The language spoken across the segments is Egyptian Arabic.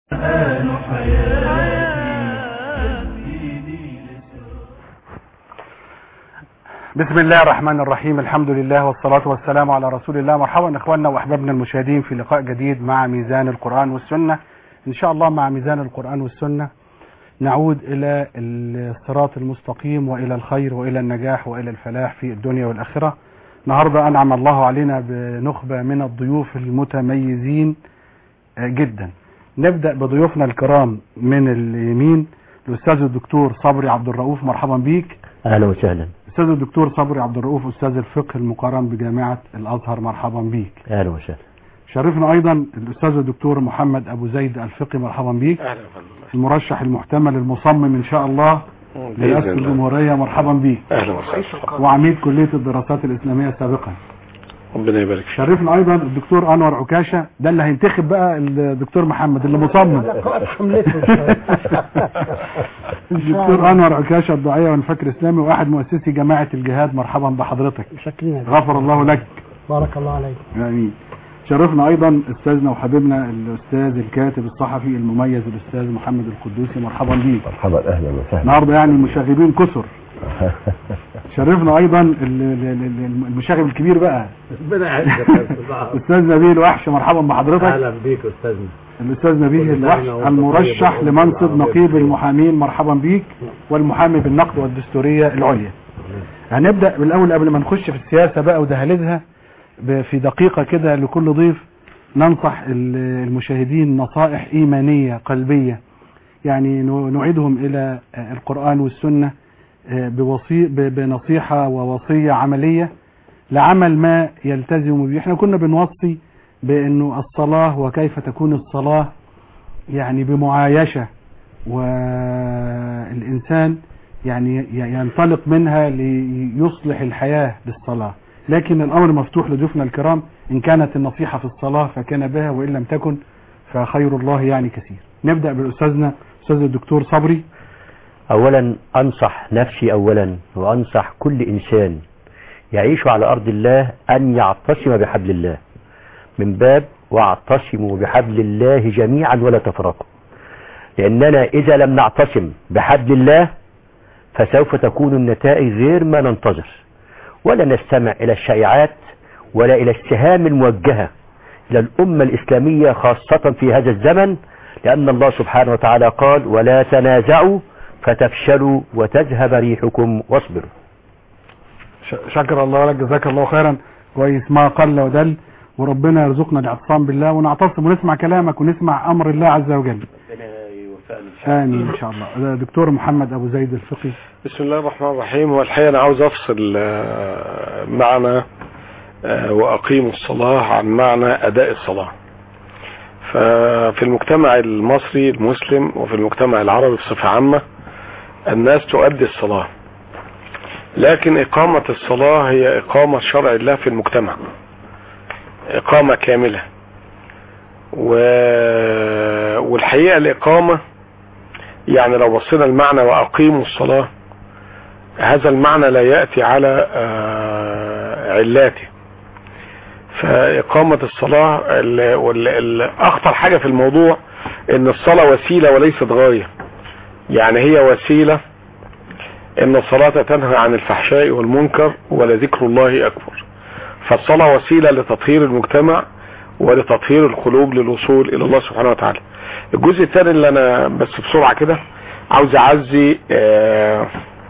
بسم الله الرحمن الرحيم الحمد لله والصلاة والسلام على رسول الله مرحبا اخواننا واحبابنا المشاهدين في لقاء جديد مع ميزان القرآن والسنة ان شاء الله مع ميزان القرآن والسنة نعود الى الصراط المستقيم والى الخير والى النجاح والى الفلاح في الدنيا والاخرة النهاردة انعم الله علينا بنخبة من الضيوف المتميزين جدا نبدأ بضيوفنا الكرام من اليمين الاستاذ الدكتور صبري عبد الرؤوف مرحبا بيك اهلا وسهلا استاذ الدكتور صبري عبد الرؤوف استاذ الفقه المقارن بجامعه الازهر مرحبا بيك اهلا وسهلا شرفنا ايضا الاستاذ الدكتور محمد ابو زيد الفقي مرحبا بيك اهلا وسهلا المرشح المحتمل المصمم ان شاء الله لرئاسه الجمهوريه مرحبا بيك اهلا وسهلا وعميد كليه الدراسات الاسلاميه سابقا ربنا يبارك فيك شرفنا ايضا الدكتور انور عكاشه ده اللي هينتخب بقى الدكتور محمد اللي مصمم الدكتور انور عكاشه الداعيه والفكر الاسلامي واحد مؤسسي جماعه الجهاد مرحبا بحضرتك شكرا غفر الله لك بارك الله عليك امين شرفنا ايضا استاذنا وحبيبنا الاستاذ الكاتب الصحفي المميز الاستاذ محمد القدوسي مرحبا بيك مرحبا اهلا وسهلا النهارده يعني المشاغبين كثر شرفنا ايضا ال- ال- ال- المشاغب الكبير بقى ربنا يعزك يا استاذ عاطف. استاذ نبيل وحش مرحبا بحضرتك اهلا بيك استاذنا الاستاذ نبيل كل الوحش سنة وأنت المرشح طيب لمنصب وربنا نقيب يبارك فيك. المحامين مرحبا بيك والمحامي بالنقد والدستوريه العليا هنبدا بالاول قبل ما نخش في السياسه بقى ودهاليزها ب- في دقيقه كده لكل ضيف ننصح ال- المشاهدين نصائح ايمانيه قلبيه يعني ن- نعيدهم الى آه، القران والسنه آه، بوصي ب- بنصيحه ووصيه عمليه لعمل ما يلتزم به احنا كنا بنوصي بانه الصلاه وكيف تكون الصلاه يعني بمعايشه والانسان يعني ي- ينطلق منها ليصلح الحياه بالصلاه لكن الامر مفتوح لضيوفنا الكرام ان كانت النصيحه في الصلاه فكان بها وان لم تكن فخير الله يعني كثير نبدا باستاذنا استاذ الدكتور صبري اولا انصح نفسي اولا وانصح كل انسان يعيش على ارض الله ان يعتصم بحبل الله من باب واعتصموا بحبل الله جميعا ولا تفرقوا لاننا اذا لم نعتصم بحبل الله فسوف تكون النتائج غير ما ننتظر ولا نستمع الى الشائعات ولا الى السهام الموجهه الى الامه الاسلاميه خاصه في هذا الزمن لان الله سبحانه وتعالى قال ولا تنازعوا فتفشلوا وتذهب ريحكم واصبروا ش- شكر الله لك جزاك الله خيرا كويس ما قل ودل وربنا يرزقنا الاعتصام بالله ونعتصم ونسمع كلامك ونسمع امر الله عز وجل امين ان شاء الله ده دكتور محمد ابو زيد الفقي بسم الله الرحمن الرحيم هو الحقيقه انا عاوز افصل آه، معنى آه، واقيم الصلاه عن معنى اداء الصلاه ففي المجتمع المصري المسلم وفي المجتمع العربي بصفه عامه الناس تؤدي الصلاه لكن اقامه الصلاه هي اقامه شرع الله في المجتمع اقامه كامله و... والحقيقه الاقامه يعني لو بصينا المعنى واقيموا الصلاة هذا المعنى لا يأتي على آه، علاته فإقامة الصلاة ال- وال- ال- أخطر حاجة في الموضوع إن الصلاة وسيلة وليست غاية يعني هي وسيلة إن الصلاة تنهى عن الفحشاء والمنكر ولذكر الله أكبر فالصلاة وسيلة لتطهير المجتمع ولتطهير القلوب للوصول إلى الله سبحانه وتعالى الجزء الثاني اللي أنا بس بسرعة كده عاوز أعزي آه،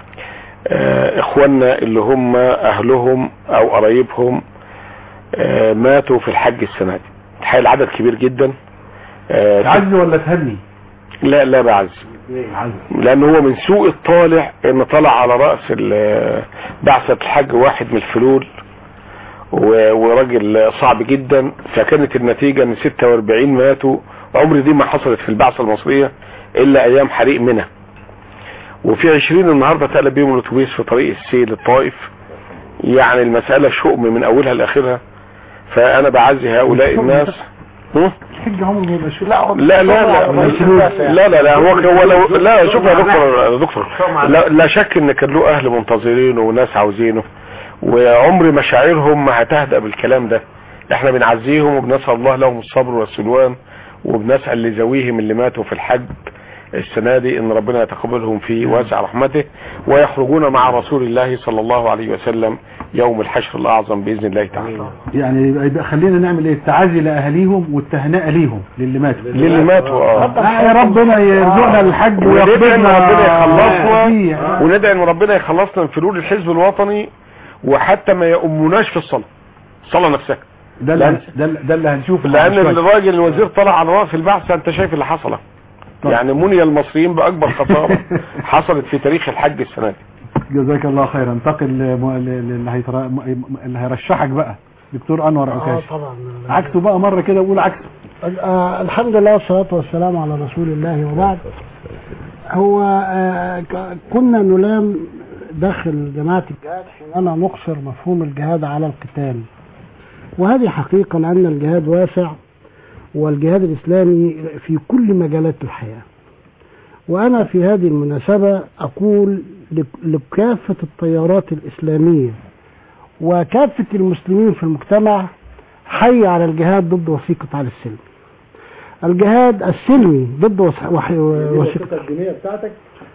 آه، إخواننا اللي هم أهلهم أو قرايبهم آه، ماتوا في الحج السنة دي الحقيقة العدد كبير جدا آه، تعزي ولا تهني لا لا بعز لان هو من سوء الطالع ان طلع على رأس ال- بعثة الحج واحد من الفلول و- وراجل صعب جدا فكانت النتيجة ان 46 ماتوا عمر دي ما حصلت في البعثة المصرية الا ايام حريق منى وفي 20 النهاردة تقلب بيهم الاتوبيس في طريق السيل الطائف يعني المسألة شؤم من اولها لاخرها فانا بعزي هؤلاء الناس هم؟ الحج عمره ما يبقى شو لا لا لا لا لا لا هو هو لو لا شوف يا دكتور يا دكتور لا, لا شك ان كان له اهل منتظرينه وناس عاوزينه وعمر مشاعرهم ما هتهدأ بالكلام ده احنا بنعزيهم وبنسأل الله لهم الصبر والسلوان وبنسأل لذويهم اللي ماتوا في الحج السنة دي ان ربنا يتقبلهم في واسع رحمته ويخرجون مع رسول الله صلى الله عليه وسلم يوم الحشر الاعظم باذن الله تعالى يعني يبقى يبقى خلينا نعمل ايه التعازي لاهاليهم والتهنئه ليهم للي ماتوا للي ماتوا اه آه يا ربنا يرزقنا الحج وندعي ان ويقبضنا ربنا يخلصنا فيه. وندعي ان ربنا يخلصنا من فلول الحزب الوطني وحتى ما يؤمناش في الصلاة الصلاة نفسها ده اللي ده اللي- ده اللي هنشوفه لان بعد شوية. الراجل الوزير طلع على رأس البعثة انت شايف اللي حصل طيب. يعني مني المصريين باكبر خسارة حصلت في تاريخ الحج السنة دي جزاك الله خيرا انتقل لم- ل- اللي هيتر- م- اللي هيرشحك بقى دكتور انور اه عكاش طبعا عكسه بقى مره كده وقول عكسه آه الحمد لله والصلاة والسلام على رسول الله وبعد هو آه ك- كنا نلام داخل جماعة الجهاد حينما نقصر مفهوم الجهاد على القتال وهذه حقيقة لأن الجهاد واسع والجهاد الإسلامي في كل مجالات الحياة وأنا في هذه المناسبة أقول لك- لكافة التيارات الإسلامية وكافة المسلمين في المجتمع حي على الجهاد ضد وثيقة على السلم الجهاد السلمي ضد وث- وح- وثيقة الدينية بتاعتك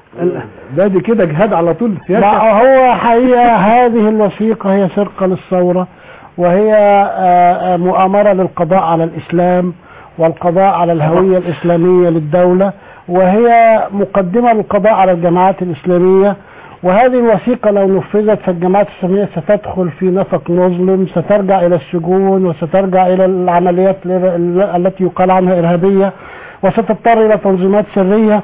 ده دي كده جهاد على طول سياسه لا هو حقيقة هذه الوثيقة هي سرقة للثورة وهي آه، آه، مؤامرة للقضاء على الإسلام والقضاء على الهوية الإسلامية للدولة وهي مقدمة للقضاء على الجماعات الإسلامية وهذه الوثيقة لو نفذت فالجماعات الإسلامية ستدخل في نفق مظلم سترجع إلى السجون وسترجع إلى العمليات ال- التي يقال عنها إرهابية وستضطر إلى تنظيمات سرية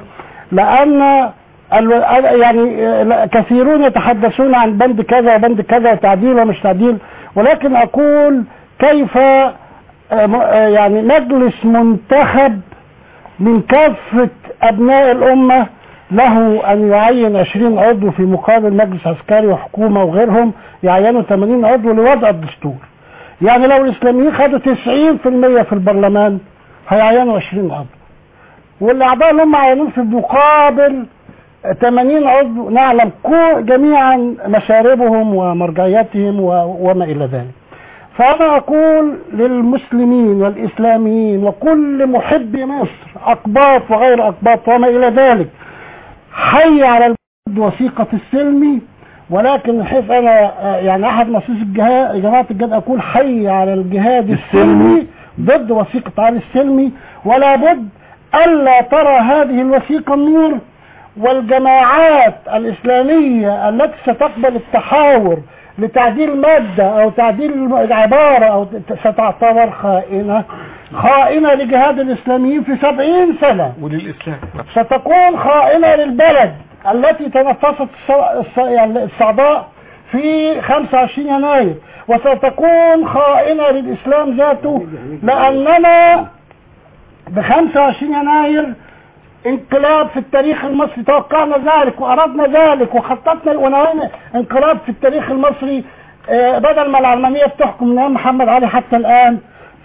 لأن ال- يعني آه، كثيرون يتحدثون عن بند كذا وبند كذا وتعديل ومش تعديل ولكن أقول كيف آه، م- آه، يعني مجلس منتخب من كافة أبناء الأمة له أن يعين 20 عضو في مقابل مجلس عسكري وحكومة وغيرهم يعينوا 80 عضو لوضع الدستور يعني لو الإسلاميين خدوا 90% في البرلمان هيعينوا 20 عضو والأعضاء اللي هم عينوه في مقابل 80 عضو نعلم كو- جميعا مشاربهم ومرجعياتهم و- وما إلى ذلك فأنا أقول للمسلمين والإسلاميين وكل محبي مصر أقباط وغير أقباط وما إلى ذلك حي على الجهاد وثيقة السلمي ولكن حيث أنا آه، يعني أحد مؤسسي الجهاد جماعة الجهاد أقول حي على الجهاد السلمي ضد وثيقة علي السلمي ولا بد ألا ترى هذه الوثيقة النور والجماعات الإسلامية التي ستقبل التحاور لتعديل مادة أو تعديل عبارة أو ت- ستعتبر خائنة خائنة لجهاد الإسلاميين في سبعين سنة وللاسلام ستكون خائنة للبلد التي تنفست الص- الص- يعني الصعداء في 25 يناير وستكون خائنة للإسلام ذاته لأننا ب 25 يناير انقلاب في التاريخ المصري توقعنا ذلك وأردنا ذلك وخططنا ونوينا انقلاب في التاريخ المصري آه، بدل ما العلمانية بتحكم من أيام محمد علي حتى الآن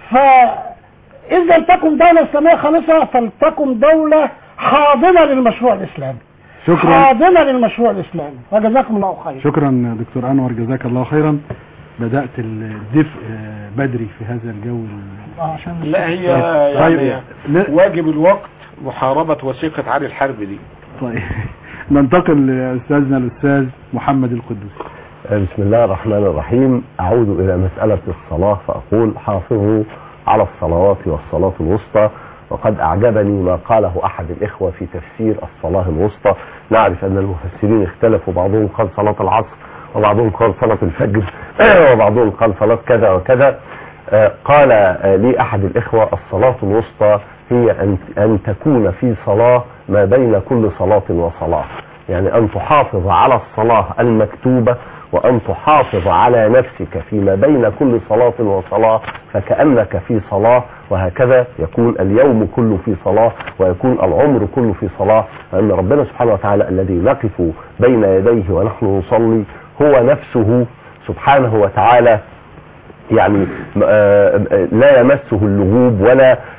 فإذا لم تكن دولة إسلامية خالصة فلتكن دولة حاضنة للمشروع الإسلامي شكرا حاضنة للمشروع الإسلامي وجزاكم الله خير شكرا دكتور انور جزاك الله خيرا بدات الدفء آه، بدري في هذا الجو ال- آه، عشان لا هي طيب. يعني لا. واجب الوقت محاربة وثيقة علي الحرب دي طيب ننتقل لاستاذنا الاستاذ محمد القدوس بسم الله الرحمن الرحيم أعود إلى مسألة الصلاة فأقول حافظوا على الصلوات والصلاة الوسطى وقد أعجبني ما قاله أحد الإخوة في تفسير الصلاة الوسطى نعرف أن المفسرين اختلفوا بعضهم قال صلاة العصر وبعضهم قال صلاة الفجر وبعضهم قال صلاة كذا وكذا آه، قال آه، لي أحد الإخوة الصلاة الوسطى هي أن, أن تكون في صلاة ما بين كل صلاة وصلاة يعني أن تحافظ على الصلاة المكتوبة وأن تحافظ على نفسك فيما بين كل صلاة وصلاة فكأنك في صلاة وهكذا يكون اليوم كله في صلاة ويكون العمر كله في صلاة لأن ربنا سبحانه وتعالى الذي نقف بين يديه ونحن نصلي هو نفسه سبحانه وتعالى يعني آه، آه، لا يمسه اللغوب ولا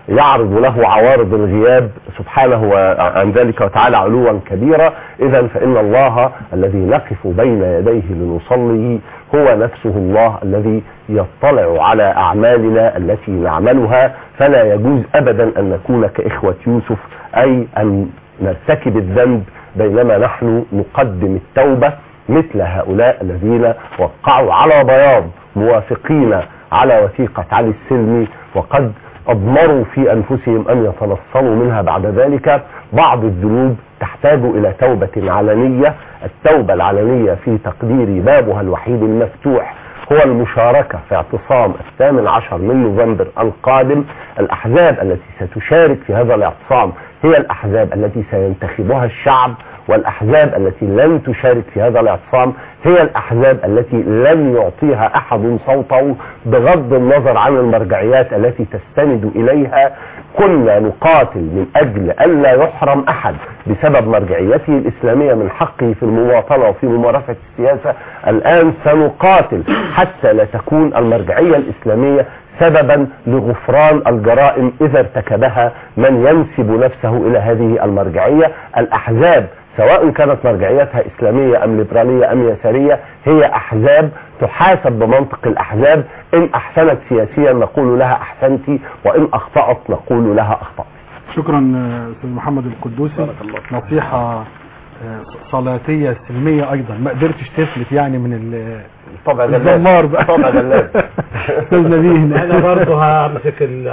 يعرض له عوارض الغياب سبحانه عن ذلك وتعالى علوا كبيرا اذا فان الله الذي نقف بين يديه لنصلي هو نفسه الله الذي يطلع على اعمالنا التي نعملها فلا يجوز ابدا ان نكون كاخوه يوسف اي ان نرتكب الذنب بينما نحن نقدم التوبه مثل هؤلاء الذين وقعوا على بياض موافقين على وثيقة علي السلمي وقد أضمروا في أنفسهم أن يتنصلوا منها بعد ذلك بعض الذنوب تحتاج إلى توبة علنية التوبة العلنية في تقديري بابها الوحيد المفتوح هو المشاركة في اعتصام الثامن عشر من نوفمبر القادم الأحزاب التي ستشارك في هذا الاعتصام هي الأحزاب التي سينتخبها الشعب والأحزاب التي لن تشارك في هذا الاعتصام هي الأحزاب التي لن يعطيها أحد صوته بغض النظر عن المرجعيات التي تستند إليها كنا نقاتل من أجل ألا يحرم أحد بسبب مرجعيته الإسلامية من حقه في المواطنة وفي ممارسة السياسة الآن سنقاتل حتى لا تكون المرجعية الإسلامية سببا لغفران الجرائم إذا ارتكبها من ينسب نفسه إلى هذه المرجعية الأحزاب سواء كانت مرجعيتها إسلامية أم ليبرالية أم يسارية هي أحزاب تحاسب بمنطق الأحزاب إن أحسنت سياسيا نقول لها أحسنت وإن أخطأت نقول لها أخطأت شكرا آه، استاذ محمد القدوسي نصيحة آه، صلاتية سلمية ايضا ما قدرتش تفلت يعني من ال- طبعا الزمار بقى طبعا دلال استاذ نبيه انا برضه همسك ال-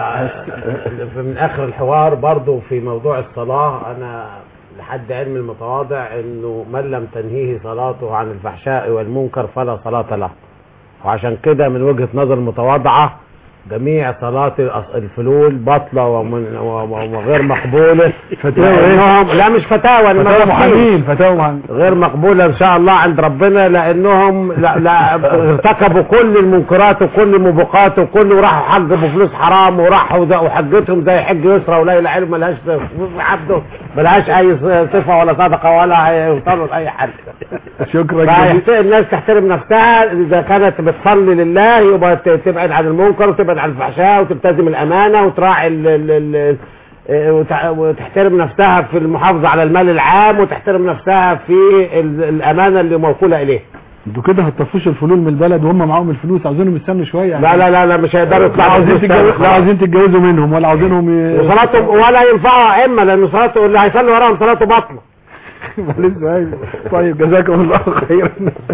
ال- من اخر الحوار برضه في موضوع الصلاة انا لحد علم المتواضع انه من لم تنهيه صلاته عن الفحشاء والمنكر فلا صلاة له وعشان كده من وجهة نظر متواضعة جميع صلاة الأص- الفلول باطلة ومن- و- وغير مقبولة فتاوى ايه؟ لأنهم لا مش فتاوى أنا فتاوى بحكي. محامين فتاوى محامين غير مقبولة ان شاء الله عند ربنا لانهم لا لا ارتكبوا كل المنكرات وكل الموبقات وكل وراحوا حج بفلوس حرام وراحوا ده وحجتهم زي حج يسرى ولا لا علم ملهاش عبده ملهاش اي صفة ولا صدقة ولا يوصلوا لاي حد شكرا جزيلا فيحت- الناس تحترم نفسها اذا كانت بتصلي لله يبقى ت- تبعد عن المنكر وتبعد عن الفحشاء وتلتزم الامانة وتراعي ال ال ال اه، وتع- وتحترم نفسها في المحافظة على المال العام وتحترم نفسها في ال- الامانة اللي موكولة اليه انتوا كده هتطفوش الفلول من البلد وهم معاهم الفلوس عاوزينهم يستنوا شويه لا لا لا لا مش هيقدروا لا يطلعوا عاوزين بالفلوس تتجوزوا تاني لا خلاص. عاوزين تتجوزوا منهم ولا عاوزينهم ي... وصلاتهم ولا ينفعوا ائمه لان صلاته اللي هيصلي وراهم صلاته باطله معلش أيوة. طيب جزاكم الله خيرا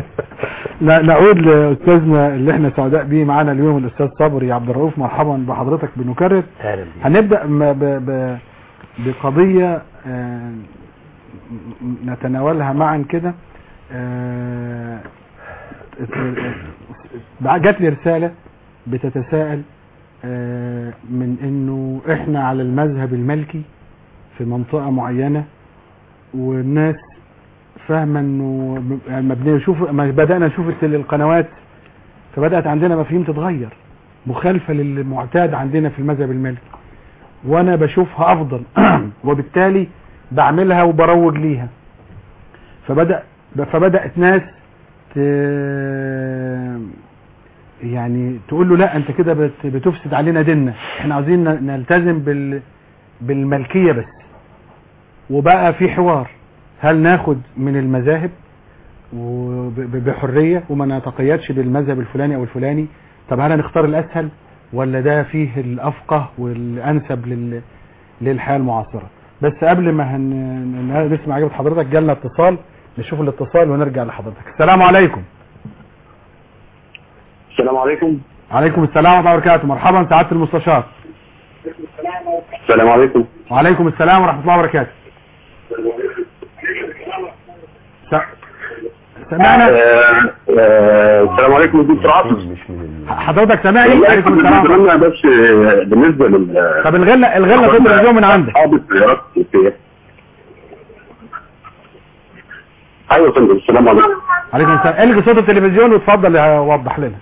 لا نعود لاستاذنا اللي احنا سعداء بيه معانا اليوم الاستاذ صبري عبد الرؤوف مرحبا بحضرتك بنكرر اهلا بيك هنبدا م- ب... ب... بقضيه آه، م- نتناولها معا كده آه، جات لي رساله بتتساءل آه، من انه احنا على المذهب المالكي في منطقه معينه والناس فاهمه انه يعني مبنيه شوف ما بدانا نشوف التل- القنوات فبدات عندنا مفاهيم تتغير مخالفه للمعتاد عندنا في المذهب المالكي وانا بشوفها افضل وبالتالي بعملها وبروج ليها فبدا فبدات ناس ت... يعني تقول له لا انت كده بت... بتفسد علينا ديننا احنا عاوزين ن- نلتزم بال... بالملكيه بس وبقى في حوار هل ناخد من المذاهب وب- ب- بحريه وما نتقيدش بالمذهب الفلاني او الفلاني طب هل هنختار الاسهل ولا ده فيه الافقه والانسب لل... للحياه المعاصره بس قبل ما هن... ن- نسمع اجابه حضرتك جالنا اتصال نشوف الاتصال ونرجع لحضرتك السلام عليكم السلام عليكم عليكم السلام ورحمه الله وبركاته مرحبا سعاده المستشار السلام عليكم وعليكم السلام ورحمه الله وبركاته س- سمعنا آه، آه، السلام عليكم دكتور عاطف مش من ال... حضرتك سامعني عليكم السلام اتمنى بس آه، بالنسبه لل طب الغله الغله صوت التلفزيون من عندك اصحاب السيارات في ايوه يا فندم السلام عليكم عليكم السلام الغي صوت التلفزيون وتفضل وضح لنا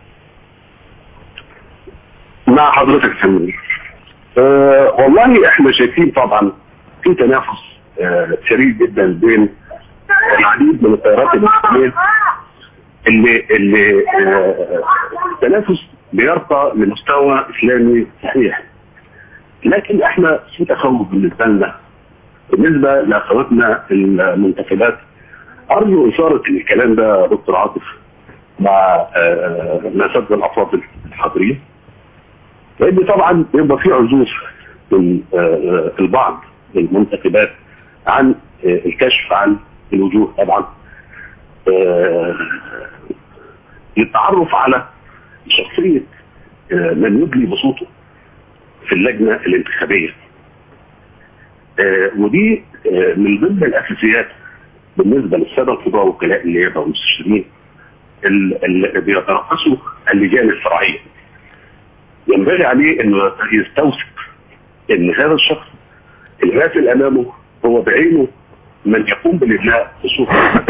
مع حضرتك يا فندم آه، والله احنا شايفين طبعا في تنافس آه، شديد جدا بين العديد من التيارات الاسلاميه اللي اللي آه، التنافس بيرقى لمستوى اسلامي صحيح لكن احنا في تخوف بالنسبه لنا بالنسبه لاخواتنا المنتخبات ارجو اشاره ان الكلام ده يا دكتور عاطف مع آه، الاساتذه الافاضل الحاضرين لان طبعا بيبقى في عزوف من آه، البعض المنتخبات عن آه، الكشف عن الوجوه طبعا آه، للتعرف على شخصيه آه، من يدلي بصوته في اللجنه الانتخابيه آه، ودي آه، من ضمن الاساسيات بالنسبه للساده القضاء وكلاء النيابه والمستشارين ال- اللي بيترأسوا اللجان الفرعيه ينبغي عليه انه يستوثق ان هذا الشخص الماثل امامه هو بعينه من يقوم بالادلاء بصوت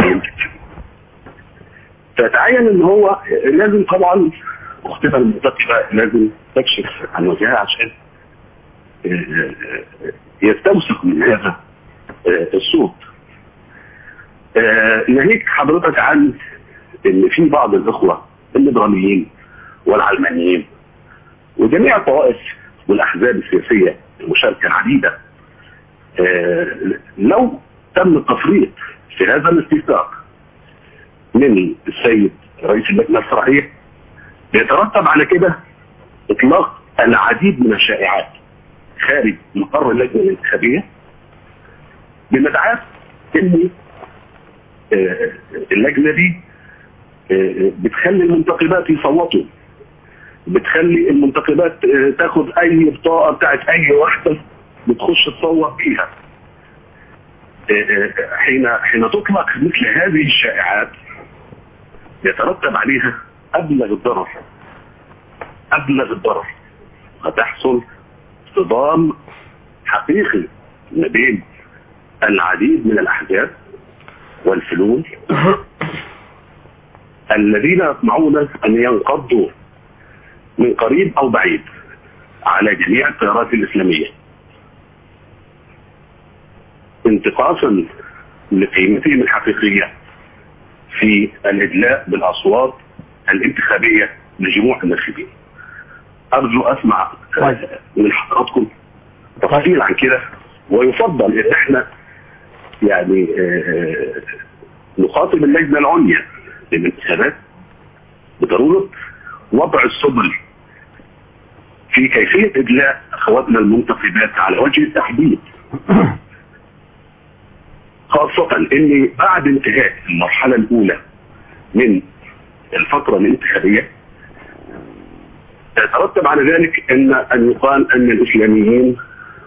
فتعين ان هو لازم طبعا اختنا المنتخبه لازم تكشف عن وجهها عشان يستوثق من هذا الصوت آه، ناهيك حضرتك عن ان في بعض الاخوه الليبراليين والعلمانيين وجميع الطوائف والاحزاب السياسيه المشاركه العديده آه، لو تم التفريط في هذا الاتفاق من السيد رئيس اللجنه الفرعيه يترتب على كده اطلاق العديد من الشائعات خارج مقر اللجنه الانتخابيه بمدعاه ان آه، اللجنه دي آه، بتخلي المنتخبات يصوتوا بتخلي المنتخبات آه، تاخد اي بطاقه بتاعت اي واحده بتخش تصوت بيها آه، آه، حين حين تطلق مثل هذه الشائعات يترتب عليها ابلغ الضرر ابلغ الضرر وتحصل صدام حقيقي ما بين العديد من الاحزاب والفلول الذين يطمعون ان ينقضوا من قريب او بعيد على جميع التيارات الاسلاميه انتقاصا لقيمتهم الحقيقيه في الادلاء بالاصوات الانتخابيه لجموع الناخبين. ارجو اسمع طيب. آه، من حضراتكم تفصيل عن كده ويفضل ان احنا يعني آه، آه، نخاطب اللجنه العليا للانتخابات بضروره وضع السبل في كيفيه ادلاء اخواتنا المنتخبات على وجه التحديد خاصة ان بعد انتهاء المرحلة الاولى من الفترة الانتخابية يترتب على ذلك ان ان يقال ان الاسلاميين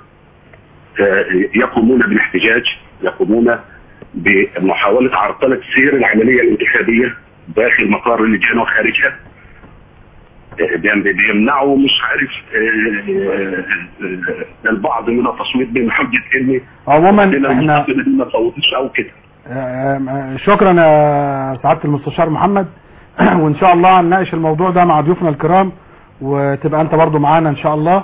آه، يقومون بالاحتجاج يقومون بمحاولة عرقلة سير العملية الانتخابية داخل مقر اللجان وخارجها آه، بيم- بيمنعوا مش عارف آه، آه، البعض من التصويت بحجة ان عموما عندنا احنا المشكلة دي ما صوتش او كده آه، شكرا يا سعاده المستشار محمد وان شاء الله هنناقش الموضوع ده مع ضيوفنا الكرام وتبقى انت برضو معانا ان شاء الله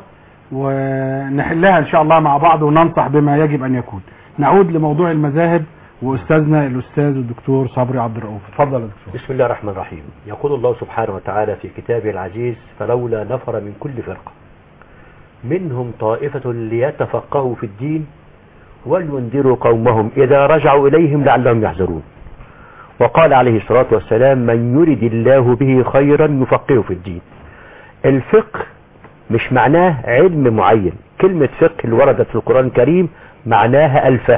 ونحلها ان شاء الله مع بعض وننصح بما يجب ان يكون نعود لموضوع المذاهب واستاذنا الاستاذ الدكتور صبري عبد الرؤوف اتفضل يا دكتور بسم الله الرحمن الرحيم يقول الله سبحانه وتعالى في كتابه العزيز فلولا نفر من كل فرقة منهم طائفة ليتفقهوا في الدين ولينذروا قومهم إذا رجعوا إليهم لعلهم يحذرون وقال عليه الصلاة والسلام من يرد الله به خيرا يفقهه في الدين الفقه مش معناه علم معين كلمة فقه اللي وردت في القرآن الكريم معناها الفهم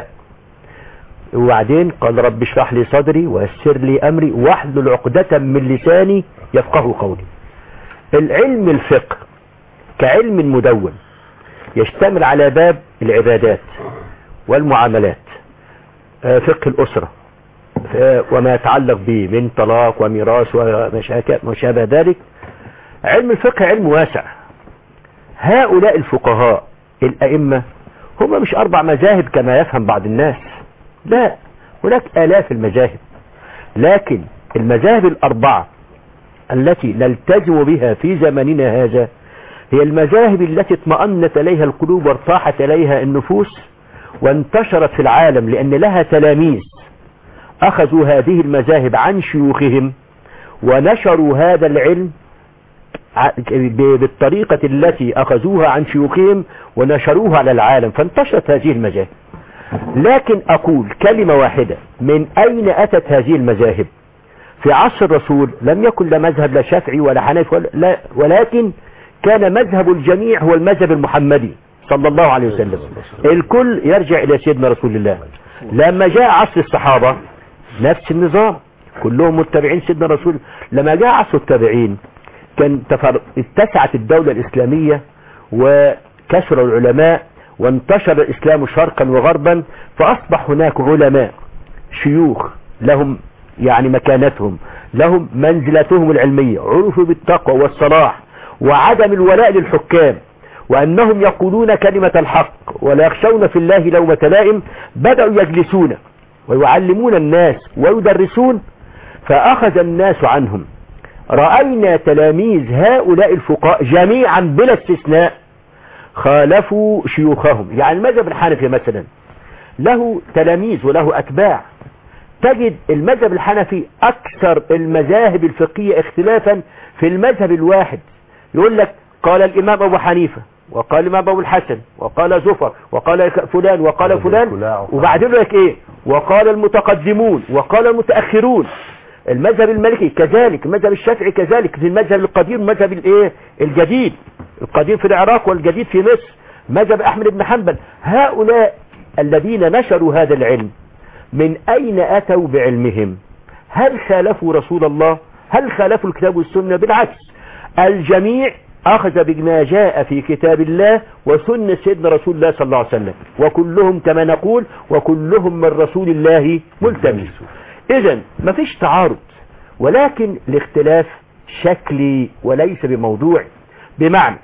وبعدين قال رب اشرح لي صدري ويسر لي امري واحلل عقدة من لساني يفقه قولي العلم الفقه كعلم مدون يشتمل على باب العبادات والمعاملات آه، فقه الأسرة آه، وما يتعلق به من طلاق وميراث وما شاك- ما شابه ذلك علم الفقه علم واسع هؤلاء الفقهاء الأئمة هم مش أربع مذاهب كما يفهم بعض الناس لا هناك آلاف المذاهب لكن المذاهب الأربعة التي نلتزم بها في زمننا هذا هي المذاهب التي اطمأنت إليها القلوب وارتاحت إليها النفوس وانتشرت في العالم لأن لها تلاميذ أخذوا هذه المذاهب عن شيوخهم ونشروا هذا العلم ع- ب- بالطريقة التي أخذوها عن شيوخهم ونشروها على العالم فانتشرت هذه المذاهب لكن أقول كلمة واحدة من أين أتت هذه المذاهب في عصر الرسول لم يكن لا مذهب لا شافعي ولا حنفي ولا لا ولكن كان مذهب الجميع هو المذهب المحمدي صلى الله عليه وسلم الكل يرجع إلى سيدنا رسول الله لما جاء عصر الصحابة نفس النظام كلهم متبعين سيدنا رسول لما جاء عصر التابعين كان تفر... اتسعت الدولة الإسلامية وكثر العلماء وانتشر الإسلام شرقا وغربا فأصبح هناك علماء شيوخ لهم يعني مكانتهم لهم منزلتهم العلمية عرفوا بالتقوى والصلاح وعدم الولاء للحكام وأنهم يقولون كلمة الحق ولا يخشون في الله لومة لائم بدأوا يجلسون ويعلمون الناس ويدرسون فأخذ الناس عنهم رأينا تلاميذ هؤلاء الفقهاء جميعا بلا استثناء خالفوا شيوخهم يعني المذهب الحنفي مثلا له تلاميذ وله أتباع تجد المذهب الحنفي أكثر المذاهب الفقهية اختلافا في المذهب الواحد يقول لك قال الإمام أبو حنيفة وقال الإمام أبو الحسن وقال زفر وقال فلان وقال فلان وبعدين يقول لك إيه وقال المتقدمون وقال المتأخرون المذهب المالكي كذلك المذهب الشافعي كذلك في المذهب القديم المذهب الايه الجديد القديم في العراق والجديد في مصر مذهب احمد بن حنبل هؤلاء الذين نشروا هذا العلم من اين اتوا بعلمهم هل خالفوا رسول الله هل خالفوا الكتاب والسنة بالعكس الجميع اخذ بما جاء في كتاب الله وسنة سيدنا رسول الله صلى الله عليه وسلم وكلهم كما نقول وكلهم من رسول الله ملتمس اذا مفيش تعارض ولكن الاختلاف شكلي وليس بموضوعي بمعنى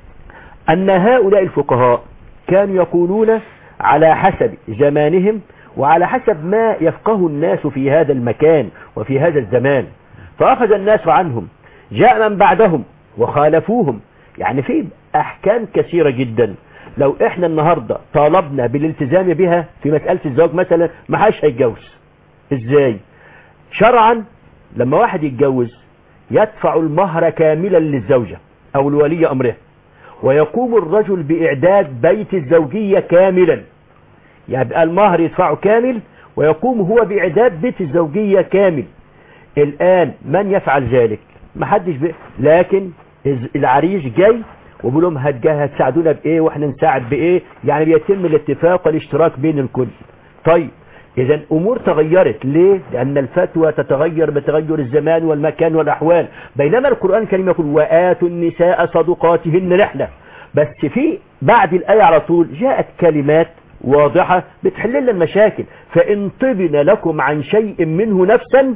ان هؤلاء الفقهاء كانوا يقولون على حسب زمانهم وعلى حسب ما يفقه الناس في هذا المكان وفي هذا الزمان فأخذ الناس عنهم جاء من بعدهم وخالفوهم يعني في أحكام كثيرة جدا لو احنا النهاردة طالبنا بالالتزام بها في مسألة الزواج مثلا ما حاش هيتجوز ازاي شرعا لما واحد يتجوز يدفع المهر كاملا للزوجة او لولي امرها ويقوم الرجل باعداد بيت الزوجية كاملا يبقى المهر يدفعه كامل ويقوم هو باعداد بيت الزوجية كامل الان من يفعل ذلك ما حدش بي... لكن العريس جاي وبيقول لهم هتساعدونا بايه واحنا نساعد بايه يعني بيتم الاتفاق والاشتراك بين الكل طيب اذا امور تغيرت ليه لان الفتوى تتغير بتغير الزمان والمكان والاحوال بينما القرآن الكريم يقول وآتوا النساء صدقاتهن نحلة بس في بعد الآية على طول جاءت كلمات واضحة بتحل لنا المشاكل فإن طبن لكم عن شيء منه نفسا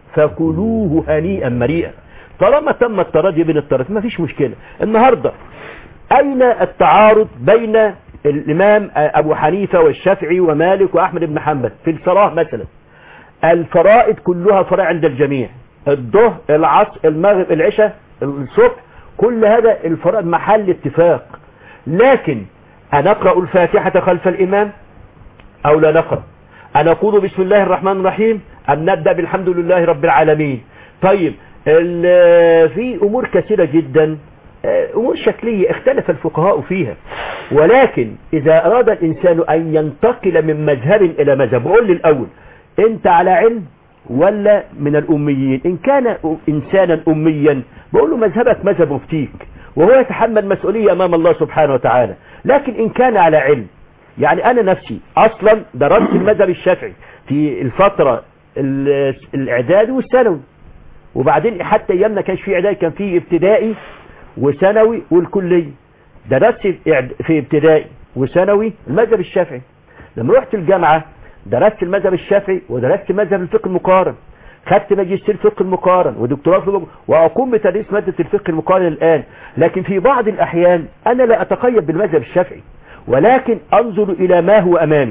فكلوه هنيئا مريئا طالما تم التراضي بين الطرفين ما فيش مشكلة النهاردة أين التعارض بين الإمام أبو حنيفة والشافعي ومالك وأحمد بن حنبل في الصلاة مثلا الفرائض كلها فرائض عند الجميع الظهر العصر المغرب العشاء الصبح كل هذا الفرائض محل اتفاق لكن أنقرأ الفاتحة خلف الإمام أو لا نقرأ أن أقول بسم الله الرحمن الرحيم أم نبدأ بالحمد لله رب العالمين طيب في أمور كثيرة جدا أمور شكلية اختلف الفقهاء فيها ولكن إذا أراد الإنسان أن ينتقل من مذهب إلى مذهب بقول لي الأول أنت على علم ولا من الأميين إن كان إنسانا أميا بقول له مذهبك مذهب مفتيك وهو يتحمل مسؤولية أمام الله سبحانه وتعالى لكن إن كان على علم يعني أنا نفسي أصلا درست المذهب الشافعي في الفترة الإعدادي والثانوي وبعدين حتى أيامنا كانش في إعدادي كان في ابتدائي وثانوي والكلية درست في ابتدائي وثانوي المذهب الشافعي لما رحت الجامعة درست المذهب الشافعي ودرست مذهب الفقه المقارن خدت ماجستير الفقه المقارن ودكتوراه في واقوم بتدريس ماده الفقه المقارن الان لكن في بعض الاحيان انا لا اتقيد بالمذهب الشافعي ولكن انظر الى ما هو امامي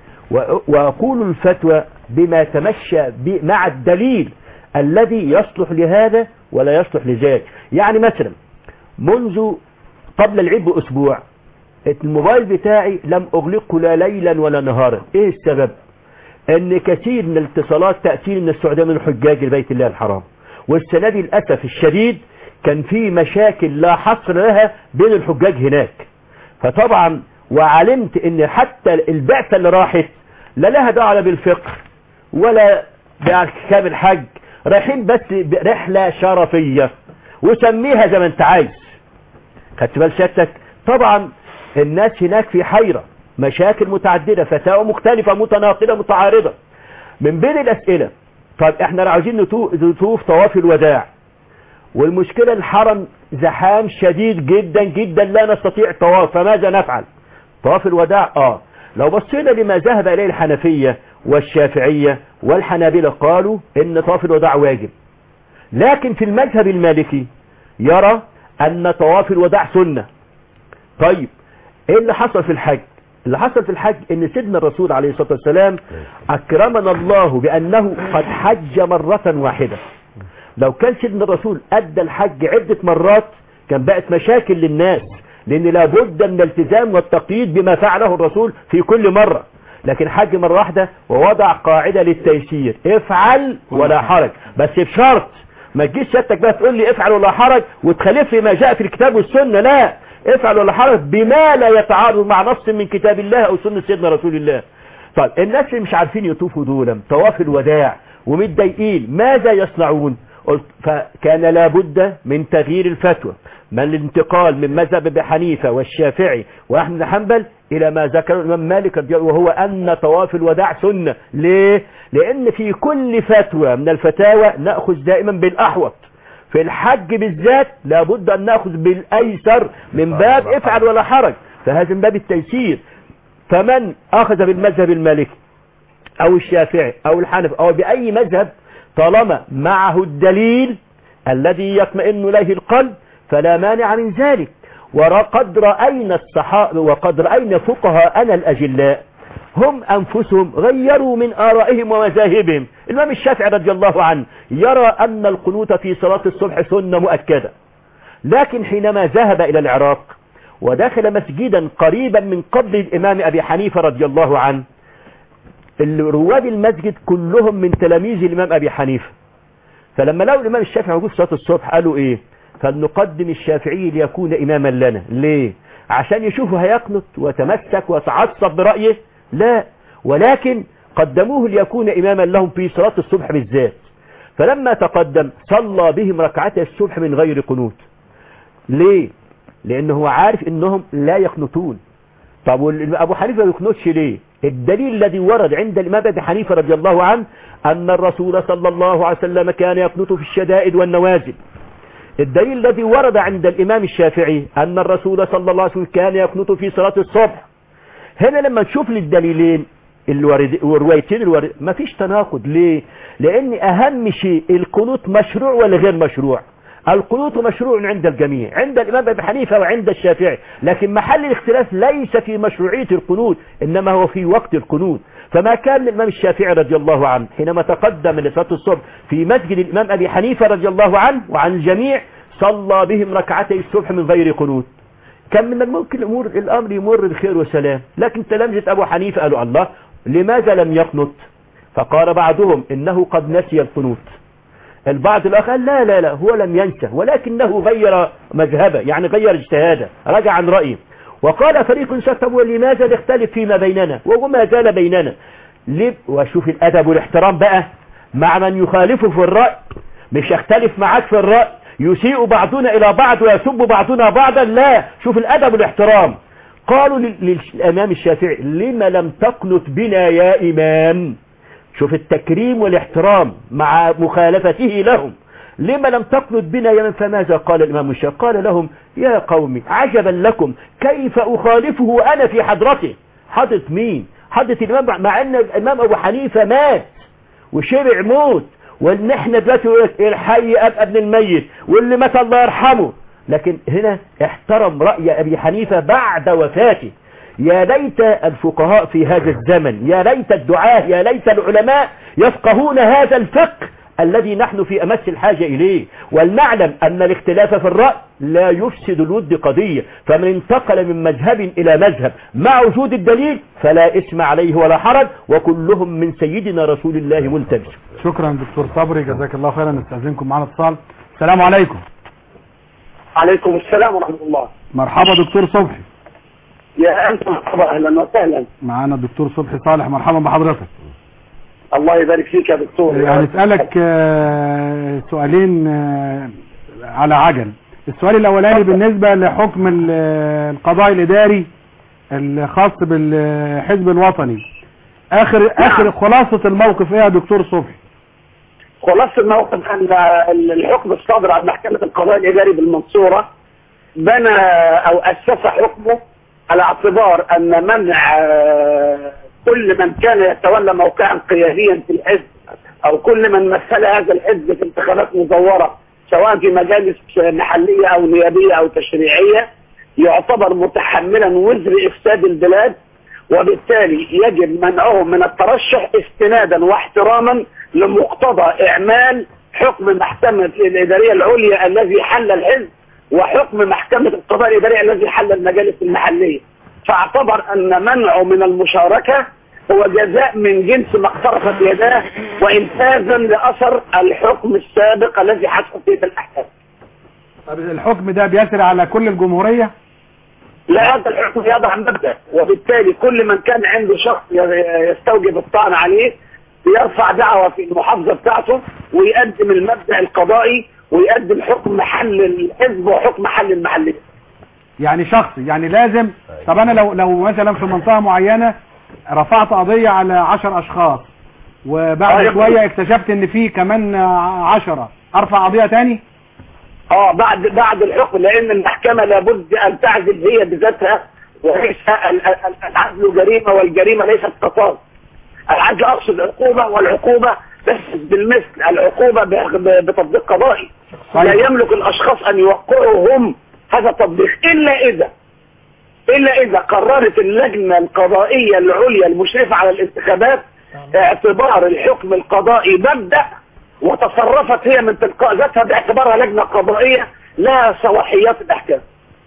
واقول الفتوى بما تمشى مع الدليل الذي يصلح لهذا ولا يصلح لذاك يعني مثلا منذ قبل العيد باسبوع الموبايل بتاعي لم اغلقه لا ليلا ولا نهارا ايه السبب ان كثير من الاتصالات تأتي من السعودية من حجاج بيت الله الحرام والسنة دي للأسف الشديد كان في مشاكل لا حصر لها بين الحجاج هناك فطبعا وعلمت ان حتى البعثة اللي راحت لا لها دعوة بالفقه ولا بأحكام الحج رايحين بس برحلة شرفية وسميها زي ما انت عايز خدت بال سيادتك طبعا الناس هناك في حيرة مشاكل متعددة فتاوى مختلفة متناقضة متعارضة من بين الأسئلة طب احنا عاوزين نتو- نطوف طواف الوداع والمشكلة الحرم زحام شديد جدا جدا لا نستطيع الطواف فماذا نفعل طواف الوداع اه لو بصينا لما ذهب اليه الحنفية والشافعية والحنابلة قالوا ان طواف الوداع واجب لكن في المذهب المالكي يرى ان طواف الوداع سنة طيب ايه اللي حصل في الحج اللي حصل في الحج ان سيدنا الرسول عليه الصلاة والسلام اكرمنا الله بانه قد حج مرة واحدة لو كان سيدنا الرسول ادى الحج عدة مرات كان بقت مشاكل للناس لان لابد من الالتزام والتقييد بما فعله الرسول في كل مرة لكن حج مرة واحدة ووضع قاعدة للتيسير افعل ولا حرج بس بشرط ما تجيش سيادتك بقى تقول لي افعل ولا حرج وتخالف لي ما جاء في الكتاب والسنة لا افعل ولا حرج بما لا يتعارض مع نص من كتاب الله او سنة سيدنا رسول الله طيب الناس اللي مش عارفين يطوفوا دول طواف الوداع ومتضايقين ماذا يصنعون قلت فكان لابد من تغيير الفتوى من الانتقال من مذهب ابي حنيفه والشافعي واحمد بن حنبل الى ما ذكره الامام مالك رضي الله وهو ان طواف الوداع سنه ليه لان في كل فتوى من الفتاوى ناخذ دائما بالاحوط في الحج بالذات لابد ان ناخذ بالايسر من باب افعل ولا حرج فهذا من باب التيسير فمن اخذ بالمذهب المالكي او الشافعي او الحنفي او باي مذهب طالما معه الدليل الذي يطمئن اليه القلب فلا مانع من ذلك وقد رأينا الصحابة وقد رأينا فقهاءنا الأجلاء هم أنفسهم غيروا من آرائهم ومذاهبهم الإمام الشافعي رضي الله عنه يرى أن القنوت في صلاة الصبح سنة مؤكدة لكن حينما ذهب إلى العراق ودخل مسجدا قريبا من قبر الإمام أبي حنيفة رضي الله عنه رواد المسجد كلهم من تلاميذ الإمام أبي حنيفة فلما لقوا الإمام الشافعي موجود في صلاة الصبح قالوا إيه فلنقدم الشافعي ليكون إماما لنا ليه عشان يشوفوا هيقنط وتمسك وتعصب برأيه لا ولكن قدموه ليكون إماما لهم في صلاة الصبح بالذات فلما تقدم صلى بهم ركعتي الصبح من غير قنوت ليه لأنه هو عارف إنهم لا يقنطون طب أبو حنيفة ما يقنطش ليه الدليل الذي ورد عند الإمام أبي حنيفة رضي الله عنه أن الرسول صلى الله عليه وسلم كان يقنط في الشدائد والنوازل الدليل الذي ورد عند الإمام الشافعي أن الرسول صلى الله عليه وسلم كان يقنط في صلاة الصبح هنا لما نشوف الدليلين الورد والروايتين الورد ما فيش تناقض ليه لأن أهم شيء القنوت مشروع ولا غير مشروع القنوت مشروع عند الجميع عند الإمام أبي حنيفة وعند الشافعي لكن محل الاختلاف ليس في مشروعية القنوت إنما هو في وقت القنوت فما كان للإمام الشافعي رضي الله عنه حينما تقدم لصلاة الصبح في مسجد الإمام أبي حنيفة رضي الله عنه وعن الجميع صلى بهم ركعتي الصبح من غير قنوت كان من الممكن الأمور الأمر يمر بخير وسلام لكن تلامذة أبو حنيفة قالوا الله لماذا لم يقنط فقال بعضهم إنه قد نسي القنوت البعض الآخر قال لا لا لا هو لم ينسى ولكنه غير مذهبه يعني غير اجتهاده رجع عن رأيه وقال فريق شتم ولماذا نختلف فيما بيننا وما زال بيننا ليه وشوف الأدب والاحترام بقى مع من يخالفه في الرأي مش يختلف معاك في الرأي يسيء بعضنا إلى بعض ويسب بعضنا بعضا لا شوف الأدب والاحترام قالوا للإمام الشافعي لما لم تقنط بنا يا إمام شوف التكريم والاحترام مع مخالفته لهم لما لم تقنط بنا يا من فماذا قال الإمام الشافعي قال لهم يا قومي عجبا لكم كيف أخالفه وأنا في حضرته حضرة مين حضرة الإمام مع أن الإمام أبو حنيفة مات وشبع موت وان احنا دلوقتي الحي ابقى ابن الميت واللي مات الله يرحمه لكن هنا احترم رأي ابي حنيفة بعد وفاته يا ليت الفقهاء في هذا الزمن يا ليت الدعاة يا ليت العلماء يفقهون هذا الفقه الذي نحن في أمس الحاجة إليه ولنعلم أن الاختلاف في الرأي لا يفسد الود قضية فمن انتقل من مذهب إلى مذهب مع وجود الدليل فلا اسم عليه ولا حرج وكلهم من سيدنا رسول الله ملتبس شكرا دكتور صبري جزاك الله خيرا نستأذنكم معنا اتصال السلام عليكم عليكم السلام ورحمة الله مرحبا دكتور صبحي يا أنت مرحبا أهلا وسهلا معانا الدكتور صبحي صالح مرحبا بحضرتك الله يبارك فيك يا دكتور هنسألك آه، سؤالين آه، على عجل السؤال الأولاني بالنسبة لحكم ال- القضاء الإداري الخاص بالحزب الوطني آخر آخر خلاصة الموقف إيه يا دكتور صبحي خلاصة الموقف أن الحكم الصادر عن محكمة القضاء الإداري بالمنصورة بنى أو أسس حكمه على اعتبار أن منع آه، كل من كان يتولى موقعا قياديا في الحزب أو كل من مثل هذا الحزب في انتخابات مزورة سواء في مجالس محلية أو نيابية أو تشريعية يعتبر متحملا وزر إفساد البلاد وبالتالي يجب منعه من الترشح استنادا واحتراما لمقتضى إعمال حكم المحكمة الإدارية العليا الذي حل الحزب وحكم محكمة القضاء الإداري الذي حل المجالس المحلية فاعتبر أن منعه من المشاركة هو جزاء من جنس ما اقترفت يداه وانفاذا لأثر الحكم السابق الذي حصل فيه الأحكام طب الحكم ده بيسري على كل الجمهورية لا هذا الحكم يضع مبدأ وبالتالي كل من كان عنده شخص ي- يستوجب الطعن عليه يرفع دعوة في المحافظة بتاعته ويقدم المبدأ القضائي ويقدم حكم حل الحزب وحكم حل المحلية يعني شخصي يعني لازم طب انا لو لو مثلا في منطقة معينة رفعت قضية على عشر اشخاص وبعد آه، شوية اكتشفت ان في كمان عشرة ارفع قضية تاني اه بعد بعد الحكم لان المحكمة لابد ان تعزل هي بذاتها وليس ال- ال- العدل جريمة والجريمة ليست قصاص العدل اقصد عقوبة والعقوبة بس بالمثل العقوبة ب- ب- بتطبيق قضائي لا طيب. يملك الاشخاص ان يوقعوا هم هذا التطبيق الا اذا الا اذا قررت اللجنة القضائية العليا المشرفة على الانتخابات اعتبار الحكم القضائي مبدأ وتصرفت هي من تلقاء ذاتها باعتبارها لجنة قضائية لها صلاحيات الاحكام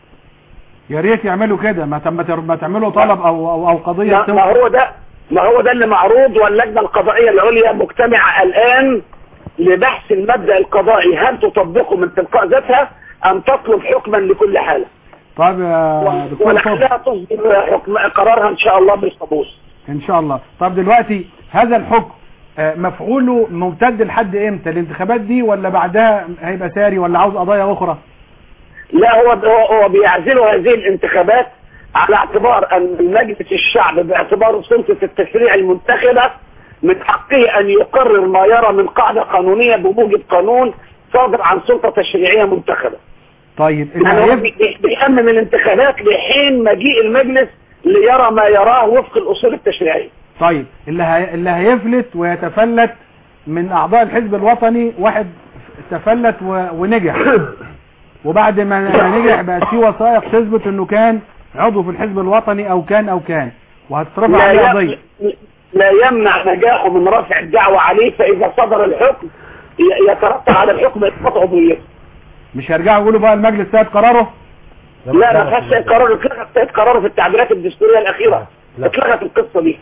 يا ريت يعملوا كده ما تم ما تعملوا طلب او او, أو قضية ما ما هو ده ما هو ده اللي معروض واللجنة القضائية العليا مجتمعة الآن لبحث المبدأ القضائي هل تطبقه من تلقاء ذاتها أم تطلب حكما لكل حالة طيب يا دكتور صبحي ولعلها تصدر حكم قرارها إن شاء الله بالقبول ان شاء الله طب دلوقتي هذا الحكم آه، مفعوله ممتد لحد امتى الانتخابات دي ولا بعدها هيبقى ساري ولا عاوز قضايا اخرى لا هو هو, هو بيعزلوا هذه الانتخابات على اعتبار أن مجلس الشعب باعتباره سلطة التشريع المنتخبة من حقه أن يقرر ما يرى من قاعدة قانونية بموجب قانون صادر عن سلطة تشريعية منتخبة طيب اللي يعني هو هيف- بي- بي- بيأمن الانتخابات لحين مجيء المجلس ليرى ما يراه وفق الأصول التشريعية طيب اللي هي... اللي هيفلت ويتفلت من اعضاء الحزب الوطني واحد تفلت و... ونجح وبعد ما ما نجح بقت في وثائق تثبت انه كان عضو في الحزب الوطني او كان او كان وهتترفع لا, عليه ي- قضيه لا يمنع نجاحه من رفع الدعوة عليه فإذا صدر الحكم ي- يترتب على الحكم إسقاط عضويته مش هيرجعوا يقولوا بقى المجلس ساب قراره لا ما فيهاش قرار اتلغت قراره في التعديلات الدستورية الأخيرة اتلغت القصة دي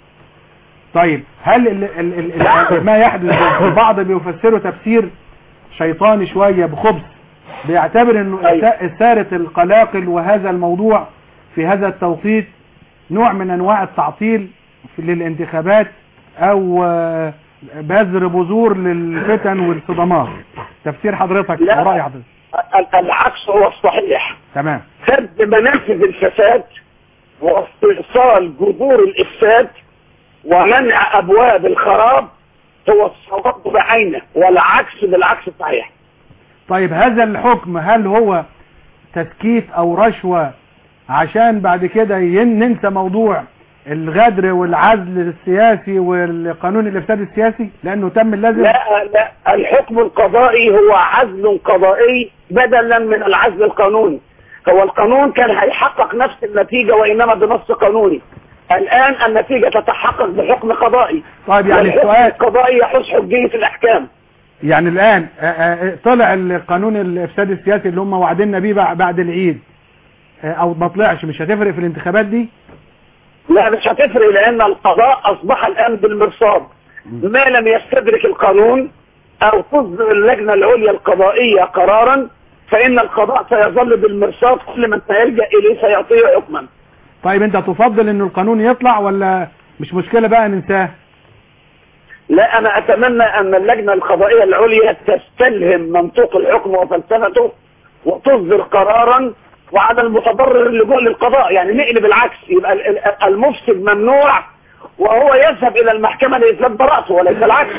طيب هل ال ال ال ال ما يحدث البعض بيفسره تفسير شيطاني شوية بخبث بيعتبر انه أيوة. إسا- إثارة القلاقل وهذا الموضوع في هذا التوقيت نوع من انواع التعطيل في- للانتخابات او آه، بذر بذور للفتن والصدمات تفسير حضرتك لا. ورأي حضرتك ال- العكس هو الصحيح تمام سد منافذ الفساد واستئصال جذور الإفساد ومنع أبواب الخراب هو الصواب بعينه والعكس بالعكس صحيح طيب هذا الحكم هل هو تسكيت او رشوة عشان بعد كده ين- ننسى موضوع الغدر والعزل السياسي والقانون الافساد السياسي لانه تم اللازم لا لا الحكم القضائي هو عزل قضائي بدلا من العزل القانوني هو القانون كان هيحقق نفس النتيجة وإنما بنص قانوني الآن النتيجة تتحقق بحكم قضائي طيب يعني والحكم السؤال القضائي يحوز حجية الأحكام يعني الان آه، آه، طلع القانون الافساد السياسي اللي هم وعدنا بيه بع- بعد العيد آه، او ما طلعش مش هتفرق في الانتخابات دي لا مش هتفرق لأن القضاء أصبح الآن بالمرصاد ما لم يستدرك القانون أو تصدر اللجنة العليا القضائية قرارا فإن القضاء سيظل بالمرصاد كل من سيلجأ إليه سيعطيه حكما طيب انت تفضل انه القانون يطلع ولا مش مشكلة بقى ننساه لا أنا أتمنى أن اللجنة القضائية العليا تستلهم منطوق الحكم وفلسفته وتصدر قرارا وعلى المتضرر اللجوء للقضاء يعني نقلب العكس يبقى ال- ال- المفسد ممنوع وهو يذهب إلى المحكمة لإثبات براءته وليس العكس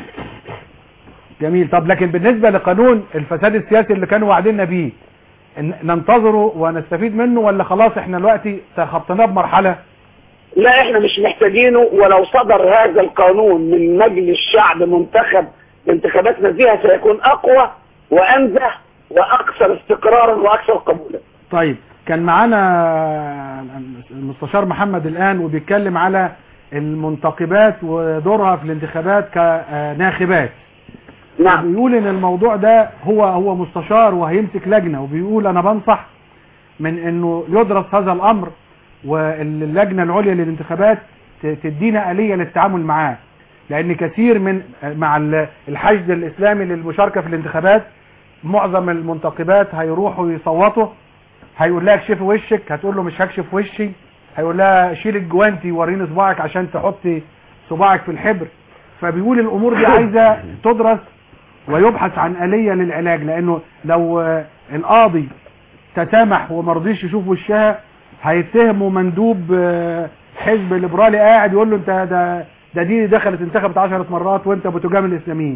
جميل طب لكن بالنسبة لقانون الفساد السياسي اللي كانوا وعدنا بيه إن- ننتظره ونستفيد منه ولا خلاص احنا دلوقتي تخطيناه بمرحلة لا احنا مش محتاجينه ولو صدر هذا القانون من مجلس شعب منتخب بانتخابات نزيهة سيكون اقوى وانزه واكثر استقرارا واكثر قبولا طيب كان معانا المستشار محمد الآن وبيتكلم على المنتقبات ودورها في الانتخابات كناخبات نعم بيقول ان الموضوع ده هو هو مستشار وهيمسك لجنة وبيقول انا بنصح من انه يدرس هذا الامر واللجنة العليا للانتخابات ت- تدينا آلية للتعامل معاه لان كثير من مع ال- الحشد الاسلامي للمشاركة في الانتخابات معظم المنتقبات هيروحوا يصوتوا هيقول لها اكشفي وشك هتقول له مش هكشف وشي هيقول لها شيل الجوانتي وريني صباعك عشان تحطي صباعك في الحبر فبيقول الامور دي عايزة تدرس ويبحث عن آلية للعلاج لانه لو آه، القاضي تسامح ومرضيش يشوف وشها هيتهموا مندوب آه، حزب ليبرالي قاعد يقول له انت ده ده دي دخلت انتخبت 10 مرات وانت بتجامل الاسلاميين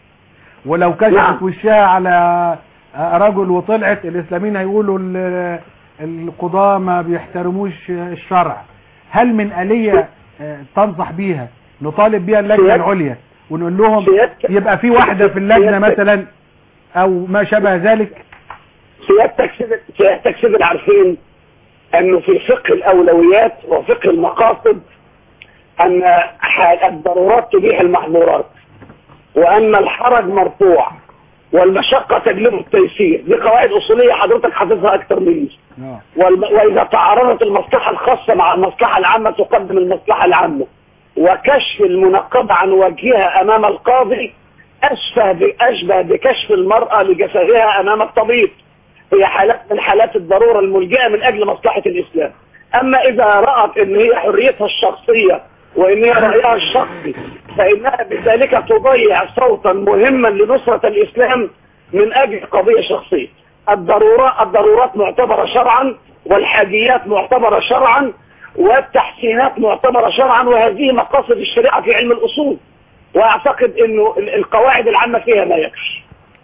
ولو كشفت نعم. وشها على آه، رجل وطلعت الاسلاميين هيقولوا ال- القضاة ما بيحترموش الشرع هل من آلية آه، تنصح بيها نطالب بيها اللجنة سيادة- العليا ونقول لهم سيادة- يبقى في واحدة في اللجنة سيادة- مثلا او ما شابه ذلك سيادتك سيد- سيادتك سيد العارفين انه في فقه الاولويات وفقه المقاصد ان ح- الضرورات تبيح المحظورات وان الحرج مرفوع والمشقة تجلب التيسير دي قواعد اصولية حضرتك حافظها اكتر مني والم- واذا تعارضت المصلحة الخاصة مع المصلحة العامة تقدم المصلحة العامة وكشف المنقب عن وجهها امام القاضي اشبه ب- اشبه بكشف المرأة لجسدها امام الطبيب هي حالات من حالات الضرورة الملجئة من اجل مصلحة الاسلام اما اذا رأت ان هي حريتها الشخصية وان هي رأيها الشخصي فانها بذلك تضيع صوتا مهما لنصرة الاسلام من اجل قضية شخصية الضرورة الضرورات معتبرة شرعا والحاجيات معتبرة شرعا والتحسينات معتبرة شرعا وهذه مقاصد الشريعة في علم الاصول واعتقد انه ال- القواعد العامة فيها ما يكفي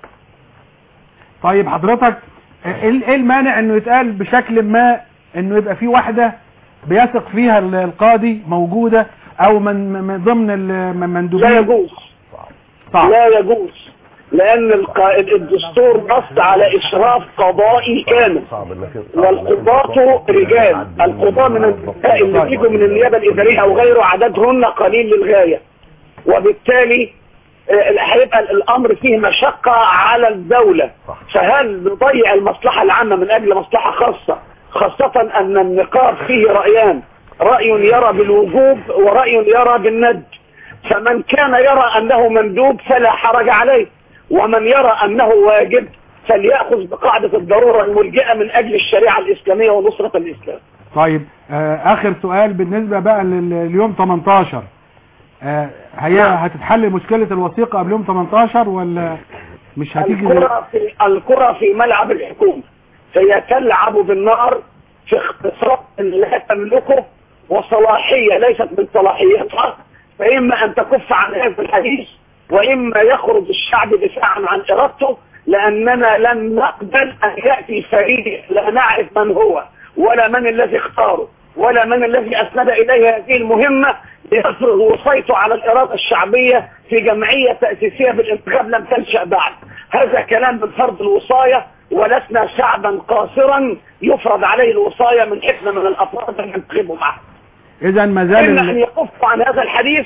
طيب حضرتك ايه ايه المانع انه يتقال بشكل ما انه يبقى في واحدة بيثق فيها ال- القاضي موجودة او من من ضمن المندوبين لا يجوز صعب لا يجوز لان الق- الدستور نص على اشراف قضائي كامل صعب انك والقضاة رجال القضاة من النساء اللي بيجوا من النيابة الإدارية أو غيره عددهن قليل للغاية وبالتالي آه، هيبقى الأمر فيه مشقة على الدولة فهل نضيع المصلحة العامة من أجل مصلحة خاصة خاصة أن النقاط فيه رأيان رأي يرى بالوجوب ورأي يرى بالند فمن كان يرى أنه مندوب فلا حرج عليه ومن يرى أنه واجب فليأخذ بقاعدة الضرورة الملجئة من أجل الشريعة الإسلامية ونصرة الإسلام طيب آه اخر سؤال بالنسبة بقى لل- لليوم 18 آه هي هتتحل مشكلة الوثيقة قبل يوم 18 ولا مش هتيجي زي- الكرة في الكرة في ملعب الحكومة هي تلعب بالنار في اختصاص لا تملكه وصلاحية ليست من صلاحيتها فإما أن تكف عن هذا الحديث وإما يخرج الشعب دفاعا عن إرادته لأننا لن نقبل أن يأتي فريق لا نعرف من هو ولا من الذي اختاره ولا من الذي أسند إليه هذه المهمة ليفرض وصيته على الإرادة الشعبية في جمعية تأسيسية بالانتخاب لم تنشأ بعد هذا كلام من فرض الوصاية ولسنا شعبا قاصرا يفرض عليه الوصاية من حفنة من الأفراد اللي ينتخبوا معه اذا ما زال إما أن ال- يكف عن هذا الحديث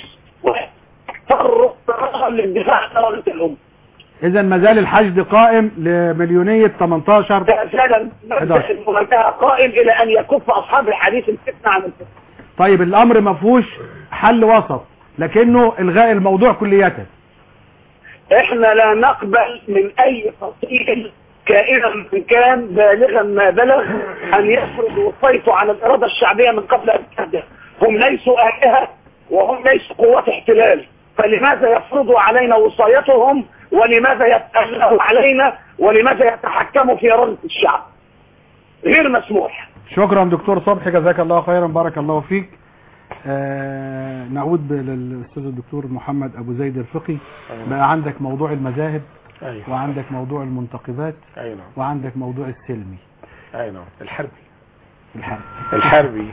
ويضطر اضطرارا للدفاع عن دولة الأمة اذا ما زال الحشد قائم لمليونية 18 لا زال مبدأ 11. المواجهة قائم إلى أن يكف أصحاب الحديث الفتنة عن الفتنة طيب الامر ما فيهوش حل وسط لكنه الغاء الموضوع كلية احنا لا نقبل من اي فصيل كائنا من كان بالغا ما بلغ أن يفرض وصيته على الإرادة الشعبية من قبل أن تهدى هم ليسوا آلهة وهم ليسوا قوات احتلال فلماذا يفرضوا علينا وصايتهم ولماذا يتألهوا علينا ولماذا يتحكموا في إرادة الشعب غير مسموح شكرا دكتور صبحي جزاك الله خيرا بارك الله فيك آه نعود ب- للاستاذ الدكتور محمد ابو زيد الفقي بقى عندك موضوع المذاهب ايوه وعندك موضوع المنتقبات اي نعم وعندك موضوع السلمي اي نعم الحربي الحرب الحربي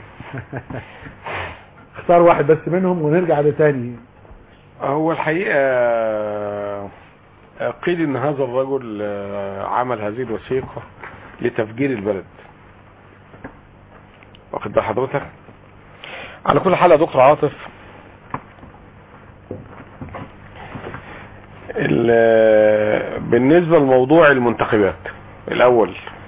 اختار واحد بس منهم ونرجع لتاني هو الحقيقة آه، قيل ان هذا الرجل آه، عمل هذه الوثيقة لتفجير البلد واخد بال حضرتك على كل حال يا دكتور عاطف ال- بالنسبة لموضوع المنتخبات الاول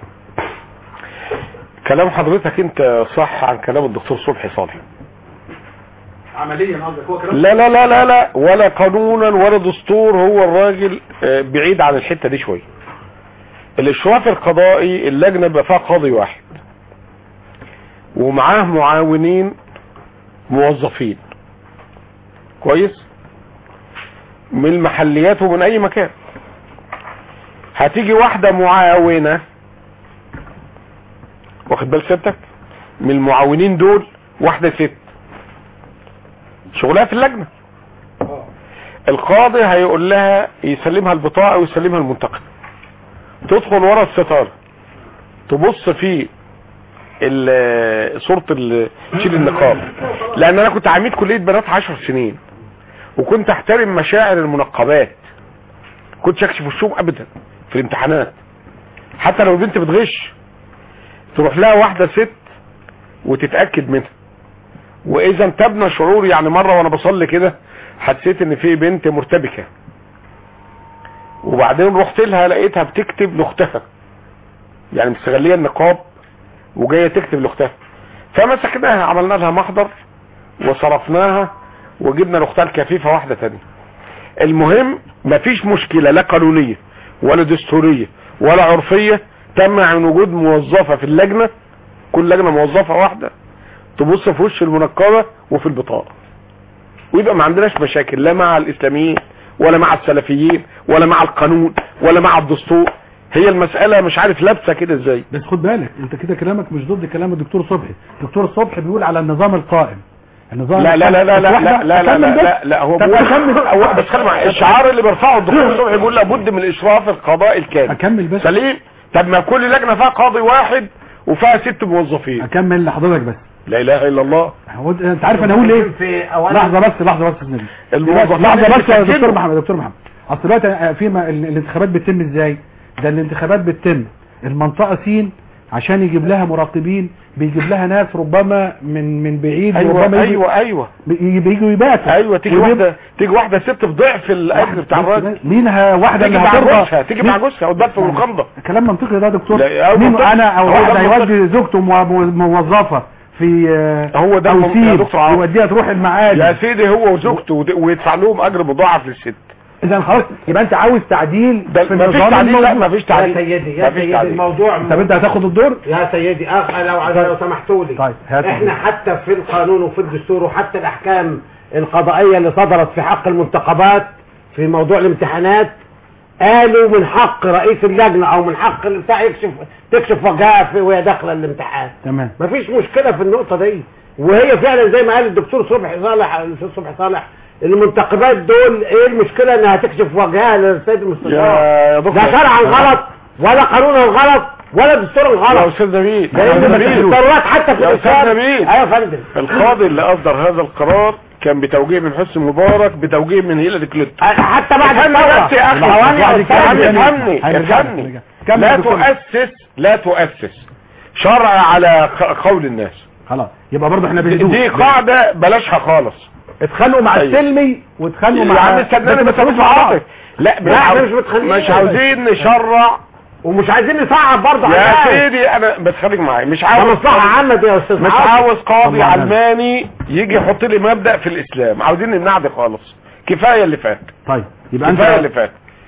كلام حضرتك انت صح عن كلام الدكتور صبحي صالح عمليا قصدك هو كلام لا لا لا لا لا ولا قانونا ولا دستور هو الراجل آه، بعيد عن الحتة دي شوية الاشراف القضائي اللجنة بقى فيها قاضي واحد ومعاه معاونين موظفين كويس من المحليات ومن اي مكان هتيجي واحدة معاونة واخد بال سيادتك من المعاونين دول واحدة ست شغلها في اللجنة القاضي هيقول لها يسلمها البطاقة ويسلمها المنتقد تدخل ورا الستارة تبص في ال- صورة ال- تشيل النقاب لان انا كنت عميد كلية بنات عشر سنين وكنت احترم مشاعر المنقبات كنتش اكشف وشهم ابدا في الامتحانات حتى لو البنت بتغش تروح لها واحدة ست وتتأكد منها واذا تبنى شعور يعني مرة وانا بصلي كده حسيت ان في بنت مرتبكة وبعدين رحت لها لقيتها بتكتب لاختها يعني مستغلية النقاب وجاية تكتب لاختها فمسكناها عملنا لها محضر وصرفناها وجبنا لاختها الكفيفة واحدة تانية المهم مفيش مشكلة لا قانونية ولا دستورية ولا عرفية تمنع من وجود موظفة في اللجنة كل لجنة موظفة واحدة تبص في وش المنقبة وفي البطاقة ويبقى ما عندناش مشاكل لا مع الاسلاميين ولا مع السلفيين ولا مع القانون ولا مع الدستور هي المسألة مش عارف لابسة كده ازاي بس خد بالك انت كده كلامك مش ضد كلام الدكتور صبحي الدكتور صبحي بيقول على النظام القائم النظام لا لا لا لا لا واحدة؟ لا لا لا أكمل لا, بس. لا, لا هو طب بيقول أكمل. هو بس خلي معايا الشعار اللي بيرفعه الدكتور صبحي بيقول لابد من الاشراف القضائي الكامل اكمل بس سليم طب ما كل لجنة فيها قاضي واحد وفيها ست موظفين اكمل لحضرتك بس لا اله الا الله هو انت- انت عارف انا اقول ايه في اولا لحظه بس لحظه بس يا نبيل الموظفين لحظه اللي بس يا بيسجلوا. دكتور محمد دكتور محمد اصل دلوقتي آه، في ما- ال- الانتخابات بتتم ازاي ده الانتخابات بتتم المنطقه سين عشان يجيب لها مراقبين بيجيب لها ناس ربما من من بعيد ايوه وربما يجي- ايوه ايوه بي- بيجوا يباتوا ايوه تيجي ويبقى- واحدة تيجي واحدة ست بضعف الاجر بتاع الراجل مين ها واحده تيجي اللي مع هترضى جوزها تيجي مع جوزها وتبات في الخمضة كلام منطقي ده يا دكتور لا، هو مين منطقي. انا او هو واحد ده هيودي زوجته مو- مو- موظفه في آه، هو ده المم- يا توسيل دكتور عاطف. يوديها تروح يا المعادي سيدي هو وزوجته ود- ويدفع لهم اجر مضاعف للست اذا خلاص يبقى انت عاوز تعديل ده في مفيش النظام تعديل لا الموجود. مفيش يا تعديل سيدي يا مفيش سيدي تعديل. الموضوع طب انت هتاخد الدور يا سيدي أخ لو لو سمحتوا لي طيب، هات احنا حتى في القانون وفي الدستور وحتى الاحكام القضائيه اللي صدرت في حق المنتخبات في موضوع الامتحانات قالوا من حق رئيس اللجنه او من حق البتاع يكشف تكشف وجهها في وهي داخله الامتحان تمام مفيش مشكله في النقطه دي وهي فعلا زي ما قال الدكتور صبحي صالح الاستاذ صبحي صالح المنتخبات دول ايه المشكله انها تكشف وجهها للسيد المستشار يا دكتور لا شرعا غلط ولا قانونا غلط ولا دستورا يا غلط استاذ نبيل يا لان أستاذ نبيل الضرورات حتى في يا أستاذ الإسلام- نبيل. ايوه يا فندم القاضي اللي اصدر هذا القرار كان بتوجيه من حسني مبارك بتوجيه من هيلاري كلينتون حتى بعد افهمني الثوره بس يا اخي ثواني يا يا أستاذ. عم افهمني هنرجع- افهمني هنرجع. كمل لا يا دكتور. تؤسس لا تؤسس شرع على ق- قول الناس خلاص يبقى برضه احنا دي, بندوس دي قاعدة بلاشها خالص اتخانقوا مع أيوة. السلمي واتخانقوا يا مع عم استناني بس بتتخانقوا مش مع بعض. عاطف لا مش لا، عاوز- مش متخانقين. مش عاوزين نشرع ومش عايزين نصعب برضه يا على الناس. سيدي انا بس خليك معايا مش ده عاوز مصلحه عامه دي يا استاذ مش عاطف. عاوز قاضي طبعاً. علماني يجي يحط لي مبدأ في الاسلام عاوزين نمنع دي خالص كفاية اللي فات طيب يبقى كفاية اللي انت فات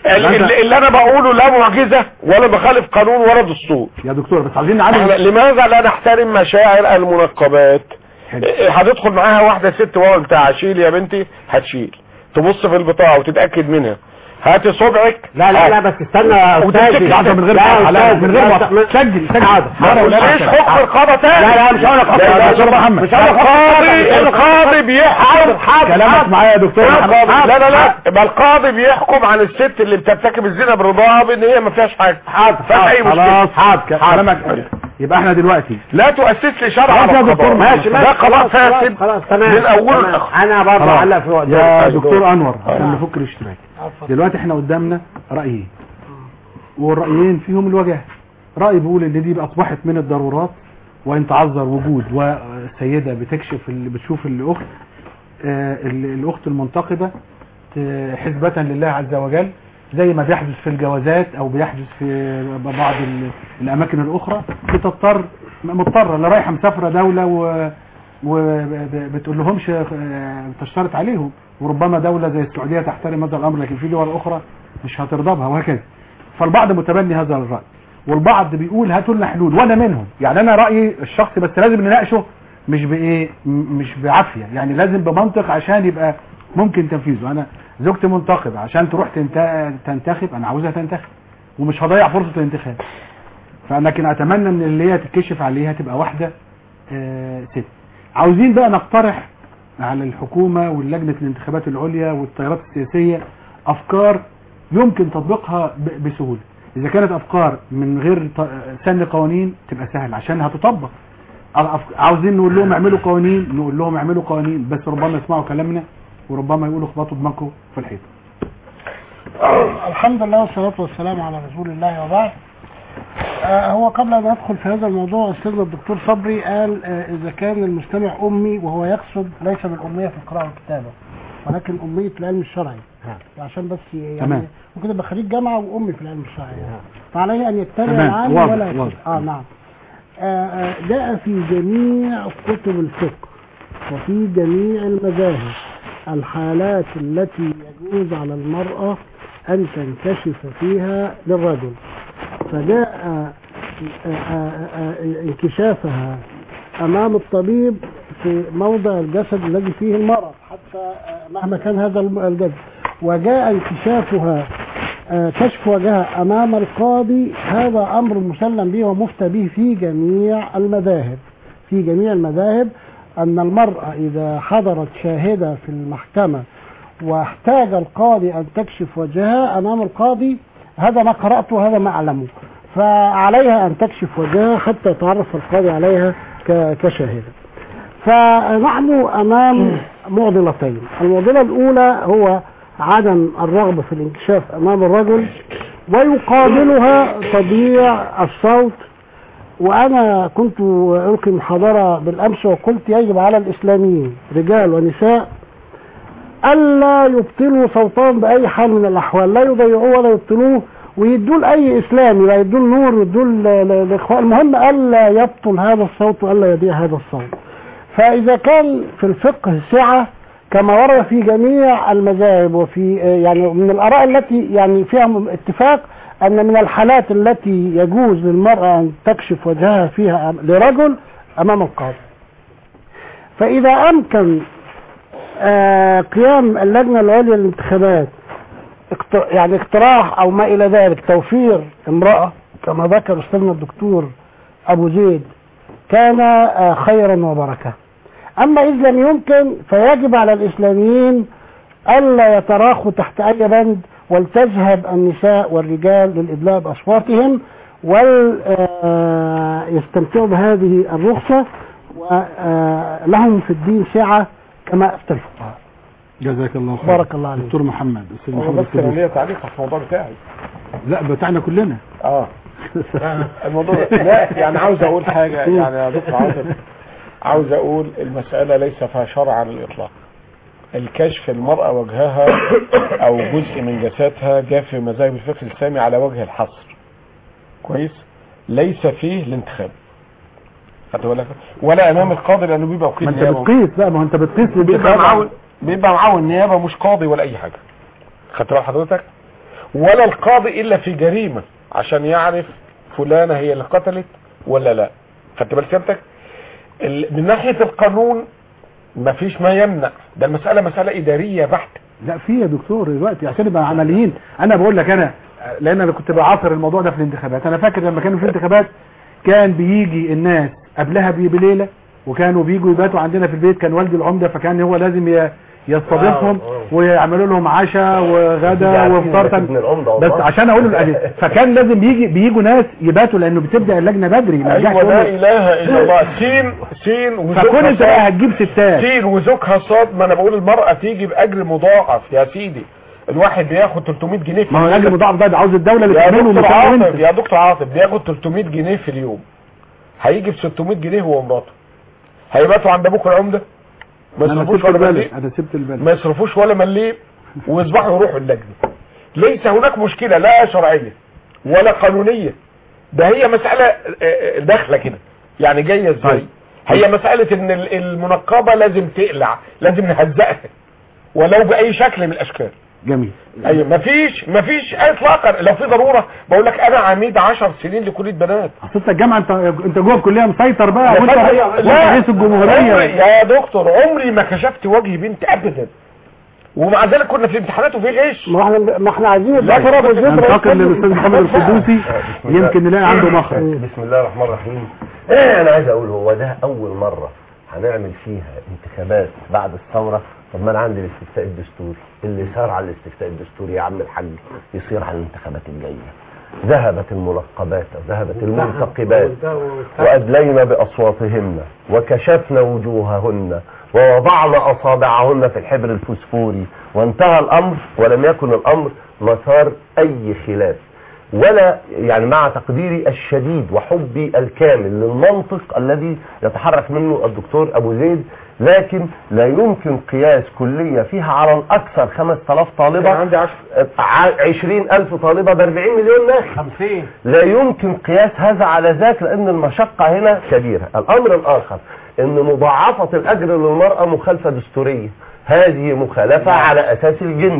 ال- ال- اللي انا بقوله لا معجزة ولا بخالف قانون ولا دستور يا دكتور بس عايزين احنا نعلم لماذا لا نحترم مشاعر المنقبات حلو. إيه، هتدخل معاها واحدة ست وهو بتاع شيل يا بنتي هتشيل تبص في البطاقة وتتأكد منها هاتي صبعك لا لا لا بس استنى يا وتمسك استاذي لحظة من غير لا يا مقاطعة، لا، أستاذي، من غير لا، مقاطعة. لا، سجل سجل حاضر، حاضر. ماليش حكم رقابة تاني لا لا مش هقول لك لا، لا، دكتور محمد. مش هقول لك القاضي القاضي بيحكم كلامك معايا يا دكتور القاضي لا لا لا يبقى القاضي بيحكم عن الست اللي بترتكب الزنا برضاها بان هي ما فيهاش حاجه حاضر فيهاش اي مشكله خلاص حاضر كلامك يبقى احنا دلوقتي لا تؤسس لي شرع خلاص يا على دكتور، القضاء ماشي، ده قضاء فاسد خلاص تمام من اوله تمام. لاخره انا برضه خلاص. علق في وقت يا أيوة. دكتور انور عشان نفك الاشتراك دلوقتي احنا قدامنا رايين والرايين فيهم الوجه راي بيقول ان دي اصبحت من الضرورات وان تعذر وجود وسيده بتكشف اللي بتشوف الاخت آه، ال- الاخت المنتقبه ت- حسبة لله عز وجل زي ما بيحدث في الجوازات او بيحدث في بعض ال- الاماكن الاخرى بتضطر مضطره اللي رايحه مسافره دوله و وبتقول لهمش آه، تشترط عليهم وربما دولة زي السعودية تحترم هذا الأمر لكن في دول أخرى مش هترضى بها وهكذا فالبعض متبني هذا الرأي والبعض بيقول هاتوا لنا حلول وأنا منهم يعني أنا رأيي الشخصي بس لازم نناقشه مش بإيه م- مش بعافية يعني لازم بمنطق عشان يبقى ممكن تنفيذه أنا زوجتي منتقبة عشان تروح تنت- تنتخب أنا عاوزها تنتخب ومش هضيع فرصة الانتخاب فلكن أتمنى إن اللي هي تتكشف عليها تبقى واحدة آه، ست عاوزين بقى نقترح على الحكومة واللجنة الانتخابات العليا والتيارات السياسية أفكار يمكن تطبيقها ب- بسهولة إذا كانت أفكار من غير ط- سن قوانين تبقى سهل عشان هتطبق الأف- عاوزين نقول لهم اعملوا قوانين نقول لهم اعملوا قوانين بس ربما يسمعوا كلامنا وربما يقولوا اخبطوا دماغكم في الحيط الحمد لله والصلاة والسلام على رسول الله وبعد آه هو قبل أن أدخل في هذا الموضوع أستاذنا الدكتور صبري قال آه إذا كان المستمع أمي وهو يقصد ليس بالأمية في القراءة والكتابة ولكن أمية العلم الشرعي عشان بس يعني تمام. ممكن يبقى خريج جامعة وأمي في العلم الشرعي يعني. فعليه أن يتبع تمام. العالم واضح. ولا يتبع. واضح. آه نعم آه آه جاء في جميع كتب الفقه وفي جميع المذاهب الحالات التي يجوز على المرأة أن تنكشف فيها للرجل فجاء آه، آه، آه، انكشافها أمام الطبيب في موضع الجسد الذي فيه المرض حتى آه، مهما كان هذا الم- الجسد وجاء انكشافها آه، كشف وجهها أمام القاضي هذا أمر مسلم به ومفتى به في جميع المذاهب في جميع المذاهب أن المرأة إذا حضرت شاهدة في المحكمة واحتاج القاضي أن تكشف وجهها أمام القاضي هذا ما قرأته وهذا ما أعلمه فعليها أن تكشف وجهها حتى يتعرف القاضي عليها ك- كشاهدة فنحن أمام معضلتين المعضلة الأولى هو عدم الرغبة في الانكشاف أمام الرجل ويقابلها تضييع الصوت وأنا كنت ألقي محاضرة بالأمس وقلت يجب على الإسلاميين رجال ونساء ألا يبطلوا صوتهم بأي حال من الأحوال لا يضيعوه ولا يبطلوه ويدوا لأي إسلامي لا يدوا النور ويدوا الإخوان المهم ألا يبطل هذا الصوت وألا يضيع هذا الصوت فإذا كان في الفقه سعة كما ورد في جميع المذاهب وفي يعني من الآراء التي يعني فيها اتفاق أن من الحالات التي يجوز للمرأة أن تكشف وجهها فيها لرجل أمام القاضي فإذا أمكن آه، قيام اللجنة العليا للانتخابات اقت- يعني اقتراح أو ما إلى ذلك توفير امرأة كما ذكر أستاذنا الدكتور أبو زيد كان آه، خيرا وبركة أما إذ لم يمكن فيجب على الإسلاميين ألا يتراخوا تحت أي بند ولتذهب النساء والرجال للإدلاء بأصواتهم ويستمتعوا بهذه الرخصة ولهم في الدين سعة كما أفتى الفقهاء جزاك الله خير بارك الله عليك. دكتور محمد استاذ هو محمد بس انا السدوسي. ليا تعليق على الموضوع بتاعي لا بتاعنا كلنا اه الموضوع لا يعني عاوز اقول حاجه يعني يا دكتور عاطف عاوز اقول المساله ليس فيها شرع على الاطلاق الكشف المرأة وجهها او جزء من جسدها جاء في مذاهب الفقه الاسلامي على وجه الحصر كويس ليس فيه الانتخاب خدت بالك ولا امام القاضي لانه بيبقى وكيل ما انت نيابه بتقيس لا ما هو انت بتقيس بيبقى الانتخاب معاه بيبقى معاه النيابه مش قاضي ولا اي حاجه خدت بال حضرتك ولا القاضي الا في جريمه عشان يعرف فلانه هي اللي قتلت ولا لا خدت بال سيادتك ال- من ناحيه القانون مفيش ما يمنع ده المساله مساله اداريه بحته لا في يا دكتور دلوقتي عشان نبقى عمليين انا بقول لك انا لان انا كنت بعاصر الموضوع ده في الانتخابات انا فاكر لما كانوا في الانتخابات كان بيجي الناس قبلها بي- بليله وكانوا بيجوا يباتوا عندنا في البيت كان والدي العمده فكان هو لازم ي- يستضيفهم ويعملوا لهم عشاء وغدا وفطار تاني. من العمده بس والله. عشان اقول له- فكان لازم بيجي بيجوا ناس يباتوا لانه بتبدا اللجنه بدري ما يرجعش ايوه يقول لا له- اله الا الله سين سين فكون وزوجها انت بقى صاد هتجيب ستات سين وزوجها صاد ما انا بقول المرأة تيجي بأجر مضاعف يا سيدي الواحد بياخد 300 جنيه في ما هو اليوم. الاجر مضاعف ده ده عاوز الدوله اللي يا تعمله دكتور مكانه عاطف انت يا دكتور عاطف بياخد 300 جنيه في اليوم هيجي ب 600 جنيه هو ومراته هيباتوا عند ابوك العمده ما انا يصرفوش سبت ولا البلد مليم انا سبت البلد ما يصرفوش ولا مليم ويصبحوا يروحوا اللجنه ليس هناك مشكله لا شرعيه ولا قانونيه ده هي مساله آه، آه، داخله كده يعني جايه ازاي طيب. هي مساله ان ال- المنقبه لازم تقلع لازم نهزقها ولو باي شكل من الاشكال جميل ايوه مفيش مفيش اطلاقا لو في ضروره بقول لك انا عميد 10 سنين لكليه بنات اصل انت الجامعه انت انت جوه الكليه مسيطر بقى يا وانت فندم، وانت لا رئيس عمري الجمهوريه يا دكتور عمري ما كشفت وجه بنت ابدا ومع ذلك كنا في امتحانات وفي غش ما احنا ما احنا عايزين لا، الفترة بس- بالذات ننتقل للاستاذ محمد القدوسي بسم الله. يمكن نلاقي عنده مخرج بسم الله الرحمن الرحيم ايه انا عايز اقول هو ده اول مره هنعمل فيها انتخابات بعد الثوره طب ما انا عندي الاستفتاء الدستوري اللي صار على الاستفتاء الدستوري يا عم الحاج يصير على الانتخابات الجايه ذهبت المنقبات ذهبت المنتقبات وأدلينا بأصواتهن وكشفنا وجوههن ووضعنا أصابعهن في الحبر الفسفوري وانتهى الأمر ولم يكن الأمر مسار أي خلاف ولا يعني مع تقديري الشديد وحبي الكامل للمنطق الذي يتحرك منه الدكتور أبو زيد لكن لا يمكن قياس كلية فيها على الأكثر 5000 طالبة كان عندي 10 20 ألف طالبة ب 40 مليون ناخب 50 لا يمكن قياس هذا على ذاك لأن المشقة هنا كبيرة الأمر الآخر أن مضاعفة الأجر للمرأة مخالفة دستورية هذه مخالفة على أساس الجنس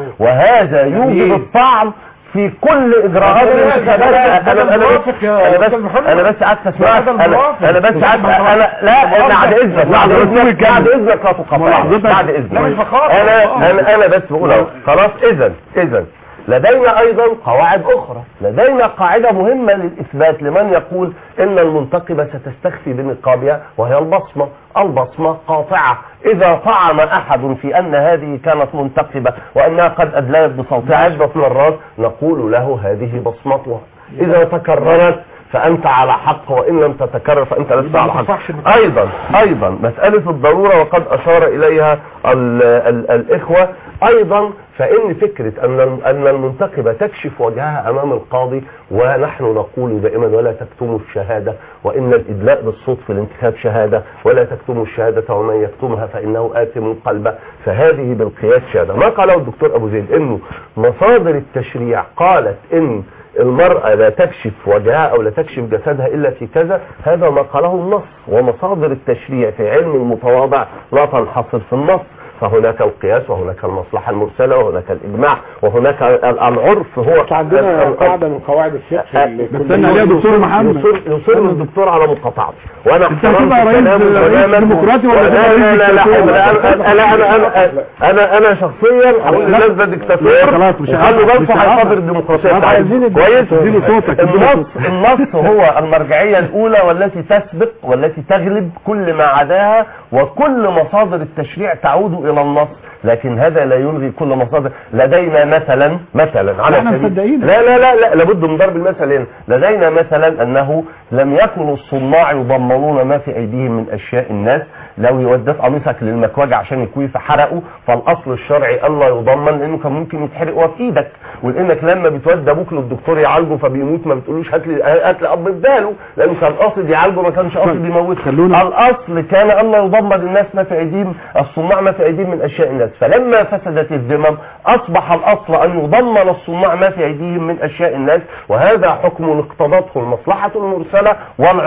وهذا يوجب الطعن في كل اجراءات الانتخابات انا انا بس انا بس انا بس قعدت اسمعك انا انا بس قعدت انا لا بعد اذنك بعد اذنك بعد اذنك لا تقاطعني بعد اذنك لا، مش بخاطر. انا انا انا بس بقول أهو. خلاص اذا اذا لدينا ايضا قواعد اخرى لدينا قاعده مهمه للاثبات لمن يقول ان المنتقبه ستستخفي بنقابها وهي البصمه البصمه قاطعه اذا طعن احد في ان هذه كانت منتقبه وانها قد ادلت بصوتها عده مرات نقول له هذه بصمتها اذا تكررت فانت على حق وان لم تتكرر فانت لست على حق ايضا ايضا مساله الضروره وقد اشار اليها ال ال الاخوه ايضا فان فكره ان ان المنتخبه تكشف وجهها امام القاضي ونحن نقول دائما ولا تكتموا الشهاده وان الادلاء بالصوت في الانتخاب شهاده ولا تكتموا الشهاده ومن يكتمها فانه اثم قلبه فهذه بالقياس شهاده ما قاله الدكتور ابو زيد انه مصادر التشريع قالت ان المرأة لا تكشف وجهها أو لا تكشف جسدها إلا في كذا هذا ما قاله النص ومصادر التشريع في علم المتواضع لا تنحصر في النص فهناك القياس وهناك المصلحة المرسلة وهناك الإجماع وهناك ال- العرف هو عندنا ال- ال- قاعدة من قواعد الفقه اللي بس أنا عليها دكتور محمد. يصر, يصر الدكتور على مقاطعته وانا أنت احترمت هتبقى رئيس- كلامه رئيس تماماً. ديمقراطي ولا لا هتبقى لا لا لا رئيس لا دكتور؟ انا انا انا انا انا شخصيا هقول للناس ده دكتاتور لا، خلاص، مش وخلوا هعرف- بالكم مش هعرف. هيصادر الديمقراطيه مش بتاعتنا. عايزين كويس اديله صوتك، اديله النص النص هو المرجعيه الاولى والتي تسبق والتي تغلب كل ما عداها وكل مصادر التشريع تعود الى النص لكن هذا لا يلغي كل مصادر لدينا مثلا مثلا على احنا سبيل- مصدقينك. لا لا لا لا لابد من ضرب المثل هنا لدينا مثلا انه لم يكن الصناع يضمنون ما في ايديهم من اشياء الناس لو يودت قميصك للمكواجي عشان يكوي فحرقه فالاصل الشرعي الا يضمن لانه كان ممكن يتحرق وهو في ايدك ولانك لما بتودي ابوك للدكتور يعالجه فبيموت ما بتقولوش هات لي هات لي اب بداله لانه كان قاصد يعالجه ما كانش قاصد يموته خلونا- الاصل كان الا يضمن الناس ما في ايديهم الصناع ما في ايديهم من اشياء الناس فلما فسدت الذمم اصبح الاصل ان يضمن الصناع ما في ايديهم من اشياء الناس وهذا حكم اقتضته المصلحه المرسله والعرف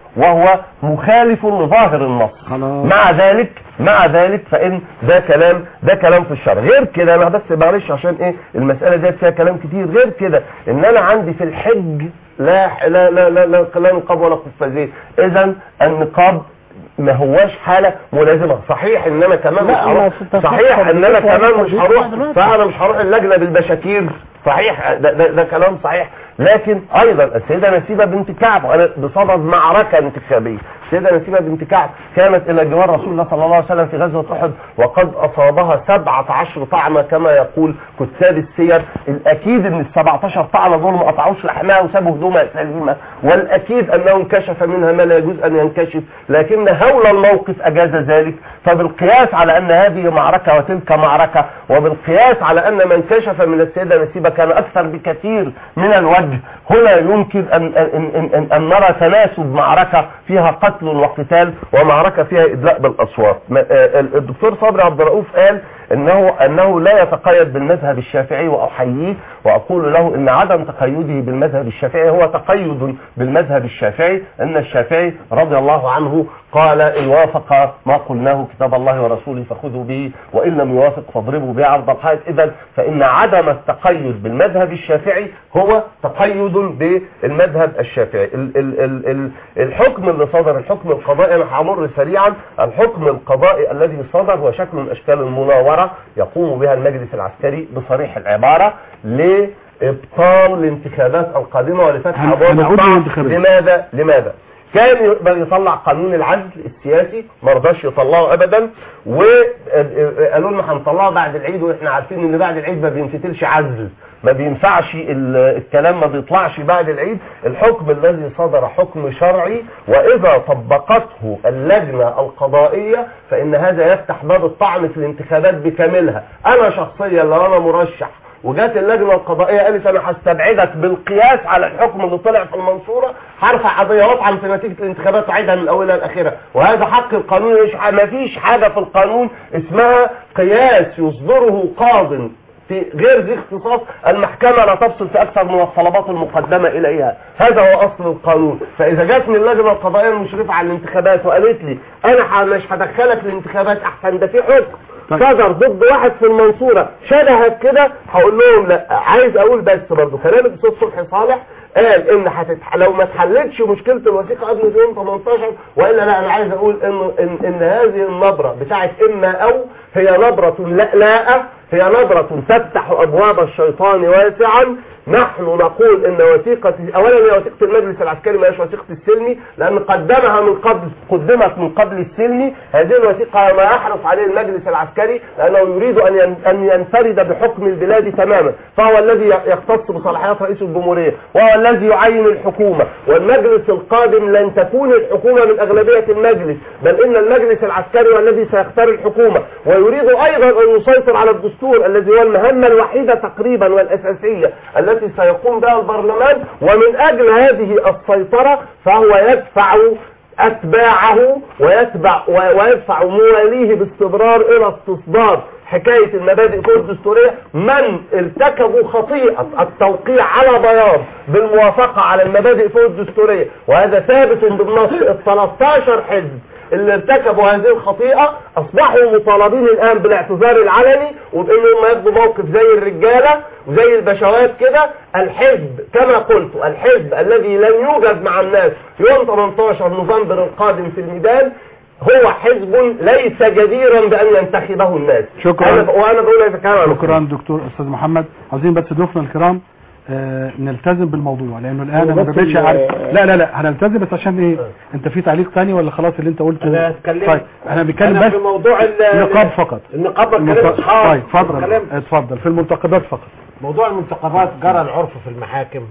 وهو مخالف لظاهر النص خلاص مع ذلك مع ذلك فان ده كلام ده كلام في الشرع غير كده انا بس معلش عشان ايه المساله دي فيها كلام كتير غير كده ان انا عندي في الحج لا لا لا لا لا, لا نقاب ولا قفازين اذا النقاب ما هواش حالة ملازمة صحيح ان انا كمان مش لا، هروح أنا ستفكر صحيح ان انا بالفكرة كمان مش دي هروح دلوقتي. فانا مش هروح اللجنة بالبشاكير صحيح ده, ده, ده كلام صحيح لكن ايضا السيدة نسيبة بنت كعب وانا بصدد معركة انتخابية السيدة نسيبة بنت كعب كانت الى جوار رسول الله صلى الله عليه وسلم في غزوة احد وقد اصابها 17 طعنة كما يقول كتاب السير الاكيد ان ال 17 طعنة دول ما قطعوش لحمها وسابوا هدومها سليمة والاكيد انه انكشف منها ما لا يجوز ان ينكشف لكن هول الموقف اجاز ذلك فبالقياس على ان هذه معركة وتلك معركة وبالقياس على ان من كشف من السيدة نسيبة كان اكثر بكثير من الوجه هنا يمكن ان, أن, أن, أن, أن نرى تناسب معركة فيها قتل وقتال ومعركة فيها ادلاء بالاصوات ما- آه، الدكتور صبري عبد الرؤوف قال انه انه لا يتقيد بالمذهب الشافعي واحييه واقول له ان عدم تقيده بالمذهب الشافعي هو تقيد بالمذهب الشافعي ان الشافعي رضي الله عنه قال ان وافق ما قلناه كتاب الله ورسوله فخذوا به وان لم يوافق فاضربوا به عرض الحائط اذا فان عدم التقيد بالمذهب الشافعي هو تقيد بالمذهب الشافعي ال ال ال ال الحكم اللي صدر الحكم القضائي انا همر سريعا الحكم القضائي الذي صدر هو شكل من اشكال المناوره يقوم بها المجلس العسكري بصريح العباره لابطال الانتخابات القادمه ولفتح هن- ابواب هنعود الطاعة. للانتخابات. لماذا لماذا كان يقدر يطلع قانون العزل السياسي ما رضاش يطلعه ابدا وقالوا لنا هنطلعه بعد العيد واحنا عارفين ان بعد العيد ما بينفتلش عزل ما بينفعش ال- الكلام ما بيطلعش بعد العيد الحكم الذي صدر حكم شرعي واذا طبقته اللجنه القضائيه فان هذا يفتح باب الطعن في الانتخابات بكاملها انا شخصيا لو انا مرشح وجات اللجنه القضائيه قالت انا هستبعدك بالقياس على الحكم اللي طلع في المنصوره هرفع قضيه واطعن في نتيجه الانتخابات واعيدها من اولها لاخرها وهذا حق القانون مش ما فيش حاجه في القانون اسمها قياس يصدره قاض في غير ذي اختصاص المحكمة لا تفصل في أكثر من الطلبات المقدمة إليها هذا هو أصل القانون فإذا جاتني اللجنة القضائية المشرفة على الانتخابات وقالت لي أنا ح- مش هدخلك الانتخابات أحسن ده في حكم طيب. صدر ضد واحد في المنصورة شبهك كده هقول لهم لا عايز أقول بس برضه كلام الأستاذ صبحي صالح قال ان هتتح... لو ما اتحلتش مشكله الوثيقه قبل يوم 18 والا لا انا عايز اقول انه ان, إن هذه النبره بتاعت اما او هي نبره لألاءة هي نبره تفتح ابواب الشيطان واسعا نحن نقول ان وثيقه اولا هي وثيقه المجلس العسكري ما هيش وثيقه السلمي لان قدمها من قبل قدمت من قبل السلمي هذه الوثيقه ما يحرص عليه المجلس العسكري لانه يريد ان ين- ان ينفرد بحكم البلاد تماما فهو الذي يختص بصلاحيات رئيس الجمهوريه وهو الذي يعين الحكومه والمجلس القادم لن تكون الحكومه من اغلبيه المجلس بل ان المجلس العسكري هو الذي سيختار الحكومه ويريد ايضا ان يسيطر على الدستور الذي هو المهمه الوحيده تقريبا والاساسيه التي سيقوم بها البرلمان ومن اجل هذه السيطره فهو يدفع اتباعه ويتبع ويدفع مواليه باستمرار الى استصدار حكاية المبادئ فوق الدستورية من ارتكبوا خطيئة التوقيع على بياض بالموافقة على المبادئ فوق الدستورية وهذا ثابت بالنص ال 13 حزب اللي ارتكبوا هذه الخطيئة اصبحوا مطالبين الان بالاعتذار العلني وبانهم ياخدوا موقف زي الرجالة وزي البشوات كده الحزب كما قلت الحزب الذي لن يوجد مع الناس يوم 18 نوفمبر القادم في الميدان هو حزب ليس جديرا بان ينتخبه الناس شكراً. أنا- وانا بقول هذا كلام على شكرا دكتور استاذ محمد عايزين بس ضيوفنا الكرام آه نلتزم بالموضوع لانه الان انا ما بس بقتش ال- عارف لا لا لا هنلتزم بس عشان ايه انت في تعليق تاني ولا خلاص اللي انت قلته انا اتكلمت طيب احنا بنتكلم أنا بس في موضوع ال- النقاب فقط النقاب المنت- بتكلم اصحاب طيب اتفضل بتكلم- اتفضل في المنتقدات فقط موضوع المنتخبات جرى العرف في المحاكم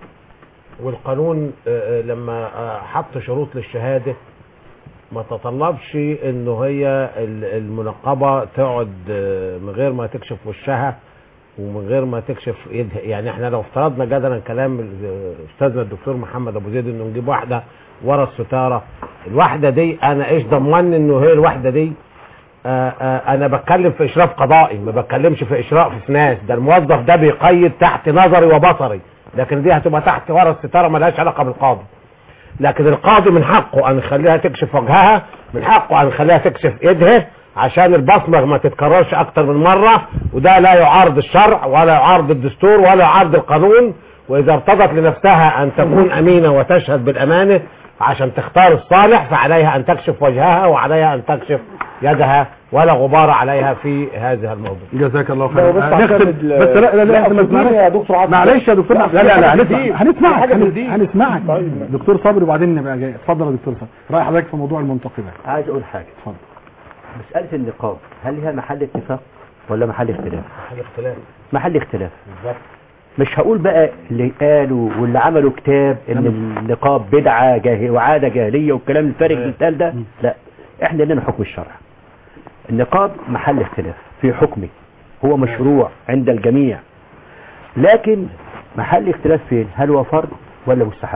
والقانون آه، آه، لما آه، حط شروط للشهادة ما تطلبش انه هي ال- المنقبة تقعد آه، من غير ما تكشف وشها ومن غير ما تكشف يدها يعني احنا لو افترضنا جدلا كلام ال- استاذنا الدكتور محمد ابو زيد انه نجيب واحدة ورا الستارة الواحدة دي انا ايش ضمن انه هي الواحدة دي آه، آه، انا بتكلم في اشراف قضائي ما بتكلمش في اشراف في ناس ده الموظف ده بيقيد تحت نظري وبصري لكن دي هتبقى تحت ورا الستاره ملهاش علاقه بالقاضي لكن القاضي من حقه ان يخليها تكشف وجهها من حقه ان يخليها تكشف ايدها عشان البصمة ما تتكررش اكتر من مرة وده لا يعارض الشرع ولا يعارض الدستور ولا يعارض القانون واذا ارتضت لنفسها ان تكون امينة وتشهد بالامانة عشان تختار الصالح فعليها ان تكشف وجهها وعليها ان تكشف يدها ولا غبار عليها في هذا الموضوع جزاك الله لا، خير بس آه، عشان نختم ال- بس لا لا لا، لا أصل أنت الدين معلش يا دكتور عبد معلش يا دكتور لا، لا لا لا حاجة هنسمع بالدين. هنسمعك حاجة هن- بالدين. هنسمعك طيب. دكتور صبري وبعدين نبقى جاي اتفضل يا دكتور صبري رايح حضرتك في موضوع المنتقبات عايز اقول حاجه اتفضل مساله النقاب هل لها محل اتفاق ولا محل اختلاف الاختلاف محل اختلاف مش هقول بقى اللي قالوا واللي عملوا كتاب ان النقاب بدعه جاهل وعاده جاهليه والكلام الفارغ اللي اتقال ده لا احنا لنا حكم الشرع النقاب محل اختلاف في حكمه هو مشروع عند الجميع لكن محل اختلاف فين هل هو فرض ولا مستحب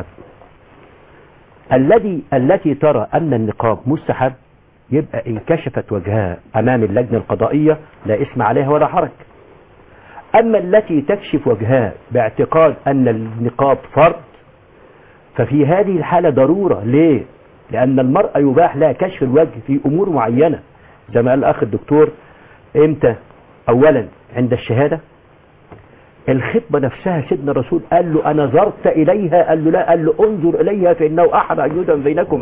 الذي التي ترى ان النقاب مستحب يبقى ان كشفت وجهها امام اللجنه القضائيه لا اسم عليها ولا حرج أما التي تكشف وجهها باعتقاد أن النقاب فرض ففي هذه الحالة ضرورة ليه؟ لأن المرأة يباح لها كشف الوجه في أمور معينة زي ما قال الأخ الدكتور إمتى؟ أولا عند الشهادة الخطبة نفسها سيدنا الرسول قال له أنا نظرت إليها قال له لا قال له انظر إليها فإنه أحد عيودا بينكما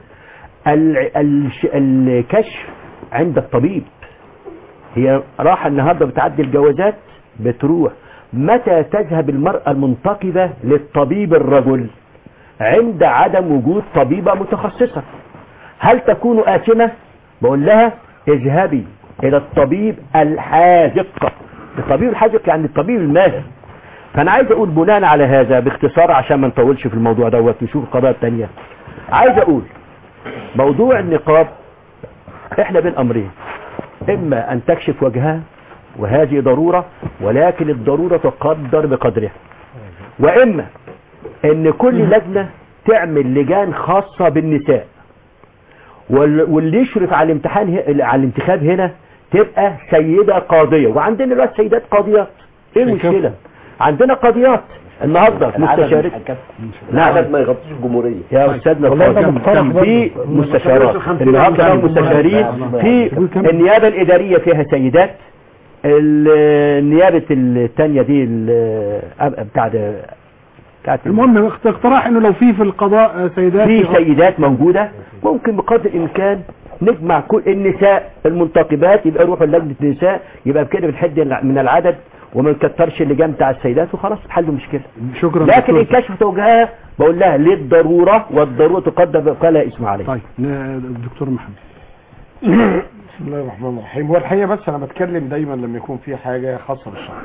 ال- الش- الكشف عند الطبيب هي راحة النهاردة بتعدي الجوازات بتروح متى تذهب المرأة المنتقبة للطبيب الرجل عند عدم وجود طبيبة متخصصة هل تكون آثمة بقول لها اذهبي إلى الطبيب الحاذق الطبيب الحاذق يعني الطبيب الماهر فأنا عايز أقول بناء على هذا باختصار عشان ما نطولش في الموضوع دوت نشوف القضايا التانية عايز أقول موضوع النقاب احنا بين أمرين إما أن تكشف وجهها وهذه ضرورة ولكن الضرورة تقدر بقدرها وإما أن كل لجنة تعمل لجان خاصة بالنساء وال- واللي يشرف على الامتحان ه- على الانتخاب هنا تبقى سيدة قاضية وعندنا دلوقتي سيدات قاضيات ايه المشكلة عندنا قاضيات النهارده مستشارات نعم العدد ما يغطيش الجمهورية يا استاذنا والله ده الفاضل مقترح في برضه. مستشارات النهارده في مستشارين في النيابه الاداريه فيها سيدات ال- النيابه الثانيه دي ال- بتاع ده بتاعت المهم اخت- اقتراح انه لو في في القضاء آه، سيدات في يغ- سيدات موجوده ممكن بقدر الامكان نجمع كل النساء المنتقبات يبقى يروحوا لجنه النساء يبقى بكده بنحد من العدد وما نكترش اللجان بتاع السيدات وخلاص حل المشكله شكرا لكن دكتور. ان كشفت وجهها بقول لها للضروره والضروره تقدر بقى لها اسم عليه طيب ن- دكتور محمد بسم الله الرحمن الرحيم هو الحقيقه بس انا بتكلم دايما لما يكون في حاجه خاصه بالشرع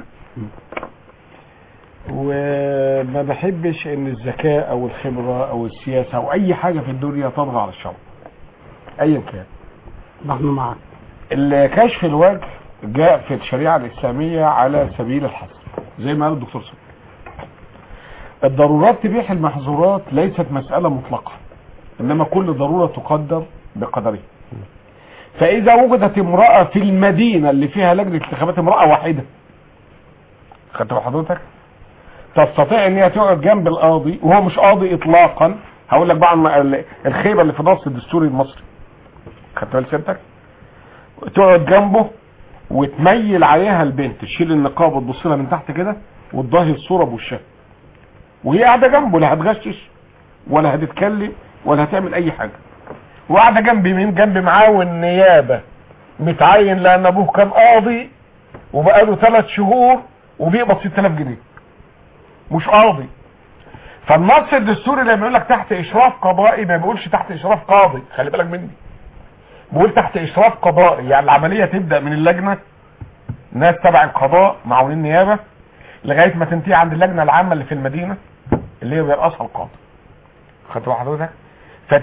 وما بحبش ان الذكاء او الخبره او السياسه او اي حاجه في الدنيا تطغى على الشرع ايا كان نحن معك كشف الوجه جاء في الشريعه الاسلاميه على سبيل الحصر زي ما قال الدكتور صبحي الضرورات تبيح المحظورات ليست مساله مطلقه انما كل ضروره تقدر بقدرها فاذا وجدت امراه في المدينه اللي فيها لجنه انتخابات امراه واحده خدت بال حضرتك تستطيع ان هي تقعد جنب القاضي وهو مش قاضي اطلاقا هقول لك بقى عن ال- الخيبه اللي في النص الدستوري المصري خدت بال سيادتك تقعد جنبه وتميل عليها البنت تشيل النقاب وتبص لها من تحت كده وتضاهي الصوره بوشها وهي قاعده جنبه لا هتغشش ولا هتتكلم ولا هتعمل اي حاجه وقاعده جنب مين جنب معاون نيابه متعين لان ابوه كان قاضي وبقاله ثلاث شهور وبيقبض 6000 جنيه مش قاضي فالنص الدستوري لما يقول لك تحت اشراف قضائي ما بيقولش تحت اشراف قاضي خلي بالك مني بيقول تحت اشراف قضائي يعني العمليه تبدا من اللجنه ناس تبع القضاء معاونين نيابه لغايه ما تنتهي عند اللجنه العامه اللي في المدينه اللي هي بيرأسها القاضي خدت بال حضرتك ف 90% 99%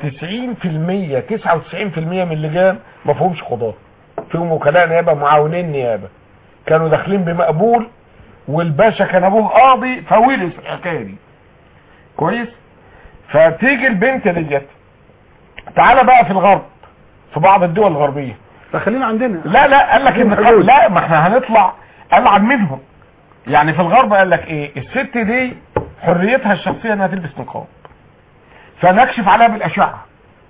من اللجان ما فيهمش قضاه فيهم وكلاء نيابه معاونين نيابه كانوا داخلين بمقبول والباشا كان ابوه قاضي فورث الحكايه دي كويس فتيجي البنت ديت تعالى بقى في الغرب في بعض الدول الغربيه فخلينا عندنا لا لا قال لك ان لا ما احنا هنطلع ابعد منهم يعني في الغرب قال لك ايه الست دي حريتها الشخصيه انها تلبس نقاب فنكشف عليها بالاشعه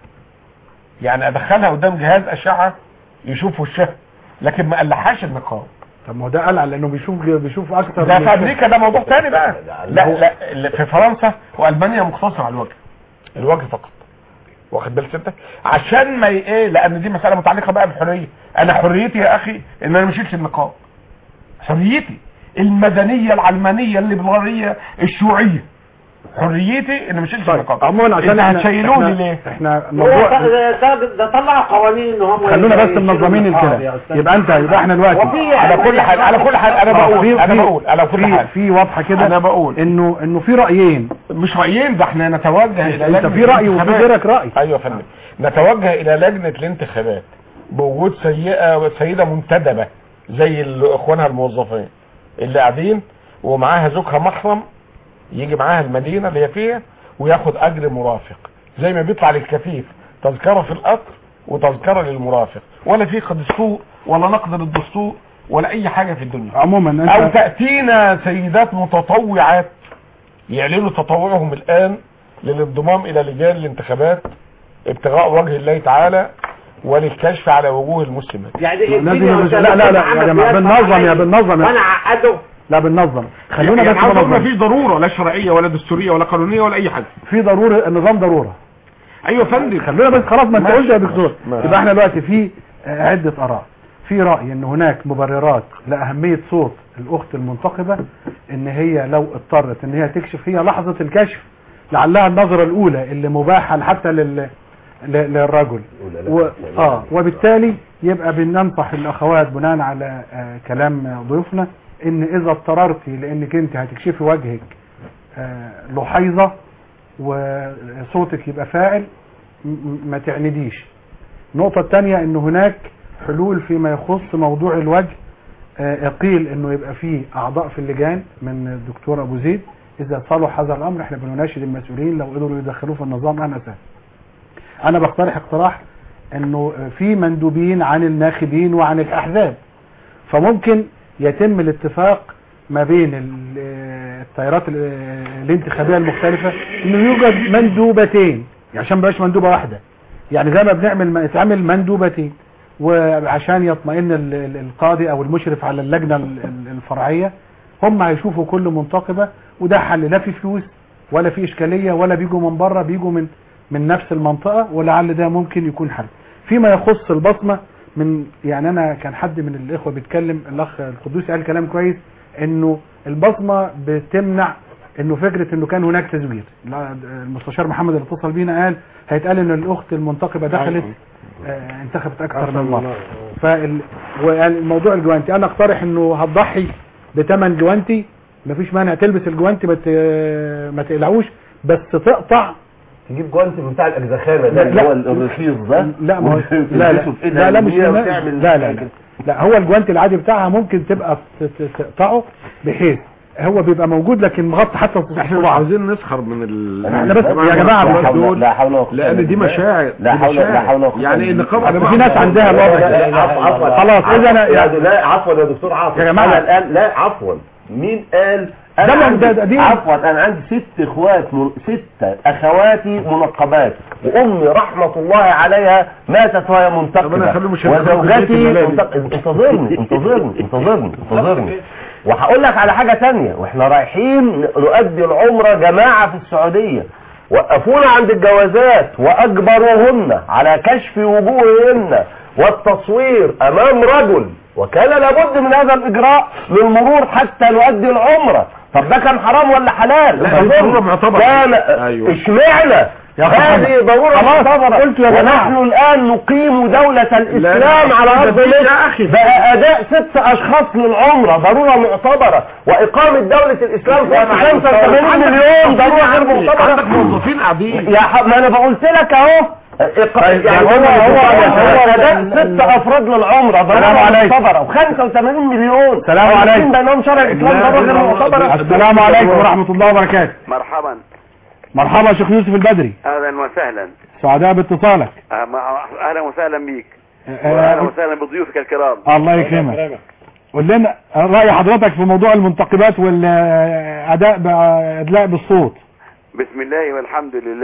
يعني ادخلها قدام جهاز اشعه يشوف وشها لكن ما قلعهاش النقاب طب ما هو ده قلع لانه بيشوف بيشوف اكتر ده من- في امريكا ده موضوع تاني بقى لا لا لا، في فرنسا والمانيا مقتصر على الوجه الوجه فقط واخد بالك انت عشان ما ي- ايه لان دي مساله متعلقه بقى بالحريه انا حريتي يا اخي ان انا ما اشيلش النقاب حريتي المدنيه العلمانيه الليبراليه الشيوعيه حريتي ان ما اشيلش النقاب عموما عشان انت احنا هتشيلوني احنا, ليه احنا هو موضوع ده, ده, ده طلع قوانين ان هم خلونا بس يشيلوا منظمين النقاب يا الكلام أستاذ. يبقى انت يبقى احنا دلوقتي وفي على كل حال على كل حال انا آه، بقول في- انا في- بقول على كل في حال في واضحه كده انا بقول انه انه في رايين مش رايين ده احنا نتوجه الى انت لجنة في راي وفي الانتخابات. غيرك راي ايوه يا فندم نتوجه الى لجنه الانتخابات بوجود سيئه سيده منتدبه زي ال- اخوانها الموظفين اللي قاعدين ومعاها زوجها محرم يجي معاها المدينه اللي هي فيها وياخد اجر مرافق زي ما بيطلع للكفيف تذكره في القطر وتذكره للمرافق ولا في دستور ولا نقد للدستور ولا اي حاجه في الدنيا عموما او انت تأتينا سيدات متطوعات يعلنوا تطوعهم الان للانضمام الى لجان الانتخابات ابتغاء وجه الله تعالى وللكشف على وجوه المسلمات يعني لازم اديني يبقى- أستاذ لا- لا- لا، محمد يا جماعة، بيدفع بالنظم يا علي بالنظم يا- وانا عقده لا بننظم خلونا يعني بس عاوز اقول ما منظم فيش ضروره لا شرعيه ولا دستوريه ولا قانونيه ولا اي حاجه في ضروره النظام ضروره ايوه يا فندم خلونا بس خلاص ما انت ماشي. قلت يا دكتور ماشي. يبقى احنا دلوقتي في آه، عده اراء في راي ان هناك مبررات لاهميه صوت الاخت المنتخبه ان هي لو اضطرت ان هي تكشف هي لحظه الكشف لعلها النظره الاولى اللي مباحه حتى لل ل- للرجل و... اه وبالتالي يبقى بننصح الاخوات بناء على آه كلام ضيوفنا ان اذا اضطررتي لانك انت هتكشفي وجهك آه لحيظه وصوتك يبقى فاعل م- م- ما تعنديش النقطة الثانية ان هناك حلول فيما يخص موضوع الوجه آه، قيل انه يبقى فيه اعضاء في اللجان من الدكتور ابو زيد اذا صلح هذا الامر احنا بنناشد المسؤولين لو قدروا يدخلوه في النظام انا سهل انا بقترح اقتراح انه آه، في مندوبين عن الناخبين وعن الاحزاب فممكن يتم الاتفاق ما بين ال- آه، التيارات ال- آه، الانتخابية المختلفة انه يوجد مندوبتين يعني عشان مبقاش مندوبة واحدة يعني زي ما بنعمل ما يتعمل مندوبتين وعشان يطمئن ال- ال- القاضي او المشرف على اللجنة ال- ال- الفرعية هم هيشوفوا كل منتخبة وده حل لا في فلوس ولا في اشكالية ولا بيجوا من بره بيجوا من من نفس المنطقة ولعل ده ممكن يكون حل فيما يخص البصمة من يعني انا كان حد من الاخوة بيتكلم الاخ القدوسي قال كلام كويس انه البصمة بتمنع انه فكرة انه كان هناك تزوير لا، المستشار محمد اللي اتصل بينا قال هيتقال ان الاخت المنتخبة دخلت آه، انتخبت اكثر من مرة فال والموضوع الجوانتي انا اقترح انه هتضحي بثمن جوانتي مفيش مانع تلبس الجوانتي ما ت- ما تقلعوش بس تقطع تجيب جوانت بتاع الاجزخانه لا، ده اللي لا. هو الرصيص ده لا ما هو وتلبسه لا لا في إيدها لا لا مش اليمين لا وتعمل لا لا, لا, لا هو الجوانتي العادي بتاعها ممكن تبقى ت- ت- تقطعه بحيث هو بيبقى موجود لكن مغطي حتى احنا مش الصباع عايزين نسخر من ال احنا بس يا جماعة لا بس حول دول لا حول ولا قوة لان دي إلا مشاعر لا دي حول لا مشاعر. حول ولا قوة يعني إلا النقاب بالله. يا جماعه في ناس عندها الوضع لا، ده. لا، عفوا عفوا خلاص، عفوا. إذا أنا- لا لا عفوا يا دكتور عفوا يا جماعة. أنا الان لا عفوا مين قال ده انا من- عندي ده- ده- دي- عفوا انا عندي ست اخوات من- ستة اخواتي منقبات وامي رحمة الله عليها ماتت وهي طب أنا منتقبة هخليهم يشهدوا في وزوجتي بيت الميلاد. منتق- انتظرني انتظرني انتظرني انتظرني وهقول لك على حاجة تانية واحنا رايحين نؤدي العمرة جماعة في السعودية وقفونا عند الجوازات واجبروهن على كشف وجوههن والتصوير امام رجل وكان لابد من هذا الاجراء للمرور حتى نؤدي العمرة طب ده كان حرام ولا حلال لا، دي ضرورة معتبرة. كان أيوة. اشمعنى يا أخي هذه محمد. ضرورة خلاص، معتبرة قلت يا جماعة. ونحن الآن نقيم دولة الإسلام لا، على ده أرض في- مصر يا أخي. بقى أداء ست أشخاص للعمرة ضرورة معتبرة وإقامة دولة الإسلام في 85 مليون ضرورة غير عندك معتبرة موظفين قاعدين يا ح... ما أنا بقولت لك أهو إق- طيب، يعني يا هو محمد، هو السلام هو أداء عليكم. ست أفراد للعمرة ضرورة السلام عليكم. معتبرة و85 مليون السلام عارفين عليكم. بأنهم شرع الإسلام لا، ضرورة غير لا، معتبرة السلام عليكم ورحمة الله وبركاته مرحبا مرحبا يا شيخ يوسف البدري اهلا وسهلا سعداء باتصالك آه، ما- اهلا وسهلا بيك آه، واهلا وسهلا بضيوفك الكرام الله يكرمك قول لنا رأي حضرتك في موضوع المنتخبات والأداء بأدلاء بالصوت بسم الله والحمد لله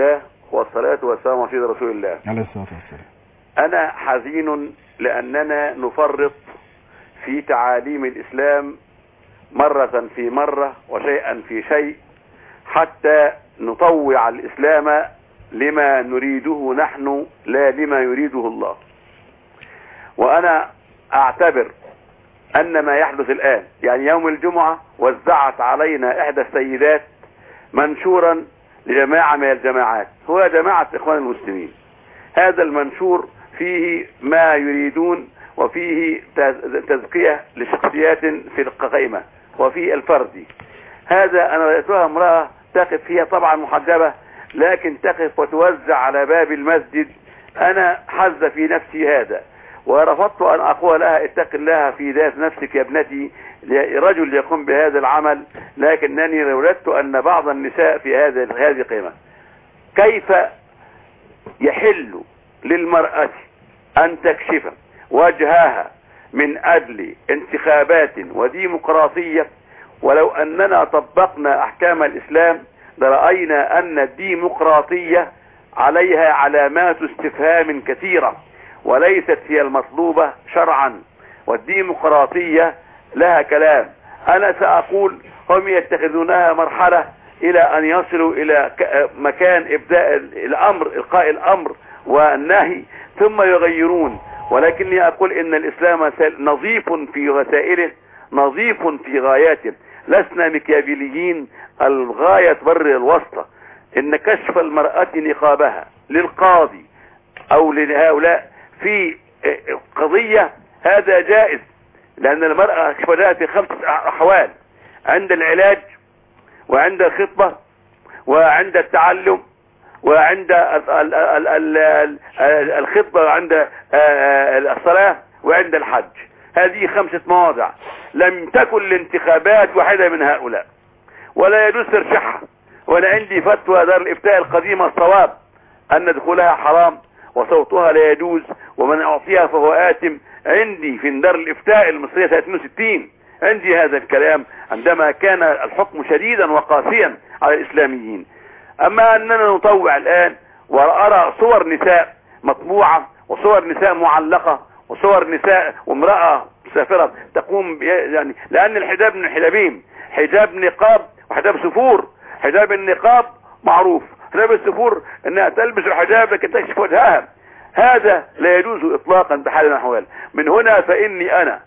والصلاة والسلام على سيدنا رسول الله عليه الصلاة والسلام أنا حزين لأننا نفرط في تعاليم الإسلام مرة في مرة وشيئا في شيء حتى نطوع الإسلام لما نريده نحن لا لما يريده الله وأنا أعتبر أن ما يحدث الآن يعني يوم الجمعة وزعت علينا إحدى السيدات منشورا لجماعة من الجماعات هو جماعة إخوان المسلمين هذا المنشور فيه ما يريدون وفيه تز- تزكية لشخصيات في القائمة وفيه الفردي هذا أنا رأيتها امرأة تقف هي طبعا محجبة لكن تقف وتوزع على باب المسجد أنا حز في نفسي هذا ورفضت أن أقول لها اتق الله في ذات نفسك يا ابنتي رجل يقوم بهذا العمل لكنني وجدت أن بعض النساء في هذا هذه القيمة كيف يحل للمرأة أن تكشف وجهها من أجل انتخابات وديمقراطية ولو أننا طبقنا أحكام الإسلام لرأينا أن الديمقراطية عليها علامات استفهام كثيرة وليست هي المطلوبة شرعا والديمقراطية لها كلام أنا سأقول هم يتخذونها مرحلة إلى أن يصلوا إلى ك- مكان إبداء الأمر إلقاء الأمر والنهي ثم يغيرون ولكني أقول إن الإسلام سل- نظيف في وسائله نظيف في غاياته لسنا مكيافيليين الغاية بر الوسطى إن كشف المرأة نقابها للقاضي أو لهؤلاء في قضية هذا جائز لأن المرأة كشفتها في خمسة أحوال عند العلاج وعند الخطبة وعند التعلم وعند ال- ال- ال- ال- ال- الخطبة وعند آه، الصلاة وعند الحج هذه خمسة مواضع لم تكن الانتخابات واحدة من هؤلاء ولا يجوز ترشيحها وانا عندي فتوى دار الافتاء القديمة الصواب ان دخولها حرام وصوتها لا يجوز ومن اعطيها فهو آثم عندي في دار الافتاء المصرية سنة 62 عندي هذا الكلام عندما كان الحكم شديدا وقاسيا على الاسلاميين اما اننا نطوع الان وارى صور نساء مطبوعة وصور نساء معلقة وصور نساء وامرأة مسافرة تقوم ب- يعني لان الحجاب من حجابين حجاب نقاب وحجاب سفور حجاب النقاب معروف حجاب السفور انها تلبس الحجاب لكن تكشف وجهها هذا لا يجوز اطلاقا بحال من الاحوال من هنا فاني انا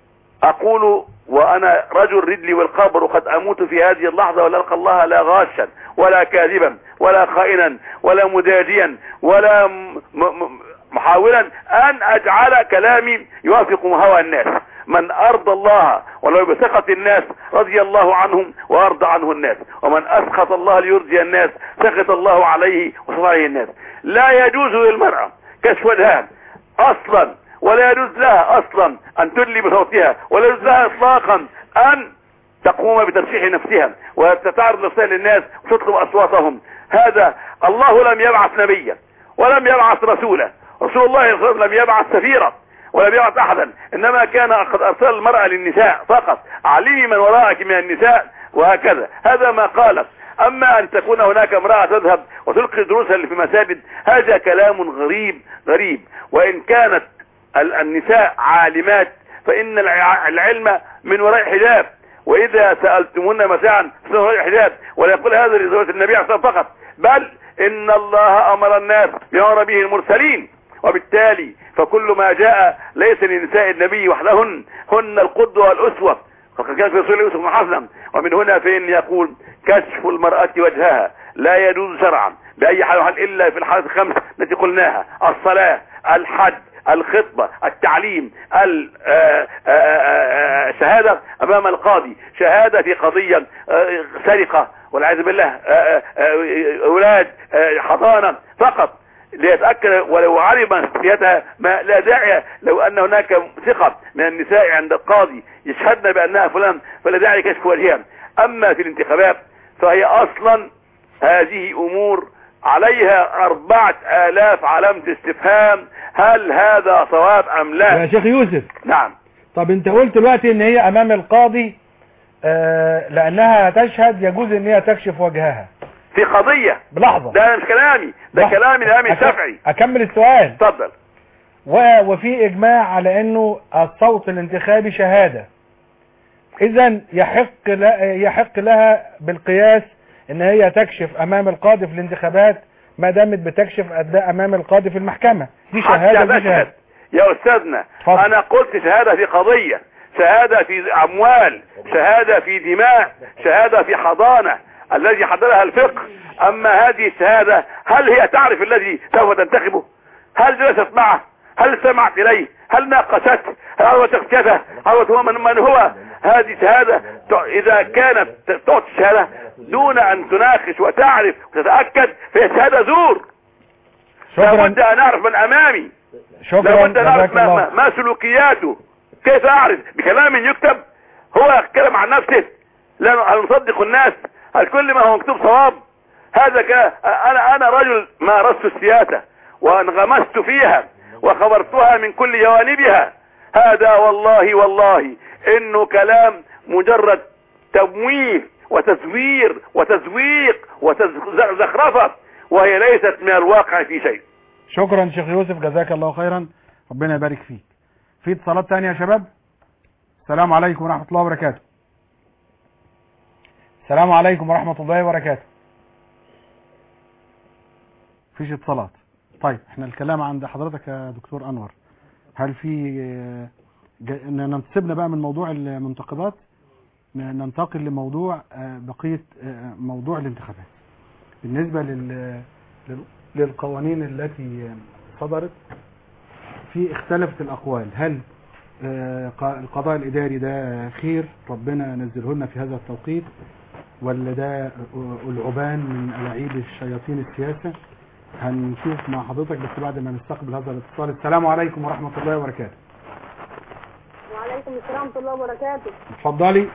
اقول وانا رجل ردلي والقبر قد اموت في هذه اللحظة ولا القى الله لا غاشا ولا كاذبا ولا خائنا ولا مداجيا ولا م- م- محاولا ان اجعل كلامي يوافق هوى الناس من ارضى الله ولو بسخط الناس رضي الله عنهم وارضى عنه الناس ومن اسخط الله ليرضي الناس سخط الله عليه وسخط عليه الناس لا يجوز للمرأة كشف وجهها اصلا ولا يجوز لها اصلا ان تدلي بصوتها ولا يجوز لها اطلاقا ان تقوم بترشيح نفسها وتتعرض نفسها للناس وتطلب اصواتهم هذا الله لم يبعث نبيا ولم يبعث رسولا رسول الله صلى الله عليه وسلم لم يبعث سفيرا ولم يبعث احدا انما كان قد ارسل المرأة للنساء فقط علمي من وراءك من النساء وهكذا هذا ما قالت اما ان تكون هناك امرأة تذهب وتلقي دروسها اللي في مساجد هذا كلام غريب غريب وان كانت ال- النساء عالمات فان الع- العلم من وراء حجاب واذا سألتمون متاعا من وراء حجاب ولا يقول هذا لزوجة النبي عليه الصلاة والسلام فقط بل ان الله امر الناس بما امر به المرسلين وبالتالي فكل ما جاء ليس لنساء النبي وحدهن هن القدوة والاسوة فقد كان في رسول الله يوسف حسنا ومن هنا فإن يقول كشف المرأة وجهها لا يجوز شرعا بأي حال وحال إلا في الحالات الخمس التي قلناها الصلاة الحج الخطبة التعليم الشهادة أمام القاضي شهادة في قضية آه، سرقة والعياذ بالله آه، آه، أولاد آه، حضانة فقط ليتأكد ولو علم شخصيتها ما لا داعي لو أن هناك ثقة من النساء عند القاضي يشهدن بأنها فلان فلا داعي لكشف وجهها أما في الانتخابات فهي أصلا هذه أمور عليها أربعة آلاف علامة استفهام هل هذا صواب أم لا يا شيخ يوسف نعم طب انت قلت دلوقتي ان هي امام القاضي آه لانها تشهد يجوز ان هي تكشف وجهها في قضية بلحظة ده مش كلامي ده لحظة. كلام الامام أك- الشافعي اكمل السؤال اتفضل و- وفي اجماع على انه الصوت الانتخابي شهادة اذا يحق ل- يحق لها بالقياس ان هي تكشف امام القاضي في الانتخابات ما دامت بتكشف اداء امام القاضي في المحكمة دي حتى شهادة دي بشهد شهادة يا استاذنا اتفضل. انا قلت شهادة في قضية شهادة في اموال شهادة في دماء شهادة في حضانة الذي حضرها الفقه اما هذه الشهادة هل هي تعرف الذي سوف تنتخبه هل جلست معه هل سمعت اليه هل ناقشته هل هو شخصيته هل هو من, من هو هذه شهادة تع- اذا كانت ت- تعطي الشهادة دون ان تناقش وتعرف وتتأكد فهي شهادة زور لابد شكرا ان اعرف من امامي شكرا لابد ان اعرف جزاك ما, الله ما, ما سلوكياته كيف اعرف بكلام يكتب هو يتكلم عن نفسه لا هل نصدق الناس هل كل ما هو مكتوب صواب هذا ك... انا انا رجل مارست السياسة وانغمست فيها وخبرتها من كل جوانبها هذا والله والله انه كلام مجرد تمويه وتزوير وتزويق وزخرفة وهي ليست من الواقع في شيء شكرا شيخ يوسف جزاك الله خيرا ربنا يبارك فيك في اتصالات تانية يا شباب السلام عليكم ورحمة الله وبركاته السلام عليكم ورحمة الله وبركاته فيش اتصالات طيب احنا الكلام عند حضرتك يا دكتور انور هل في آه، ج- إن ننتسبنا بقى من موضوع المنتخبات ن- ننتقل لموضوع آه، بقية آه، موضوع الانتخابات بالنسبة لل لل- للقوانين التي صدرت في اختلفت الأقوال هل آه، ق- القضاء الإداري ده خير ربنا نزله لنا في هذا التوقيت ولا ده العبان من ألاعيب الشياطين السياسة هنشوف مع حضرتك بس بعد ما نستقبل هذا الاتصال السلام عليكم ورحمة الله وبركاته وعليكم السلام ورحمة الله وبركاته اتفضلي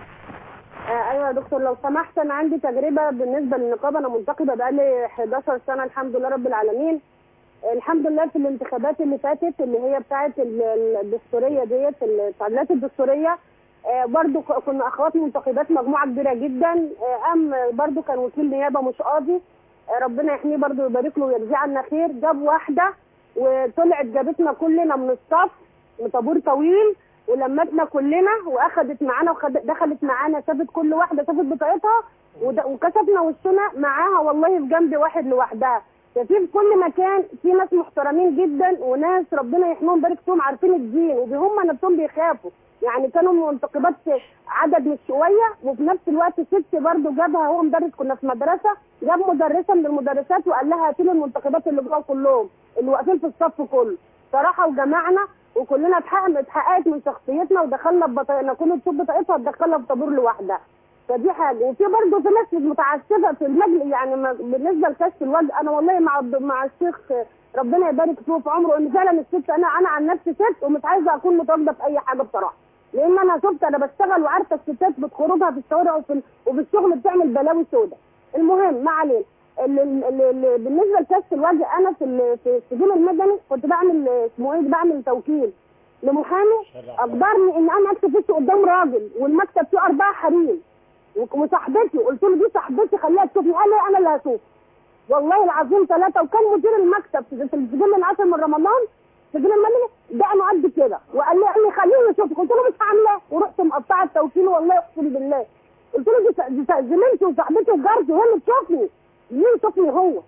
آه ايوه يا دكتور لو سمحت انا عندي تجربة بالنسبة للنقابة انا منتقبة بقالي 11 سنة الحمد لله رب العالمين آه، الحمد لله في الانتخابات اللي فاتت اللي هي بتاعة ال- ال- الدستورية ديت التعديلات الدستورية آه، برضو ك- كنا اخوات منتخبات مجموعة كبيرة جدا آه، ام برضو كان وكيل نيابة مش قاضي آه، ربنا يحميه برضو ويبارك له ويرجع عنا خير جاب واحدة وطلعت جابتنا كلنا من الصف طابور طويل ولمتنا كلنا واخدت معانا ودخلت معانا سابت كل واحده سابت بطاقتها ود- وكشفنا وشنا معاها والله في جنب واحد لوحدها ففي في كل مكان في ناس محترمين جدا وناس ربنا يحميهم ويبارك فيهم عارفين الدين وهم نفسهم بيخافوا يعني كانوا منتقبات عدد مش شويه وفي نفس الوقت ست برضه جابها هو مدرس كنا في مدرسه جاب مدرسه من المدرسات وقال لها هاتي لي المنتخبات اللي جوه كلهم اللي واقفين في الصف كله صراحه وجمعنا وكلنا اتحقق- اتحققت من شخصيتنا ودخلنا ببطاقتنا كل تشوف بطاقتها تدخلها في طابور لوحدها فدي حاجه وفي برضه في ناس متعسفه في المجلس يعني ما- بالنسبه لكشف الوجه انا والله مع مع الشيخ ربنا يبارك فيه في عمره ان فعلا الست انا انا عن نفسي ست ومش عايزه اكون متواجده في اي حاجه بصراحه لان انا شفت انا بشتغل وعارفه الستات بتخرجها في الشوارع وفي ال- وفي الشغل بتعمل بلاوي سوداء المهم ما علينا ال- ال- ال- ال- بالنسبه لكشف الوجه انا في ال- في السجون المدني كنت بعمل اسمه ايه بعمل توكيل لمحامي اجبرني ان انا اكتب وشي قدام راجل والمكتب فيه اربعه حريم و- وصاحبتي قلت له دي صاحبتي خليها تشوفني قال لي انا اللي هشوف والله العظيم ثلاثه وكان مدير المكتب في في السجون العاشر من رمضان سجون المدني ده انا قد كده وقال لي قال لي خليني اشوفك قلت له مش عاملاه ورحت مقطعه التوكيل والله اقسم بالله قلت له دي س- دي س- زميلتي وصاحبتي وجارتي هي اللي تشوفني مين يشوفني هو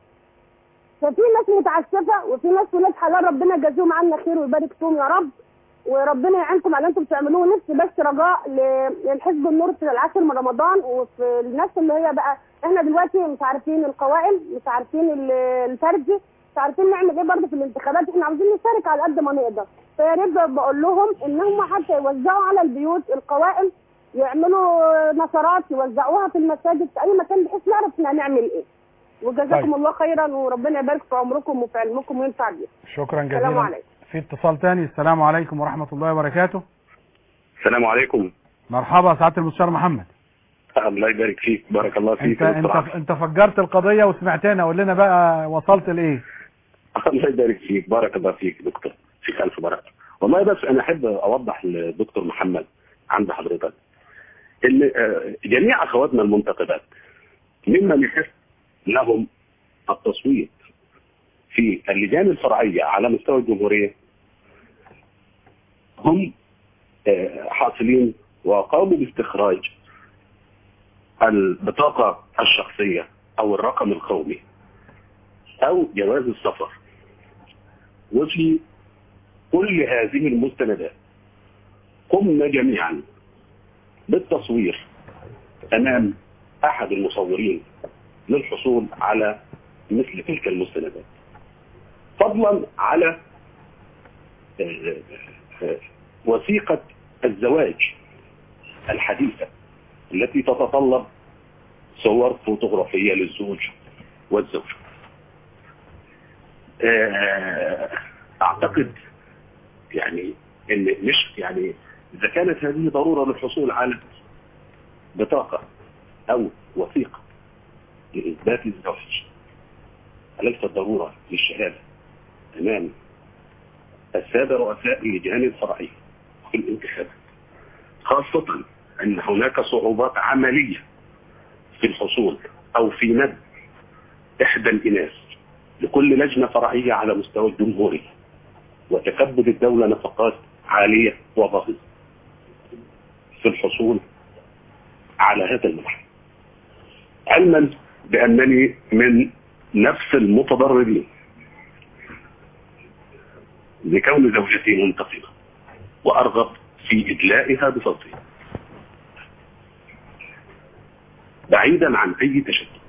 ففي ناس متعسفه وفي ناس ولاد حلال ربنا يجازيهم عنا خير ويبارك فيهم يا رب وربنا يعينكم على اللي انتم بتعملوه نفسي بس رجاء ل- للحزب النور في العاشر من رمضان وفي الناس اللي هي بقى احنا دلوقتي مش عارفين القوائم مش عارفين ال- الفردي مش عارفين نعمل ايه برضه في الانتخابات احنا عاوزين نشارك على قد ما نقدر فيا ريت بقول لهم ان هم حتى يوزعوا على البيوت القوائم يعملوا نشرات يوزعوها في المساجد في اي مكان بحيث نعرف احنا هنعمل ايه وجزاكم طيب. الله خيرا وربنا يبارك في عمركم وفي علمكم وينفع بيكم شكرا السلام جزيلا عليكم في اتصال تاني السلام عليكم ورحمة الله وبركاته السلام عليكم مرحبا سعادة المستشار محمد الله يبارك فيك بارك الله فيك انت يا دكتور انت انت فجرت القضية وسمعتنا قول لنا بقى وصلت لايه الله يبارك فيك بارك الله فيك دكتور فيك ألف بركة والله بس أنا أحب أوضح للدكتور محمد عند حضرتك إن آه، جميع أخواتنا المنتقبات ممن يحس لهم التصويت في اللجان الفرعية على مستوى الجمهورية هم آه، حاصلين وقاموا باستخراج البطاقة الشخصية أو الرقم القومي أو جواز السفر وفي كل هذه المستندات قمنا جميعا بالتصوير أمام أحد المصورين للحصول على مثل تلك المستندات فضلا على آه، آه، وثيقة الزواج الحديثة التي تتطلب صور فوتوغرافية للزوج والزوجة آه، اعتقد يعني ان مش يعني اذا كانت هذه ضرورة للحصول على بطاقة او وثيقة لاثبات الزواج أليست ضرورة للشهادة امام السادة رؤساء اللجان الفرعية في الانتخابات خاصة ان هناك صعوبات عملية في الحصول او في مد احدى الاناث لكل لجنة فرعية على مستوى الجمهورية وتكبد الدولة نفقات عالية وباهظة في الحصول على هذا المنح علما بأنني من نفس المتضررين لكون زوجتي منتقمة وأرغب في إدلائها بصوتي بعيدا عن أي تشدد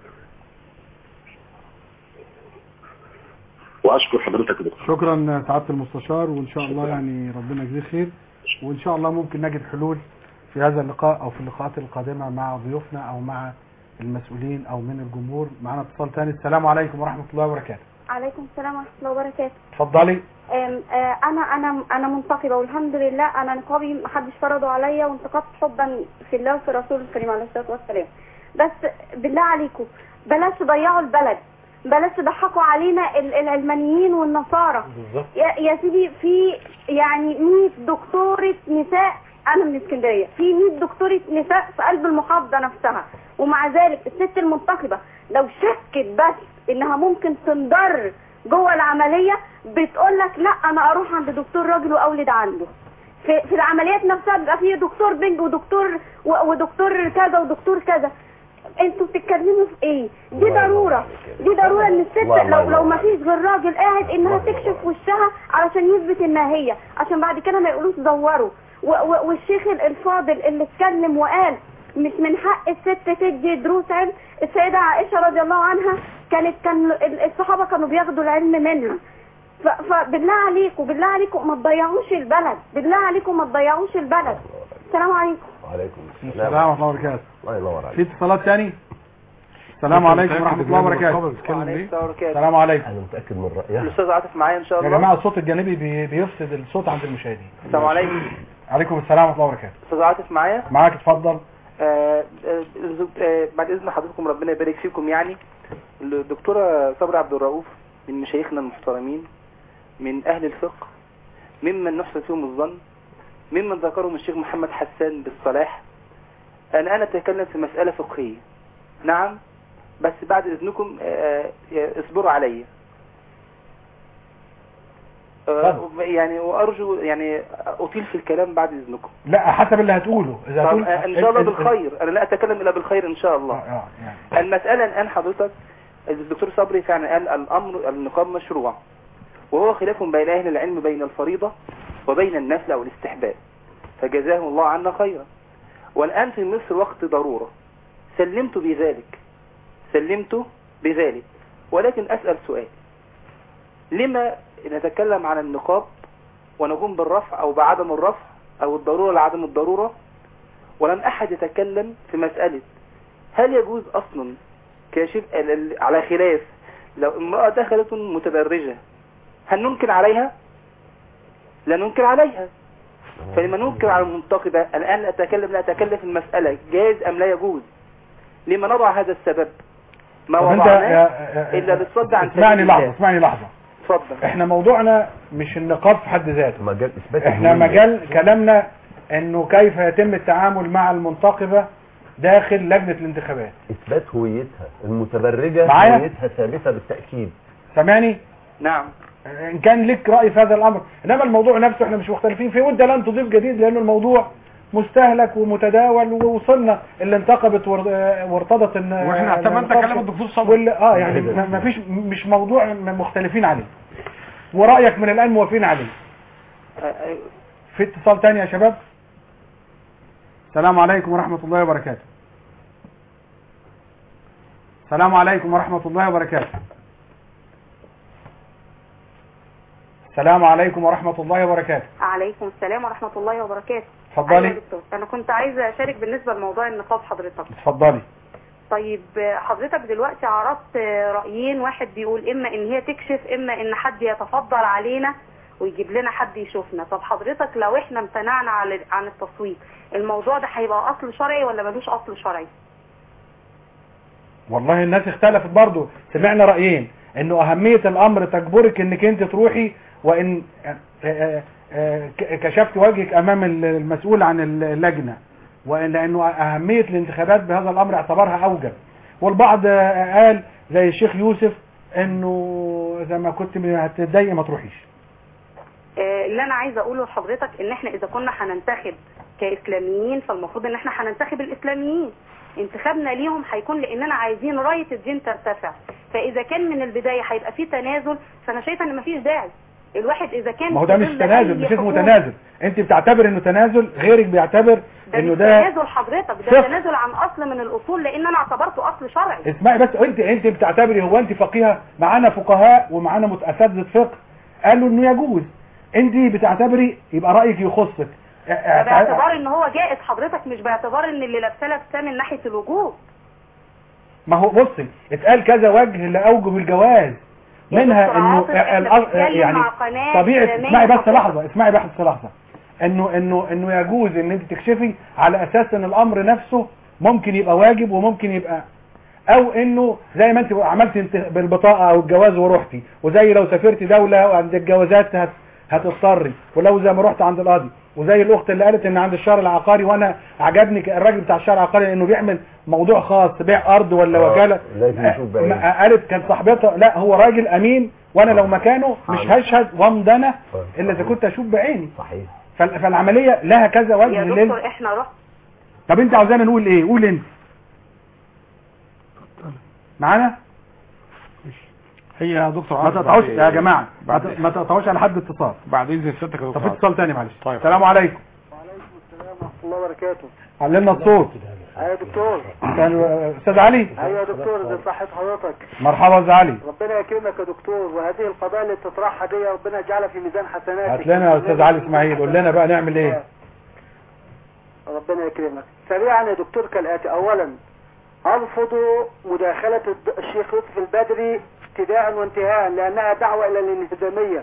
واشكر حضرتك يا دكتور شكرا سعاده المستشار وان شاء الله يعني ربنا يجزيه خير وان شاء الله ممكن نجد حلول في هذا اللقاء او في اللقاءات القادمه مع ضيوفنا او مع المسؤولين او من الجمهور معنا اتصال ثاني السلام عليكم ورحمه الله وبركاته عليكم السلام ورحمة الله وبركاته اتفضلي أم، آه، انا انا انا منتقبة والحمد لله انا نقابي محدش فرضه عليا وانتقبت حبا في الله وفي الرسول الكريم عليه الصلاة والسلام بس بالله عليكم بلاش تضيعوا البلد بلاش تضحكوا علينا ال- العلمانيين والنصارى يا يا سيدي في يعني 100 دكتورة نساء انا من اسكندرية في 100 دكتورة نساء في قلب المحافظة نفسها ومع ذلك الست المنتخبة لو شكت بس انها ممكن تنضر جوه العملية بتقول لك لا انا اروح عند دكتور راجل واولد عنده في, في العمليات نفسها بيبقى فيه دكتور بنج ودكتور و- ودكتور كذا ودكتور كذا انتوا بتتكلموا في ايه دي ضرورة دي ضرورة ان الست الله لو ينور لو ما فيش غير راجل قاعد انها تكشف وشها علشان يثبت انها هي عشان بعد كده ما يقولوش زوروا و- و- والشيخ الفاضل اللي اتكلم وقال مش من حق الست تدي دروس علم السيدة عائشة رضي الله عنها كانت كان ال- الصحابة كانوا بياخدوا العلم منها ف- فبالله عليكم بالله عليكم ما تضيعوش البلد بالله عليكم ما تضيعوش البلد السلام عليكم وعليكم السلام ورحمه الله وبركاته الله ينور في عليك اتصالات ثاني السلام عليكم ورحمه الله وبركاته السلام عليكم انا متاكد من رايها الاستاذ عاطف معايا ان شاء يا الله جماعه الصوت الجانبي بي- بيفسد الصوت عند المشاهدين السلام عليكم عليكم السلام ورحمه الله وبركاته استاذ عاطف معايا معاك اتفضل آه، آه، الزو- آه، بعد اذن حضرتكم ربنا يبارك فيكم يعني الدكتوره صبري عبد الرؤوف من مشايخنا المحترمين من اهل الفقه ممن نحسن فيهم الظن ممن ذكرهم الشيخ محمد حسان بالصلاح انا انا اتكلم في مساله فقهيه نعم بس بعد اذنكم آه، آه، اصبروا عليا آه، يعني وارجو يعني اطيل في الكلام بعد اذنكم لا حسب اللي هتقوله اذا طب هتقول آه، ان شاء الله ال- ال- بالخير انا لا اتكلم الا بالخير ان شاء الله اه يعني المسألة الآن حضرتك الدكتور صبري فعلا قال الأمر النقاب مشروع وهو خلاف بين أهل العلم بين الفريضة وبين النفل أو الاستحباب فجزاهم الله عنا خيرا والآن في مصر وقت ضرورة سلمت بذلك سلمت بذلك ولكن أسأل سؤال لما نتكلم عن النقاب ونقوم بالرفع أو بعدم الرفع أو الضرورة لعدم الضرورة ولم أحد يتكلم في مسألة هل يجوز اصلا كاشف ال- ال- على خلاف لو امرأة دخلت متبرجة هل ننكر عليها لا ننكر عليها فلما ننكر على المنتقبة الآن لا أتكلم لا أتكلم في المسألة جاز أم لا يجوز لما نضع هذا السبب ما طب انت وضعناه يا- إلا للصد عن اسمعني سبيل لحظه الله. اسمعني لحظه اتفضل احنا موضوعنا مش النقاب في حد ذاته مجال اثبات احنا الهوية. مجال كلامنا انه كيف يتم التعامل مع المنتقبة داخل لجنة الانتخابات اثبات هويتها المتبرجه معايا؟ هويتها ثابته بالتاكيد سامعني نعم ان كان لك رأي في هذا الامر انما الموضوع نفسه احنا مش مختلفين فيه وانت لن تضيف جديد لان الموضوع مستهلك ومتداول ووصلنا اللي انتقبت ور- آه، وارتضت ان واحنا اعتمدنا كلام الدكتور صبري واللي اه يعني ما ما فيش مش موضوع م- مختلفين عليه ورأيك من الان موافقين عليه في اتصال تاني يا شباب السلام عليكم ورحمة الله وبركاته السلام عليكم ورحمة الله وبركاته السلام عليكم ورحمة الله وبركاته عليكم السلام ورحمة الله وبركاته اتفضلي. أيوة يا دكتور أنا كنت عايزة أشارك بالنسبة لموضوع النقاب حضرتك اتفضلي طيب حضرتك دلوقتي عرضت رأيين واحد بيقول إما إن هي تكشف إما إن حد يتفضل علينا ويجيب لنا حد يشوفنا طب حضرتك لو إحنا امتنعنا عن عن التصويت الموضوع ده هيبقى أصل شرعي ولا ملوش أصل شرعي والله الناس اختلفت برضو سمعنا رأيين انه اهمية الامر تجبرك انك انت تروحي وان آه، آه، آه، ك- كشفت وجهك امام ال- المسؤول عن اللجنة وان لانه اهمية الانتخابات بهذا الامر اعتبرها اوجب والبعض آه، قال زي الشيخ يوسف انه اذا ما كنت هتتضايقي ما تروحيش آه، اللي انا عايزه اقوله لحضرتك ان احنا اذا كنا هننتخب كاسلاميين فالمفروض ان احنا هننتخب الاسلاميين انتخابنا ليهم هيكون لاننا عايزين رايه الدين ترتفع فاذا كان من البدايه هيبقى في تنازل فانا شايفه ان مفيش داعي الواحد اذا كان ما هو ده في مش ظل تنازل أي مش اسمه حكومة- تنازل انت بتعتبر انه تنازل غيرك بيعتبر ده انه مش ده تنازل حضرتك ده صفر. تنازل عن اصل من الاصول لان انا اعتبرته اصل شرعي اسمعي بس انت انت بتعتبري هو انت فقيهه معانا فقهاء ومعانا مت- اساتذه فقه قالوا انه يجوز انت بتعتبري يبقى رايك يخصك ا- ده ا- باعتبار ان هو جائز حضرتك مش باعتبار ان اللي لابسه لابساه من ناحيه الوجوب ما هو بصي اتقال كذا وجه لاوجب الجواز يا منها دكتور انه عاطف، احنا الأ- بنتكلم يعني مع قناة طبيعه إسلامية اسمعي بس حضرتك. لحظه اسمعي بس لحظه انه انه انه يجوز ان انت تكشفي على اساس ان الامر نفسه ممكن يبقى واجب وممكن يبقى او انه زي ما انت عملت انت بالبطاقه او الجواز ورحتي وزي لو سافرتي دوله وعند الجوازات هت هتضطري ولو زي ما رحت عند القاضي وزي الاخت اللي قالت ان عند الشهر العقاري وانا عجبني الراجل بتاع الشهر العقاري لانه بيعمل موضوع خاص بيع ارض ولا آه، وكاله لازم يشوف بعينه. ما- قالت كانت صاحبتها لا هو راجل امين وانا لو مكانه مش هشهد وامضنه الا اذا كنت اشوف بعيني صحيح فال- فالعمليه لها كذا وجه يا لل... دكتور احنا رحنا طب انت عاوزانا نقول ايه قول انت معانا هي يا دكتور ما عاطف تقطعوش بعد- يا جماعه ما بعد ت- ما تقطعوش على حد اتصال بعد اذن سيادتك يا طب دكتور في عاطف. اتصال تاني معلش طيب. السلام عليكم ورحمة الله وبركاته علمنا الصوت ايوه يا دكتور كان استاذ علي ايوه يا دكتور ده صحة حضرتك مرحبا استاذ علي ربنا يكرمك يا دكتور وهذه القضايا اللي بتطرحها دي ربنا يجعلها في ميزان حسناتك هات لنا يا استاذ علي اسماعيل قول لنا بقى نعمل ايه ربنا يكرمك سريعا يا دكتور كالآتي أولا أرفض مداخلة الد- الشيخ يوسف البدري ابتداء وانتهاء لأنها دعوة إلى الانهزامية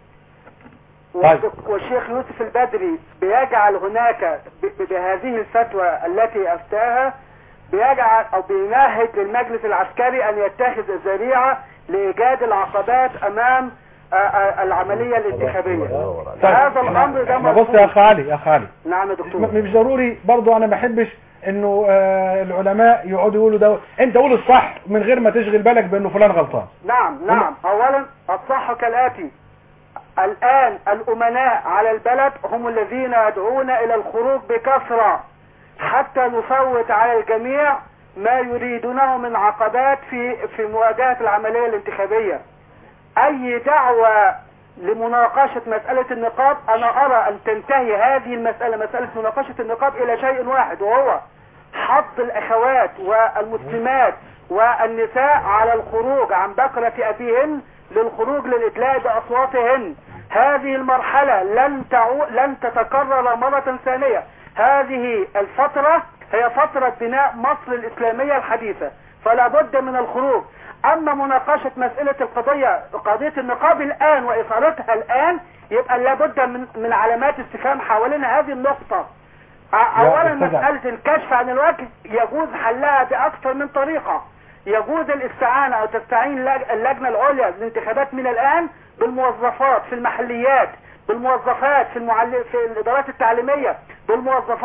طيب. والدك- والشيخ يوسف البدري بيجعل هناك ب- ب- بهذه الفتوى التي أفتاها بيجعل أو بيمهد للمجلس العسكري أن يتخذ ذريعة لإيجاد العقبات أمام آه، آه، العملية الانتخابية هذا الأمر ده احنا بص مرفوض. يا اخ علي يا اخ علي نعم يا دكتور م- مش ضروري برضو انا ما بحبش انه آه العلماء يقعدوا يقولوا ده انت قول الصح من غير ما تشغل بالك بانه فلان غلطان نعم نعم اولا الصح كالاتي الان الامناء على البلد هم الذين يدعون الى الخروج بكثرة حتى نفوت على الجميع ما يريدونه من عقبات في في مواجهة العملية الانتخابية اي دعوة لمناقشة مسألة النقاب انا ارى ان تنتهي هذه المسألة مسألة مناقشة النقاب الى شيء واحد وهو حض الاخوات والمسلمات والنساء على الخروج عن بكرة ابيهن للخروج للادلاء باصواتهن هذه المرحلة لن تعو... لن تتكرر مرة ثانية هذه الفترة هي فترة بناء مصر الاسلامية الحديثة فلا بد من الخروج اما مناقشة مسألة القضية قضية النقاب الان واثارتها الان يبقى لابد من من علامات استفهام حوالين هذه النقطة ع- يا اولا أستاذ مسألة الكشف عن الوجه يجوز حلها باكثر من طريقة يجوز الاستعانة او تستعين لج- اللجنة العليا للانتخابات من الان بالموظفات في المحليات بالموظفات في المعل... في الادارات التعليمية بالموظفات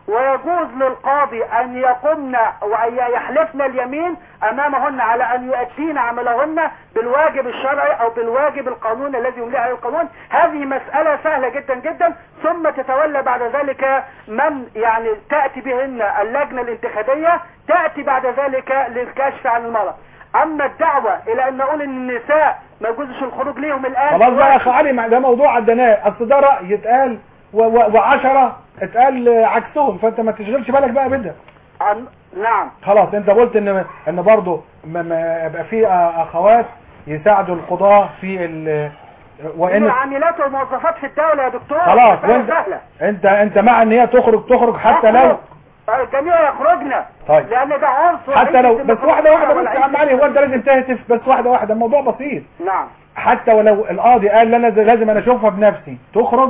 ويجوز للقاضي ان يقمن وان يحلفن اليمين امامهن على ان يؤدين عملهن بالواجب الشرعي او بالواجب القانوني الذي يمليه عليه القانون هذه مسألة سهلة جدا جدا ثم تتولى بعد ذلك من يعني تأتي بهن اللجنة الانتخابية تأتي بعد ذلك للكشف عن المرأة اما الدعوة الى ان نقول ان النساء ما يجوزش الخروج ليهم الان خلاص بقى يا اخ علي ما ده موضوع عدناه اصل ده راي يتقال و- و- وعشرة اتقال عكسهم فانت ما تشغلش بالك بقى بده عن- نعم خلاص انت قلت ان ان برضه ما- ما يبقى في اخوات يساعدوا القضاة في ال وان العاملات والموظفات في الدولة يا دكتور خلاص مسألة وانت سهلة انت انت مع ان هي تخرج تخرج حتى لو الجميع يخرجنا طيب. لان ده عنصر حتى لو بس واحده واحده بس يا والعيش عم علي هو انت لازم تهتف بس واحده واحده الموضوع بسيط نعم حتى ولو القاضي قال لا انا لازم انا اشوفها بنفسي تخرج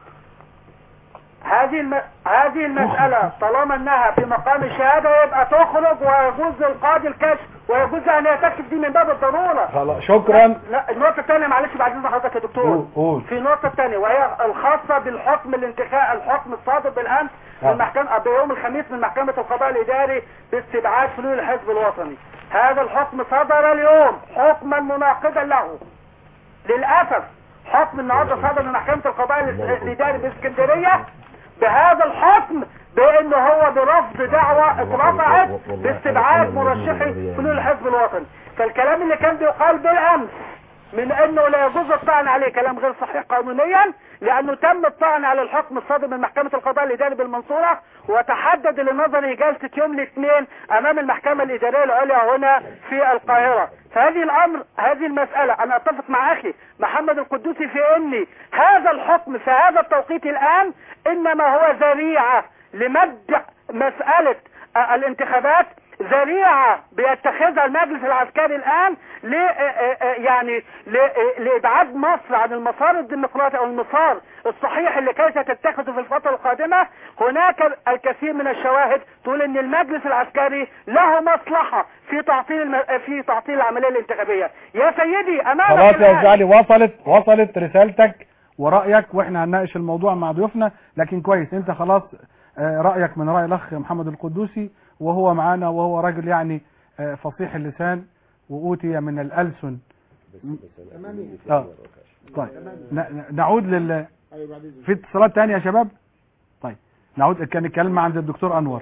هذه الم... هذه المسألة طالما انها في مقام الشهادة يبقى تخرج ويجوز للقاضي الكشف ويجوز ان هي تكشف دي من باب الضرورة خلاص شكرا لا النقطة الثانية معلش بعد اذن حضرتك يا دكتور قول قول في نقطة ثانية وهي الخاصة بالحكم الانتخاب الحكم الصادر بالامس آه. من محكمة بيوم الخميس من محكمة القضاء الاداري باستبعاد فلول الحزب الوطني هذا الحكم صدر اليوم حكما مناقضا له للأسف حكم النهارده صدر من محكمة القضاء الاس- الاداري باسكندرية بهذا الحكم بان هو برفض دعوة اترفعت باستبعاد مرشحي فلول الحزب الوطني فالكلام اللي كان بيقال بالامس من انه لا يجوز الطعن عليه كلام غير صحيح قانونيا لانه تم الطعن على الحكم الصادر من محكمة القضاء الاداري بالمنصورة وتحدد لنظري جلسة يوم الاثنين امام المحكمة الادارية العليا هنا في القاهرة فهذه الامر هذه المسألة انا اتفق مع اخي محمد القدوسي في ان هذا الحكم في هذا التوقيت الان انما هو ذريعة لمد مسألة آه، الانتخابات ذريعة بيتخذها المجلس العسكري الآن ل آه، آه، آه، يعني ل- آه، لإبعاد مصر عن المسار الديمقراطي أو المسار الصحيح اللي كي ستتخذه في الفترة القادمة هناك الكثير من الشواهد تقول ان المجلس العسكري له مصلحة في تعطيل الم... في تعطيل العملية الانتخابية يا سيدي امامك خلاص يا الآن. أستاذ علي وصلت وصلت رسالتك ورأيك واحنا هنناقش الموضوع مع ضيوفنا لكن كويس انت خلاص آه، رأيك من رأي الأخ محمد القدوسي وهو معانا وهو راجل يعني آه، فصيح اللسان وأوتي من الألسن اه طيب ن- ن- نعود لل في اتصالات تانية يا شباب طيب نعود كان الكلام عند الدكتور أنور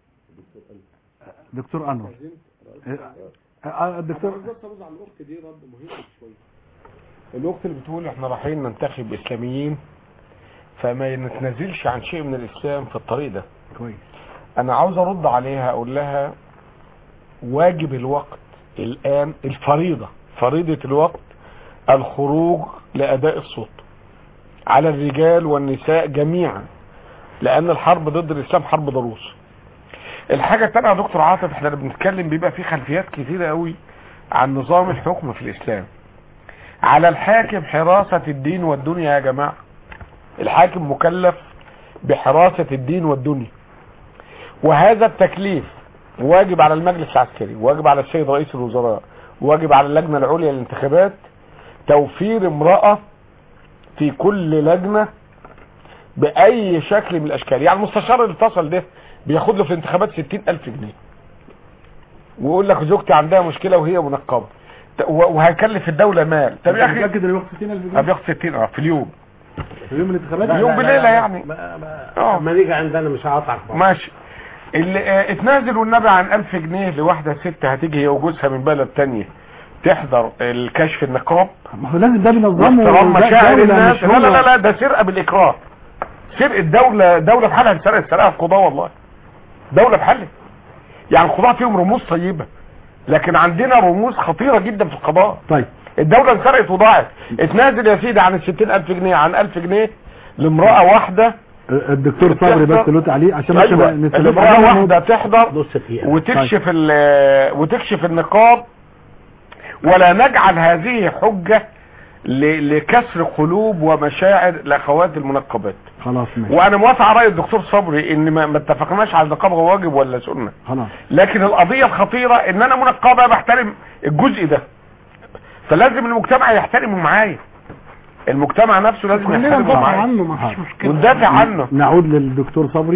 دكتور أنور آه، آه، الدكتور الوقت اللي بتقول احنا رايحين ننتخب اسلاميين فما نتنازلش عن شيء من الاسلام في الطريق ده كويس انا عاوز ارد عليها اقول لها واجب الوقت الان الفريضة فريضة الوقت الخروج لاداء الصوت على الرجال والنساء جميعا لان الحرب ضد الاسلام حرب ضروس الحاجة التانية يا دكتور عاطف احنا اللي بنتكلم بيبقى في خلفيات كتيرة قوي عن نظام الحكم في الاسلام على الحاكم حراسة الدين والدنيا يا جماعة الحاكم مكلف بحراسة الدين والدنيا وهذا التكليف واجب على المجلس العسكري واجب على السيد رئيس الوزراء واجب على اللجنة العليا للانتخابات توفير امرأة في كل لجنة بأي شكل من الأشكال يعني المستشار اللي اتصل ده بياخد له في الانتخابات ستين ألف جنيه ويقول لك زوجتي عندها مشكلة وهي منقبة ت- و- وهيكلف الدولة مال طب يا أخي متأكد انه بياخد 60000 آه، جنيه بياخد 60 اه في اليوم في يوم الانتخابات لا، يوم لا، بليلة لا، يعني. ما- ما- اه ما نيجي عندنا مش هقطعك بقى. ماشي اللي اه اتنازل والنبي عن ألف جنيه لواحدة ست هتيجي هي وجوزها من بلد تانية تحضر الكشف النقاب ما هو لازم ده بينظمه واحترام وده مشاعر دولة الناس مش لا لا هو. لا لا ده سرقة بالإكراه سرقة دولة دولة بحالها اتسرقت سرقة القضاء والله دولة بحالها يعني القضاء فيهم رموز طيبة لكن عندنا رموز خطيرة جدا في القضاء طيب الدولة انسرقت وضاعت اتنازل يا سيدي عن الستين ألف جنيه عن ألف جنيه لامرأة واحدة الدكتور صبري بس له تعليق عشان بس أيوة. نستفيد الامرأة منه. واحدة تحضر نص دقيقة وتكشف ال- وتكشف النقاب ولا نجعل هذه حجة ل- لكسر قلوب ومشاعر الاخوات المنقبات خلاص ماشي وانا موافق على راي الدكتور صبري ان ما ما اتفقناش على النقاب هو واجب ولا سنه خلاص لكن القضيه الخطيره ان انا منقبه بحترم الجزء ده فلازم المجتمع يحترمه معايا المجتمع نفسه لازم كلنا يحترمه ندافع معايا عنه ما فيش مشكلة وندافع عنه نعود للدكتور صبري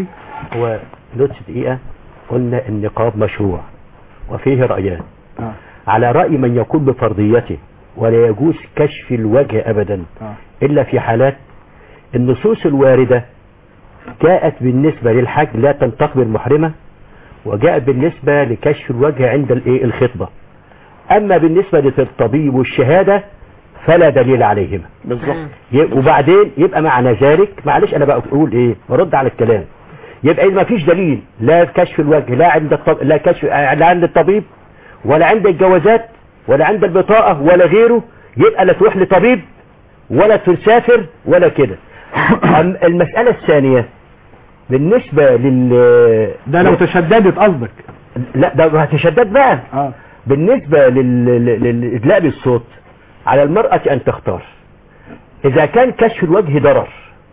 هو نص دقيقة قلنا النقاب مشروع وفيه رأيان آه. على رأي من يقول بفرضيته ولا يجوز كشف الوجه أبدا آه. إلا في حالات النصوص الواردة جاءت بالنسبة للحج لا تنتقب المحرمة وجاءت بالنسبة لكشف الوجه عند الايه الخطبة أما بالنسبة للطبيب والشهادة فلا دليل عليهما بالظبط ي- وبعدين يبقى معنى ذلك معلش انا بقى اقول ايه برد على الكلام يبقى اذا ما فيش دليل لا في كشف الوجه لا عند الطب... لا كشف لا عند الطبيب ولا عند الجوازات ولا عند البطاقة ولا غيره يبقى لا تروح لطبيب ولا تسافر ولا كده أم المسألة الثانية بالنسبة لل ده لو تشددت قصدك لا ده هتشدد بقى اه بالنسبة لل- لل- للإدلاء بالصوت على المرأة أن تختار إذا كان كشف الوجه ضرر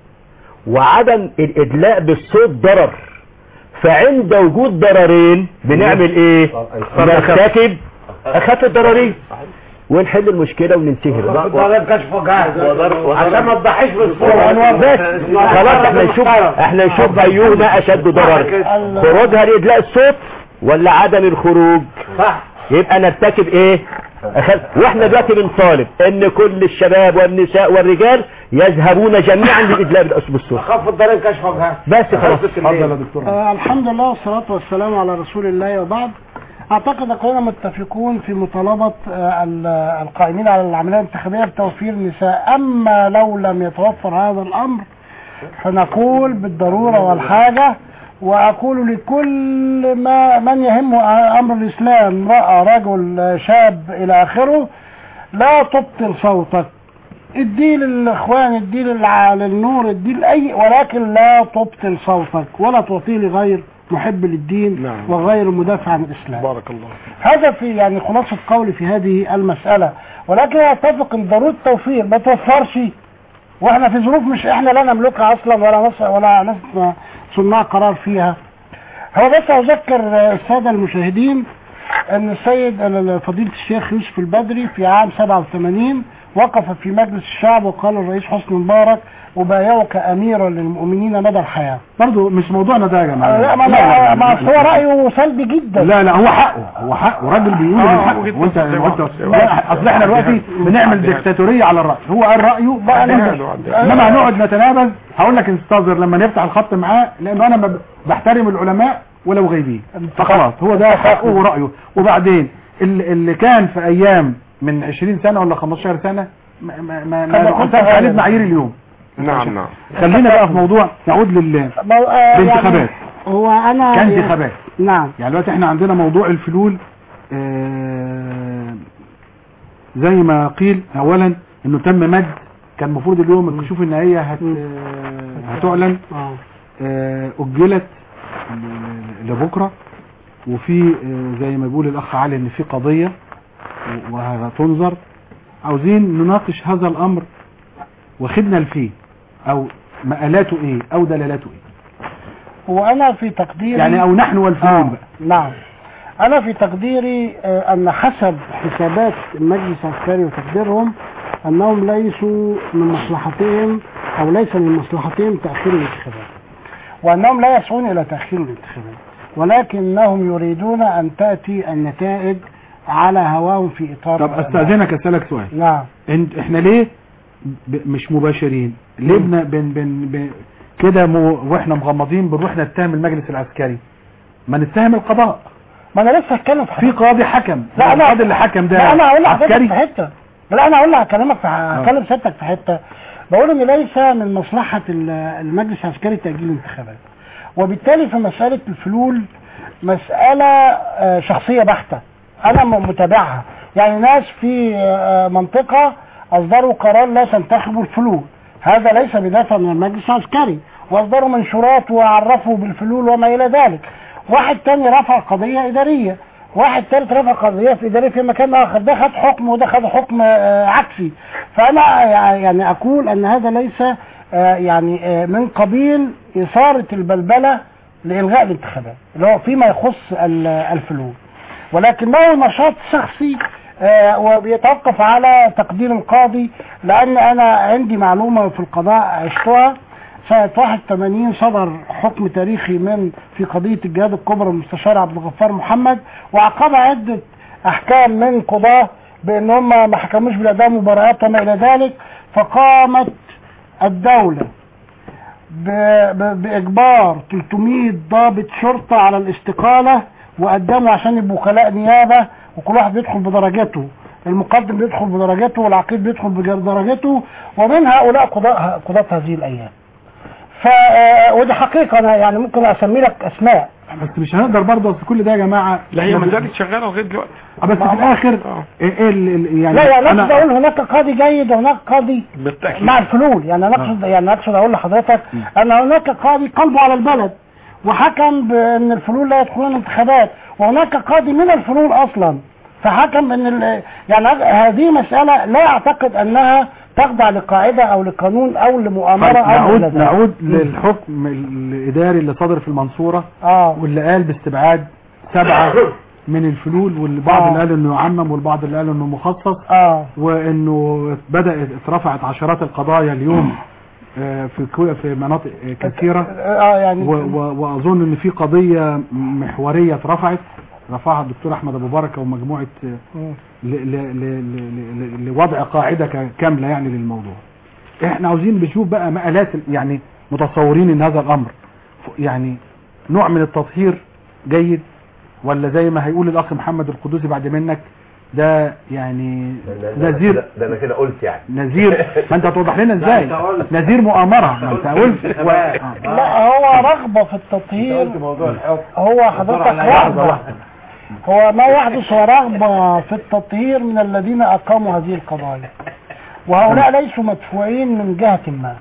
وعدم الإدلاء بالصوت ضرر فعند وجود ضررين بنعمل إيه؟ نرتكب أخف الضررين ونحل المشكلة وننتهي بقى ضرب كشف وجهها عشان ما تضحيش بالصورة بس خلاص احنا نشوف احنا نشوف ايهما اشد ضرر خروجها لادلاء الصوت ولا عدم الخروج صح يبقى نرتكب ايه أخذ- واحنا دلوقتي بنطالب ان كل الشباب والنساء والرجال يذهبون جميعا لادلاء بالصوت خف الضرب كشف وجهها بس خلاص اتفضل يا دكتور آه الحمد لله والصلاة والسلام على رسول الله وبعد أعتقد أن كلنا متفقون في مطالبة آه ال- القائمين على العملية الانتخابية بتوفير نساء أما لو لم يتوفر هذا الأمر فنقول بالضرورة والحاجة وأقول لكل ما من يهمه أمر الإسلام امرأة رجل شاب إلى آخره لا تبطل صوتك ادي للاخوان ادي للع- للنور ادي لاي ولكن لا تبطل صوتك ولا تعطيه لغير محب للدين نعم. وغير مدافع عن الاسلام بارك الله هذا في يعني خلاصة قولي في هذه المسألة ولكن اتفق ان ضرورة التوفير ما توفرش واحنا في ظروف مش احنا لا نملكها اصلا ولا نص ولا ناس صناع قرار فيها هو بس اذكر السادة المشاهدين ان السيد فضيلة الشيخ يوسف البدري في عام 87 وقف في مجلس الشعب وقال الرئيس حسني مبارك أبايعك أميرا للمؤمنين مدى الحياة برضه مش موضوعنا ده يا جماعه لا ما, ما, ما أصل هو رأيه سلبي جدا لا لا هو حقه هو حقه راجل بيقول آه، من حقه جدا. وانت زي ما وانت هو. لا، اصل احنا دلوقتي بنعمل ديكتاتوريه على الراي هو قال رايه بقى عندنا ننزل. له، عندنا. انما هنقعد نتنابز هقول لك انتظر لما نفتح الخط معاه لانه انا ما بحترم العلماء ولو غايبين فخلاص هو ده حقه ورايه وبعدين اللي اللي كان في ايام من 20 سنه ولا 15 سنه ما ما ما, كان ما يكون حسبش عليه غالب. بمعايير اليوم نعم نعم خلينا بقى في موضوع نعود لل ما- آه، الانتخابات يعني هو أنا كانتخابات نعم يعني دلوقتي احنا عندنا موضوع الفلول آه، زي ما قيل اولا انه تم مد كان المفروض اليوم الكشوف النهائيه هت آه، هتعلن آه. آه، اجلت ل- لبكره وفي آه، زي ما بيقول الاخ علي ان في قضيه و- وهتنظر عاوزين نناقش هذا الامر واخدنا لفيه او مآلاته ايه او دلالاته ايه وأنا في تقديري يعني او نحن والفلول آه. بقى نعم أنا في تقديري آه، أن حسب حسابات المجلس العسكري وتقديرهم أنهم ليسوا من مصلحتهم أو ليس من مصلحتهم تأخير الانتخابات وأنهم لا يسعون إلى تأخير الانتخابات ولكنهم يريدون أن تأتي النتائج على هواهم في إطار طب استاذنك اسالك سؤال نعم انت احنا ليه ب... مش مباشرين ليه بن... بن... بن... بن... كده مو... واحنا مغمضين بنروح نتهم المجلس العسكري ما نتهم القضاء ما أنا لسه هتكلم في في قاضي حكم لا، أنا- القاضي اللي حكم ده لا انا هقول لحضرتك عسكري في حته لا انا هقول لك هكلمك في هكلم سيادتك في حته بقول ان ليس من مصلحه ال- المجلس العسكري تاجيل الانتخابات وبالتالي في مساله الفلول مساله آه، شخصيه بحته انا م- متابعها يعني ناس في آه، منطقه اصدروا قرار لا تنتخبوا الفلول هذا ليس بدافع من المجلس العسكري واصدروا منشورات وعرفوا بالفلول وما الى ذلك واحد تاني رفع قضيه اداريه واحد ثالث رفع قضيه في اداريه في مكان اخر ده خد حكم وده خد حكم آه، عكسي فانا يعني اقول ان هذا ليس آه، يعني آه، من قبيل اثاره البلبله لالغاء الانتخابات اللي هو فيما يخص ال- الفلول ولكنه نشاط شخصي آه، وبيتوقف على تقدير القاضي لان انا عندي معلومه في القضاء عشتها سنة 81 صدر حكم تاريخي من في قضية الجهاد الكبرى المستشار عبد الغفار محمد وعقب عدة أحكام من قضاة بأن هم ما حكموش بالإعدام وبراءات وما إلى ذلك فقامت الدولة ب- ب- بإجبار 300 ضابط شرطة على الاستقالة وقدموا عشان يبقوا وكلاء نيابة وكل واحد بيدخل بدرجته المقدم بيدخل بدرجته والعقيد بيدخل بدرجته ومن هؤلاء قضاء قضاة هذه الأيام ف آه، ودي حقيقة أنا يعني ممكن أسمي لك أسماء بس مش هنقدر برضه أصل كل ده يا جماعه لا هي ما زالت شغاله لغايه دلوقتي آه، بس في الاخر ايه إيه ال- ال- يعني لا يعني أنا- أقصد أقول هناك قاضي جيد وهناك قاضي بالتاكيد مع الفلول يعني انا اقصد يعني اقصد اقول لحضرتك ان هناك قاضي قلبه على البلد وحكم بان الفلول لا يدخلون الانتخابات وهناك قاضي من الفلول اصلا فحكم ان ال- يعني هذ- هذه مسألة لا اعتقد انها تخضع لقاعدة او لقانون او لمؤامرة طيب، او نعود لذلك. نعود للحكم الاداري اللي صدر في المنصوره اه واللي قال باستبعاد سبعه من الفلول والبعض آه. اللي قال انه يعمم والبعض اللي قال انه مخصص اه وانه بدات اترفعت عشرات القضايا اليوم آه، في كو- في مناطق آه، كثيره اه يعني و- و- واظن ان في قضيه محوريه اترفعت رفعها الدكتور احمد ابو بركه ومجموعه آه، مم. ل- ل- ل- ل- ل- لوضع قاعده ك- كامله يعني للموضوع احنا عاوزين بنشوف بقى مقالات ال- يعني متصورين ان هذا الامر ف- يعني نوع من التطهير جيد ولا زي ما هيقول الاخ محمد القدوسي بعد منك ده يعني نذير ده انا كده قلت يعني نذير ما انت هتوضح لنا لا، ازاي انت قلت. نذير مؤامره ما انت قلت و... آه. لا هو رغبة في التطهير موضوع الحكم هو حضرتك على لحظة رغبة هو ما يحدث هو رغبة في التطهير من الذين أقاموا هذه القضايا وهؤلاء ليسوا مدفوعين من جهة ما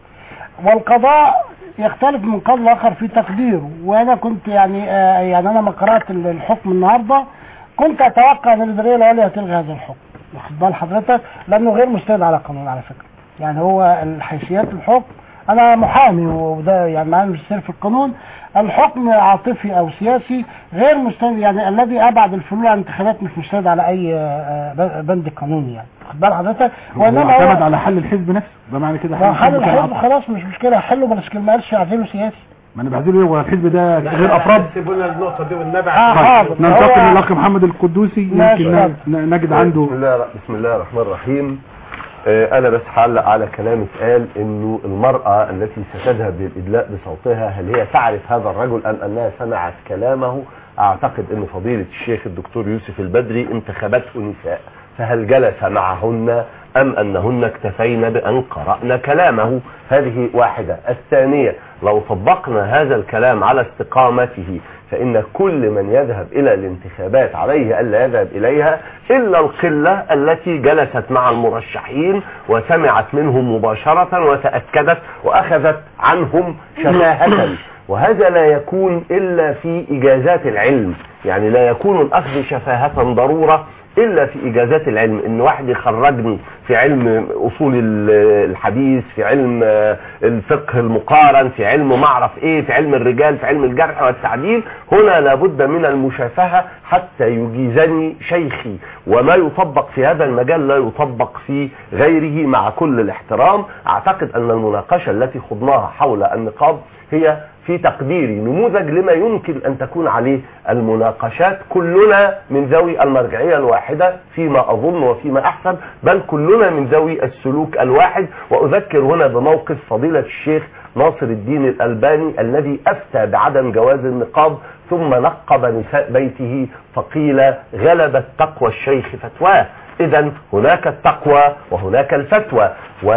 والقضاء يختلف من قبل آخر في تقديره وأنا كنت يعني آه يعني أنا ما قرأت الحكم النهاردة كنت أتوقع أن الإدارية العليا هتلغي هذا الحكم واخد بال حضرتك لأنه غير مستند على قانون على فكرة يعني هو الحيثيات الحكم أنا محامي وده يعني معايا ماجستير في القانون الحكم عاطفي أو سياسي غير مستند يعني الذي أبعد الفلول عن الانتخابات مش مستند على أي آه، بند قانوني يعني واخد بال حضرتك هو وإنما اعتمد هو على حل الحزب نفسه ده معنى كده ما حل كان الحزب عطل. خلاص مش مشكلة حله بس كلمة قالش يعزله سياسي ما انا بعزله ايه هو الحزب ده غير افراد سيبونا النقطة دي والنبي آه، عشان- حاضر. ننتقل هو- للاخ محمد القدوسي ماشي، يمكن اتفضل. ن- نجد عنده بسم الله بسم الله الرحمن الرحيم آه، انا بس هعلق على كلام اتقال انه المرأة التي ستذهب للادلاء بصوتها هل هي تعرف هذا الرجل ام انها سمعت كلامه اعتقد ان فضيلة الشيخ الدكتور يوسف البدري انتخبته نساء فهل جلس معهن ام انهن اكتفين بان قرأن كلامه هذه واحدة الثانية لو طبقنا هذا الكلام على استقامته فإن كل من يذهب إلى الانتخابات عليه ألا يذهب إليها إلا القلة التي جلست مع المرشحين وسمعت منهم مباشرة وتأكدت وأخذت عنهم شفاهة وهذا لا يكون إلا في إجازات العلم يعني لا يكون الأخذ شفاهة ضرورة الا في اجازات العلم ان واحد يخرجني في علم اصول ال- الحديث في علم آه، الفقه المقارن في علم معرف ايه في علم الرجال في علم الجرح والتعديل هنا لابد من المشافهة حتى يجيزني شيخي وما يطبق في هذا المجال لا يطبق في غيره مع كل الاحترام اعتقد ان المناقشة التي خضناها حول النقاب هي في تقديري نموذج لما يمكن ان تكون عليه المناقشات كلنا من ذوي المرجعية الواحدة فيما اظن وفيما احسب بل كلنا من ذوي السلوك الواحد واذكر هنا بموقف فضيلة الشيخ ناصر الدين الالباني الذي افتى بعدم جواز النقاب ثم نقب نساء بيته فقيل غلبت تقوى الشيخ فتواه اذا هناك التقوى وهناك الفتوى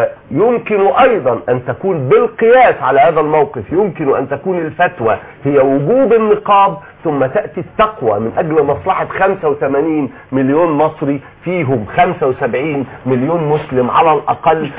ويمكن ايضا ان تكون بالقياس على هذا الموقف يمكن ان تكون الفتوى هي وجوب النقاب ثم تأتي التقوى من اجل مصلحة 85 مليون مصري فيهم 75 مليون مسلم على الاقل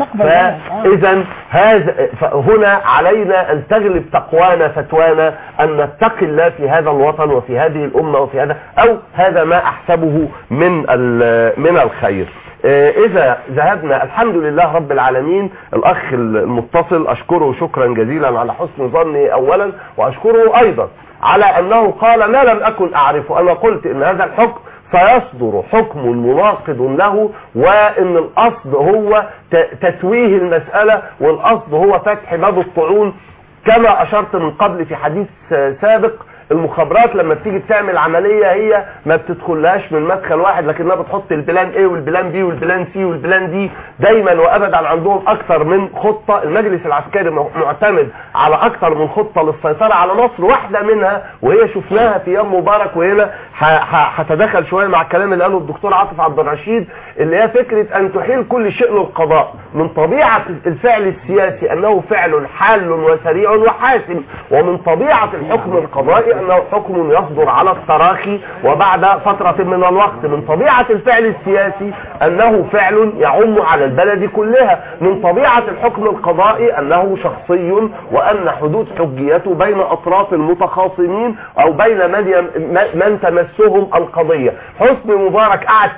فاذا هذا فهنا علينا ان تغلب تقوانا فتوانا ان نتقي الله في هذا الوطن وفي هذه الامة وفي هذا او هذا ما احسبه من ال- من الخير آه، اذا ذهبنا الحمد لله رب العالمين الاخ المتصل اشكره شكرا جزيلا على حسن ظني اولا واشكره ايضا على انه قال ما لم اكن اعرفه انا قلت ان هذا الحكم سيصدر حكم مناقض له وان القصد هو ت- تتويه المسألة والقصد هو فتح باب الطعون كما اشرت من قبل في حديث آه، سابق المخابرات لما بتيجي تعمل عملية هي ما بتدخلهاش من مدخل واحد لكنها بتحط البلان A والبلان B والبلان C والبلان D دايما وابدا عندهم اكثر من خطة المجلس العسكري م- معتمد على اكثر من خطة للسيطرة على مصر واحدة منها وهي شفناها في ايام مبارك وهنا ه- ه- هتدخل شوية مع الكلام اللي قاله الدكتور عاطف عبد الرشيد اللي هي فكرة ان تحيل كل شيء للقضاء من طبيعة الفعل السياسي انه فعل حال وسريع وحاسم ومن طبيعة الحكم القضائي انه حكم يصدر على التراخي وبعد فترة من الوقت من طبيعة الفعل السياسي انه فعل يعم على البلد كلها من طبيعة الحكم القضائي انه شخصي وان حدود حجيته بين اطراف المتخاصمين او بين من, يم من تمسهم القضية حسني مبارك قعد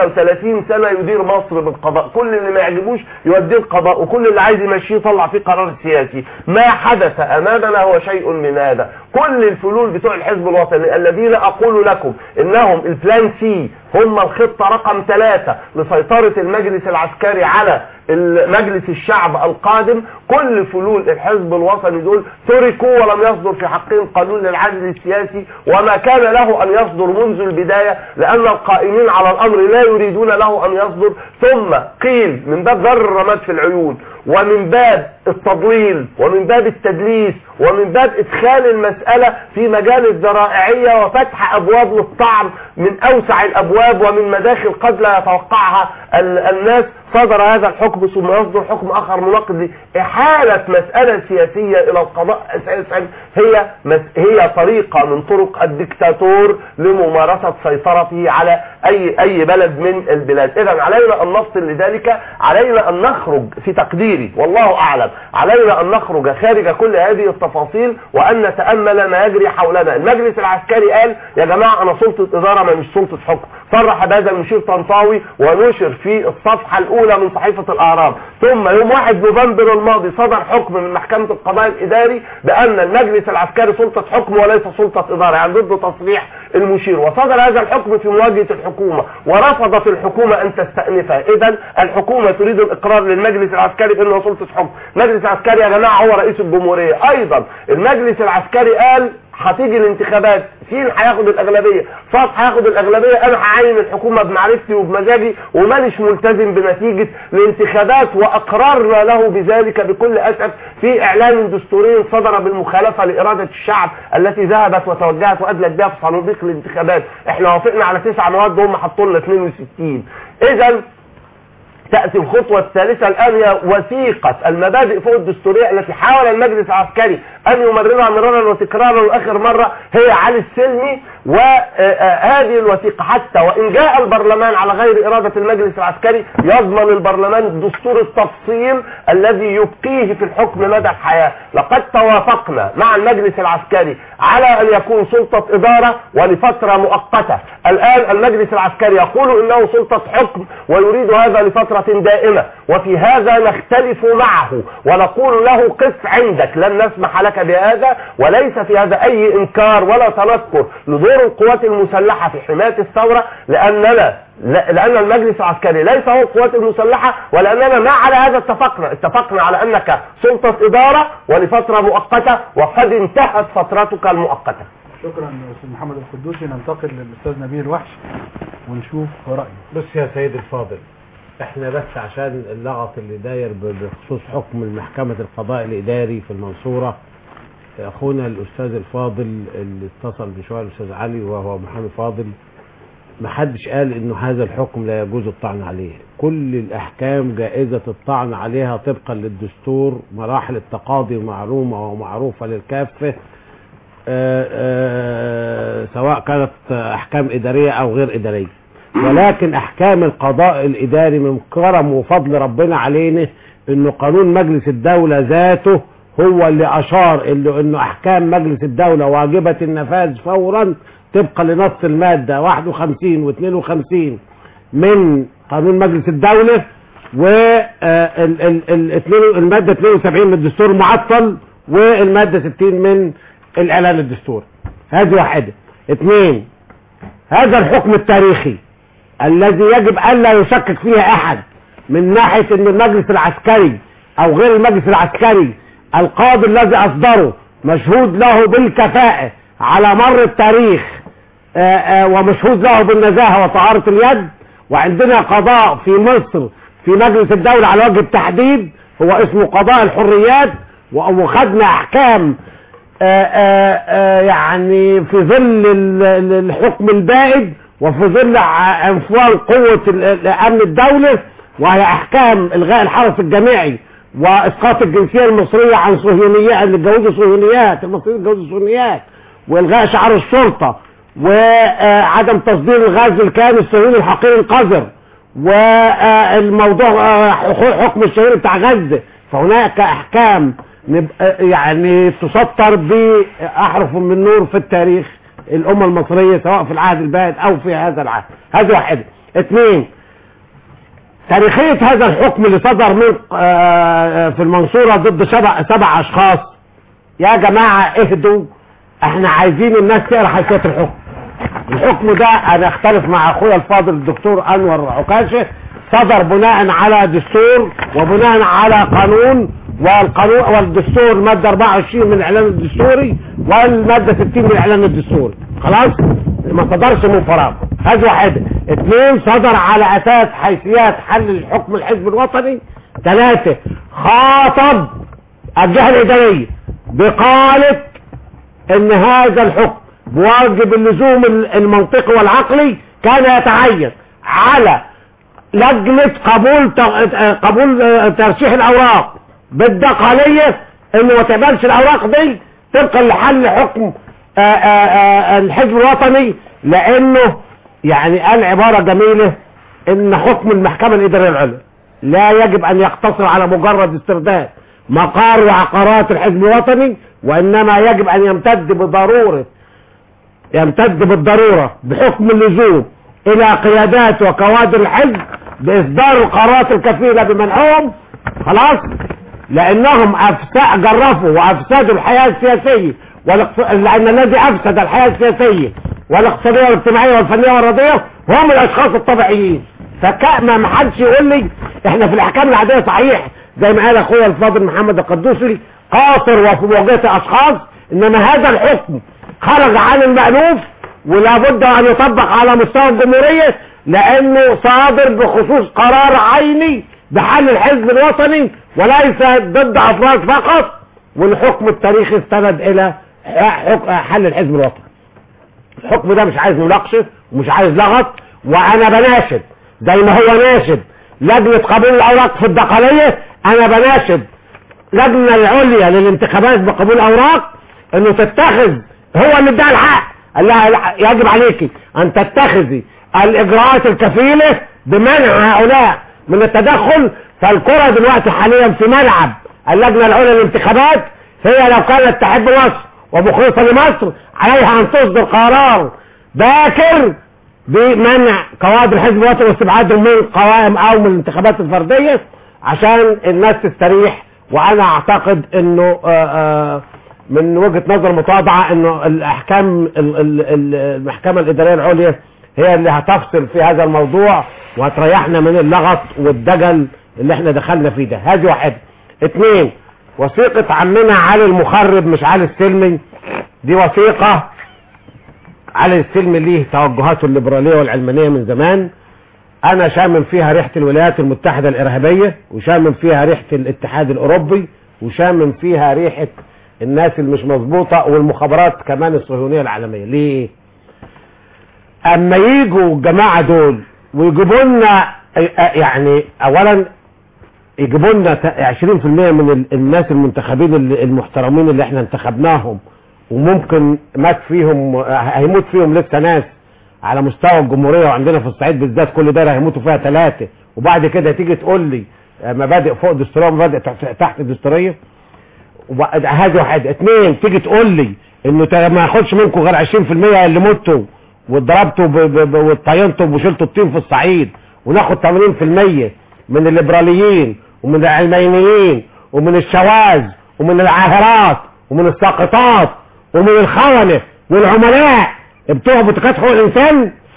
33 سنة يدير مصر بالقضاء كل اللي ما يعجبوش يوديه القضاء وكل اللي عايز يمشيه يطلع فيه قرار سياسي ما حدث امامنا هو شيء من هذا كل الفلول بتوع الحزب الوطني الذين اقول لكم انهم البلان سي هم الخطة رقم ثلاثة لسيطرة المجلس العسكري على مجلس الشعب القادم كل فلول الحزب الوطني دول تركوا ولم يصدر في حقهم قانون للعدل السياسي وما كان له ان يصدر منذ البداية لان القائمين على الامر لا يريدون له ان يصدر ثم قيل من باب ذر الرماد في العيون ومن باب التضليل ومن باب التدليس ومن باب ادخال المسألة في مجال الذرائعية وفتح ابواب للطعن من اوسع الابواب ومن مداخل قد لا يتوقعها ال- الناس صدر هذا الحكم ثم يصدر حكم اخر مناقض احالة مسألة سياسية الى القضاء اساسا هي مس- هي طريقة من طرق الدكتاتور لممارسة سيطرته على اي اي بلد من البلاد اذا علينا ان نفصل لذلك علينا ان نخرج في تقديري والله اعلم علينا ان نخرج خارج كل هذه التفاصيل وان نتأمل ما يجري حولنا المجلس العسكري قال يا جماعة انا سلطة ادارة ما مش سلطة حكم صرح بهذا المشير طنطاوي ونشر في الصفحة الاولى من صحيفة الاعراب ثم يوم 1 نوفمبر الماضي صدر حكم من محكمة القضاء الاداري بان المجلس العسكري سلطة حكم وليس سلطة ادارة يعني ضد تصريح المشير وصدر هذا الحكم في مواجهة الحكومة ورفضت الحكومة ان تستأنفه اذا الحكومة تريد الاقرار للمجلس العسكري بانه سلطة حكم المجلس العسكري يا جماعة هو رئيس الجمهورية ايضا المجلس العسكري قال هتيجي الانتخابات سين هياخد الاغلبيه صاد هياخد الاغلبيه انا هعين الحكومه بمعرفتي وبمزاجي ومانيش ملتزم بنتيجه الانتخابات واقررنا له بذلك بكل اسف في اعلان دستوري صدر بالمخالفه لاراده الشعب التي ذهبت وتوجهت وادلت بها في صناديق الانتخابات احنا وافقنا على تسع مواد وهم حطوا لنا 62 اذا تأتي الخطوة الثالثة الآن هي وثيقة المبادئ فوق الدستورية التي حاول المجلس العسكري أن يمررها مرارا وتكرارا وآخر مرة هي علي السلمي وهذه الوثيقة حتى وإن جاء البرلمان على غير إرادة المجلس العسكري يضمن البرلمان الدستور التفصيل الذي يبقيه في الحكم مدى الحياة لقد توافقنا مع المجلس العسكري على أن يكون سلطة إدارة ولفترة مؤقتة الآن المجلس العسكري يقول إنه سلطة حكم ويريد هذا لفترة دائمة وفي هذا نختلف معه ونقول له قف عندك لن نسمح لك بهذا وليس في هذا أي إنكار ولا تنكر لدور القوات المسلحة في حماية الثورة لأننا لا- لأن المجلس العسكري ليس هو القوات المسلحة ولأننا ما على هذا اتفقنا اتفقنا على أنك سلطة إدارة ولفترة مؤقتة وقد انتهت فترتك المؤقتة شكرا استاذ محمد القدوسي ننتقل للاستاذ نبيل وحش ونشوف رايه بص يا سيدي الفاضل احنا بس عشان اللغط اللي داير ب- بخصوص حكم المحكمة القضاء الإداري في المنصورة أخونا الأستاذ الفاضل اللي اتصل بشوية الأستاذ علي وهو محامي فاضل ما حدش قال إنه هذا الحكم لا يجوز الطعن عليه كل الأحكام جائزة الطعن عليها طبقا للدستور مراحل التقاضي معلومة ومعروفة للكافة آه، آه، سواء كانت أحكام إدارية أو غير إدارية ولكن احكام القضاء الاداري من كرم وفضل ربنا علينا انه قانون مجلس الدولة ذاته هو اللي اشار اللي انه احكام مجلس الدولة واجبة النفاذ فورا طبقا لنص المادة 51 و 52 من قانون مجلس الدولة والمادة 72 من الدستور المعطل والمادة 60 من الاعلان الدستوري هذه واحدة اثنين هذا الحكم التاريخي الذي يجب ألا يشكك فيه أحد من ناحية أن المجلس العسكري أو غير المجلس العسكري القاضي الذي أصدره مشهود له بالكفاءة على مر التاريخ آآ آآ ومشهود له بالنزاهة وطهارة اليد وعندنا قضاء في مصر في مجلس الدولة على وجه التحديد هو اسمه قضاء الحريات وخدنا أحكام آآ آآ يعني في ظل ال- ال- الحكم البائد وفي ظل ع- انفوان قوة ال- ال- أمن الدولة وهي أحكام إلغاء الحرس الجامعي وإسقاط الجنسية المصرية عن صهيونيات اللي اتجوزوا صهيونيات المصريين اتجوزوا صهيونيات وإلغاء شعار الشرطة وعدم تصدير الغاز الكامل الصهيوني الحقير القذر والموضوع آه، حكم الشهير بتاع غزة فهناك أحكام نبقى يعني تسطر بأحرف من نور في التاريخ الأمة المصرية سواء في العهد البائد أو في هذا العهد هذه واحدة اثنين تاريخية هذا الحكم اللي صدر من آه، في المنصورة ضد سبع, سبع أشخاص يا جماعة اهدوا احنا عايزين الناس تقرا حيثية الحكم الحكم ده انا اختلف مع اخويا الفاضل الدكتور انور عكاشة صدر بناء على دستور وبناء على قانون والقانون والدستور مادة 24 من الاعلان الدستوري والمادة 60 من الاعلان الدستوري خلاص ما صدرش من فراغ هذه واحدة اثنين صدر على اساس حيثيات حل الحكم الحزب الوطني ثلاثة خاطب الجهة الادارية بقالة ان هذا الحكم بواجب اللزوم المنطقي والعقلي كان يتعين على لجنة قبول قبول ترشيح الاوراق بالدقالية انه ما تقبلش الاوراق دي طبقا لحل حكم آآ آآ الحزب الوطني لانه يعني قال عبارة جميلة ان حكم المحكمة الادارية العليا لا يجب ان يقتصر على مجرد استرداد مقار وعقارات الحزب الوطني وانما يجب ان يمتد بضرورة يمتد بالضرورة بحكم اللزوم الى قيادات وكوادر الحزب باصدار القرارات الكفيلة بمنعهم خلاص لانهم أفسا جرفوا وافسدوا الحياة السياسية والاقتص... لان الذي افسد الحياة السياسية والاقتصادية والاجتماعية والفنية والرياضية هم الاشخاص الطبيعيين فكأما ما حدش يقول لي احنا في الاحكام العادية صحيح زي ما قال اخويا الفاضل محمد القدوسي قاصر وفي مواجهة اشخاص انما هذا الحكم خرج عن المألوف ولا بد ان يطبق على مستوى الجمهورية لانه صادر بخصوص قرار عيني بحل الحزب الوطني وليس ضد افراد فقط والحكم التاريخي استند الى حك- حل الحزب الوطني الحكم ده مش عايز مناقشه ومش عايز لغط وانا بناشد زي ما هو ناشد لجنة قبول الاوراق في الدقالية انا بناشد لجنة العليا للانتخابات بقبول الاوراق انه تتخذ هو اللي ادعى الحق قال لها لا، يجب عليك ان تتخذي الاجراءات الكفيلة بمنع هؤلاء من التدخل فالكرة دلوقتي حاليا في ملعب اللجنة العليا للانتخابات هي لو كانت تحب مصر ومخلصة لمصر عليها ان تصدر قرار باكر بمنع قواعد الحزب الوطني واستبعادهم من قوائم او من الانتخابات الفردية عشان الناس تستريح وانا اعتقد انه آآ آآ من وجهة نظر متواضعة انه الاحكام ال- ال- ال- المحكمة الادارية العليا هي اللي هتفصل في هذا الموضوع وهتريحنا من اللغط والدجل اللي احنا دخلنا فيه ده هذه واحدة اثنين وثيقة عمنا علي المخرب مش علي السلمي دي وثيقة علي السلمي ليه توجهاته الليبرالية والعلمانية من زمان انا شامم فيها ريحة الولايات المتحدة الارهابية وشامم فيها ريحة الاتحاد الاوروبي وشامم فيها ريحة الناس اللي مش مظبوطة والمخابرات كمان الصهيونية العالمية ليه اما يجوا الجماعة دول ويجيبوا لنا يعني اولا يجيبوا لنا 20% من ال- الناس المنتخبين ال- المحترمين اللي احنا انتخبناهم وممكن مات فيهم هيموت فيهم لسه ناس على مستوى الجمهورية وعندنا في الصعيد بالذات كل دايرة هيموتوا فيها ثلاثة وبعد كده تيجي تقول لي مبادئ فوق دستورية ومبادئ تحت- تحت الدستورية وبعد- هذه واحدة اثنين تيجي تقول لي انه تا- ما ياخدش منكم غير 20% اللي متوا واتضربتوا ب- ب- ب- واتطينتوا وشلتوا الطين في الصعيد وناخد 80% من الليبراليين ومن العلمانيين ومن الشواذ ومن العاهرات ومن الساقطات ومن الخونة والعملاء بتوع بوتيكات حقوق الانسان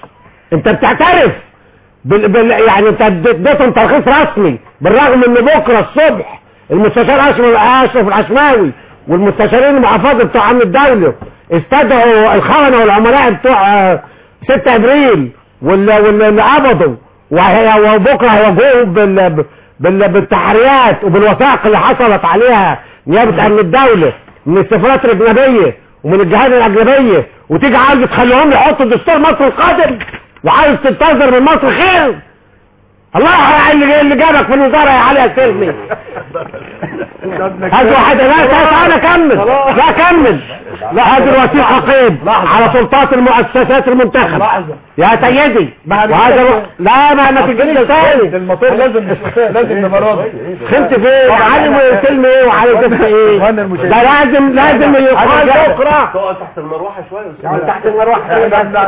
انت بتعترف بال... بال... يعني انت اديتهم ترخيص رسمي بالرغم ان بكره الصبح المستشار اشرف اشرف العشماوي والمستشارين المحافظه بتوع امن الدوله استدعوا الخونه والعملاء بتوع آه، 6 ابريل واللي واللي قبضوا وهي- وبكره هيواجهوهم بال... بال... بالتحريات وبالوثائق اللي حصلت عليها نيابه امن الدوله من السفارات الاجنبيه ومن الجهات الاجنبيه وتيجي عايز تخليهم يحطوا دستور مصر القادم وعايز تنتظر من مصر خير الله يحرق اللي اللي جابك في الوزاره يا علي يا سلمي هذه واحدة لا تعالى كمل لا كمل لا هذه الوثيقة قيد على سلطات المؤسسات المنتخبة يا سيدي وهذا الو- لا ما ما تجيش تاني الموتور لازم لازم نمرض خنت فين علم سلمي ايه وعلي كيف ايه ده لازم لازم يقال بكره تقعد تحت المروحه شويه تحت المروحه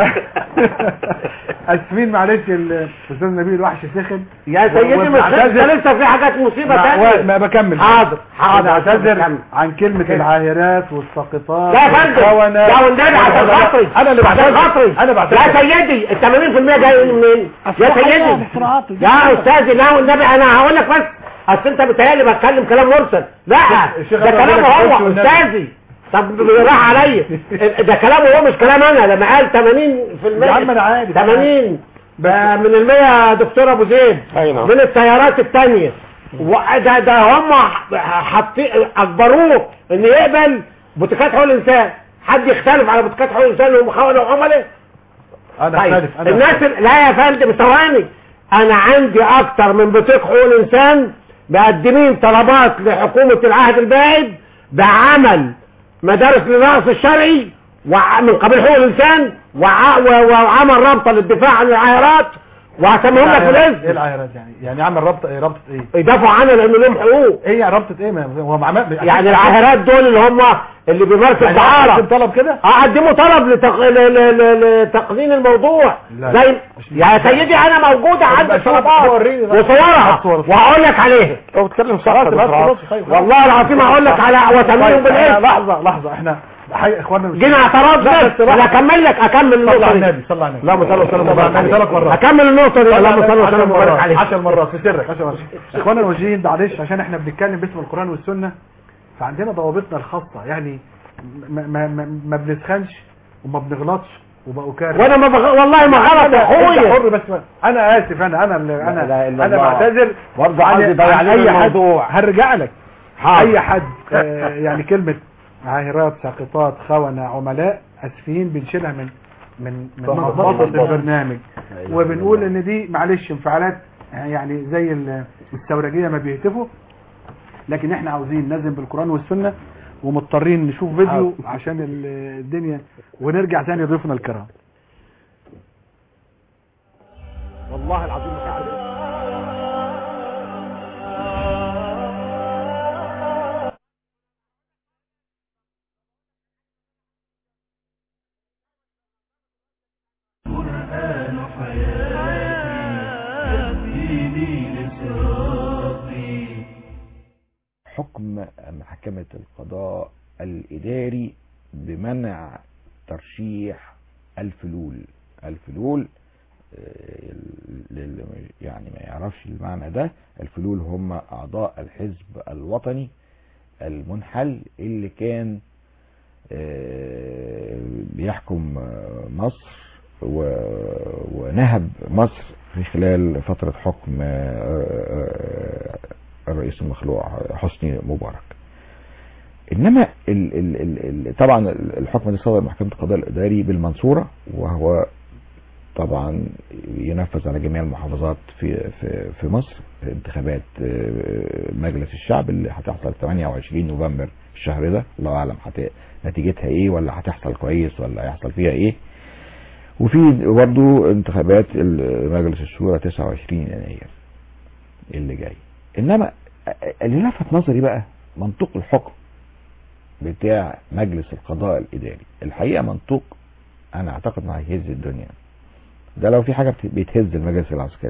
اسفين معلش الاستاذ نبيل الوحش سخن يا سيدي مش وبنعتذر- ده لسه في حاجات مصيبة مع- تانية ما بكمل حاضر حاضر اعتذر عن كلمة العاهرات والساقطات لا يا فندم والخونة. يا والنبي عشان خاطري انا اللي عشان بعتذر خاطري انا بعتذر يا سيدي ال 80% جاي منين؟ يا سيدي يا استاذي لا والنبي انا هقول لك بس اصل انت بتهيألي بتكلم كلام مرسل لا الشيخ ده أبو عبد كلامه الله هو والنبي. استاذي طب راح عليا ده كلامه هو مش كلام انا لما قال 80% يا عم أنا عارف. 80 ده من المية دكتور ابو زيد أي نعم. من السيارات التانية وده ده هم حاطين اجبروه ان يقبل بوتيكات حقوق الانسان حد يختلف على بوتيكات حقوق الانسان اللي هم خونه وعملاء انا طيب خالف انا الناس ال- لا يا فندم ثواني انا عندي اكتر من بوتيك حقوق الانسان مقدمين طلبات لحكومة العهد البائد بعمل مدارس للرأس الشرعي وع- من قبل حقوق الانسان وع- و- وعمل رابطة للدفاع عن العاهرات وهسميهم لك في ايه الاسم العاهرات يعني يعني عمل رابطه ايه رابطه ايه يدافعوا عنها لان لهم حقوق ايه يعني رابطه ايه ما هو مع يعني العاهرات دول اللي هم اللي بيمارسوا يعني الدعارة قدم طلب كده اه قدموا طلب لتق... ل... ل... ل... لتقنين الموضوع لا. زي يا سيدي انا موجودة عندي يبقى شوف، طلبات وريني بقى. وصورها هات صور. وهقول لك عليها لو بتكلم صح خلاص يا بس دكتور خلاص عاطف. طيب. والله العظيم هقول لك على وسميهم طيب، بالاسم لحظه لحظه احنا حي اخواننا مش جينا اعتراض لا، بس بس انا لحظة. اكمل لك اكمل صلى النقطة على دي النبي صلى على النبي اللهم صل وسلم صلى على وبارك النبي ثلاث عليه مرات اكمل النقطة دي اللهم صل عشر وسلم وبارك عليه مرات 10 مرات في سرك 10 مرات اخوانا الوجيهين معلش عشان احنا بنتكلم باسم القران والسنه فعندنا ضوابطنا الخاصه يعني ما ما ما, ما بنسخنش وما بنغلطش وبأكرر وانا ما بغ... والله ما غلط يا انت اخويا حر بس ما. انا اسف انا انا اللي لا انا إله إلا انا الله. بعتذر برضه عن- عايز يضيع عن علينا اي حد الموضوع. هرجع لك حاضر. اي حد آه، يعني كلمه عاهرات ساقطات خونه عملاء اسفين بنشيلها من من من مضبطه البرنامج وبنقول ان دي معلش انفعالات يعني زي ال- الثورجيه ما بيهتفوا لكن احنا عاوزين نلزم بالقران والسنه ومضطرين نشوف فيديو عشان ال- الدنيا ونرجع تاني لضيوفنا الكرام والله العظيم ما تعرف حكم محكمة القضاء الإداري بمنع ترشيح الفلول الفلول آه، للي يعني ما يعرفش المعنى ده الفلول هم أعضاء الحزب الوطني المنحل اللي كان آه، بيحكم آه، مصر و- ونهب مصر في خلال فترة حكم آه، آه، الرئيس المخلوع حسني مبارك انما ال ال ال ال طبعا الحكم ده صدر محكمة القضاء الاداري بالمنصورة وهو طبعا ينفذ على جميع المحافظات في في في مصر انتخابات آه، مجلس الشعب اللي هتحصل 28 نوفمبر الشهر ده الله اعلم هت- نتيجتها ايه ولا هتحصل كويس ولا هيحصل فيها ايه وفي برضو انتخابات ال- مجلس الشورى 29 يناير اللي جاي انما اللي لفت نظري بقى منطوق الحكم بتاع مجلس القضاء الاداري الحقيقه منطوق انا اعتقد انه هيهز الدنيا ده لو في حاجه بت- بتهز المجلس العسكري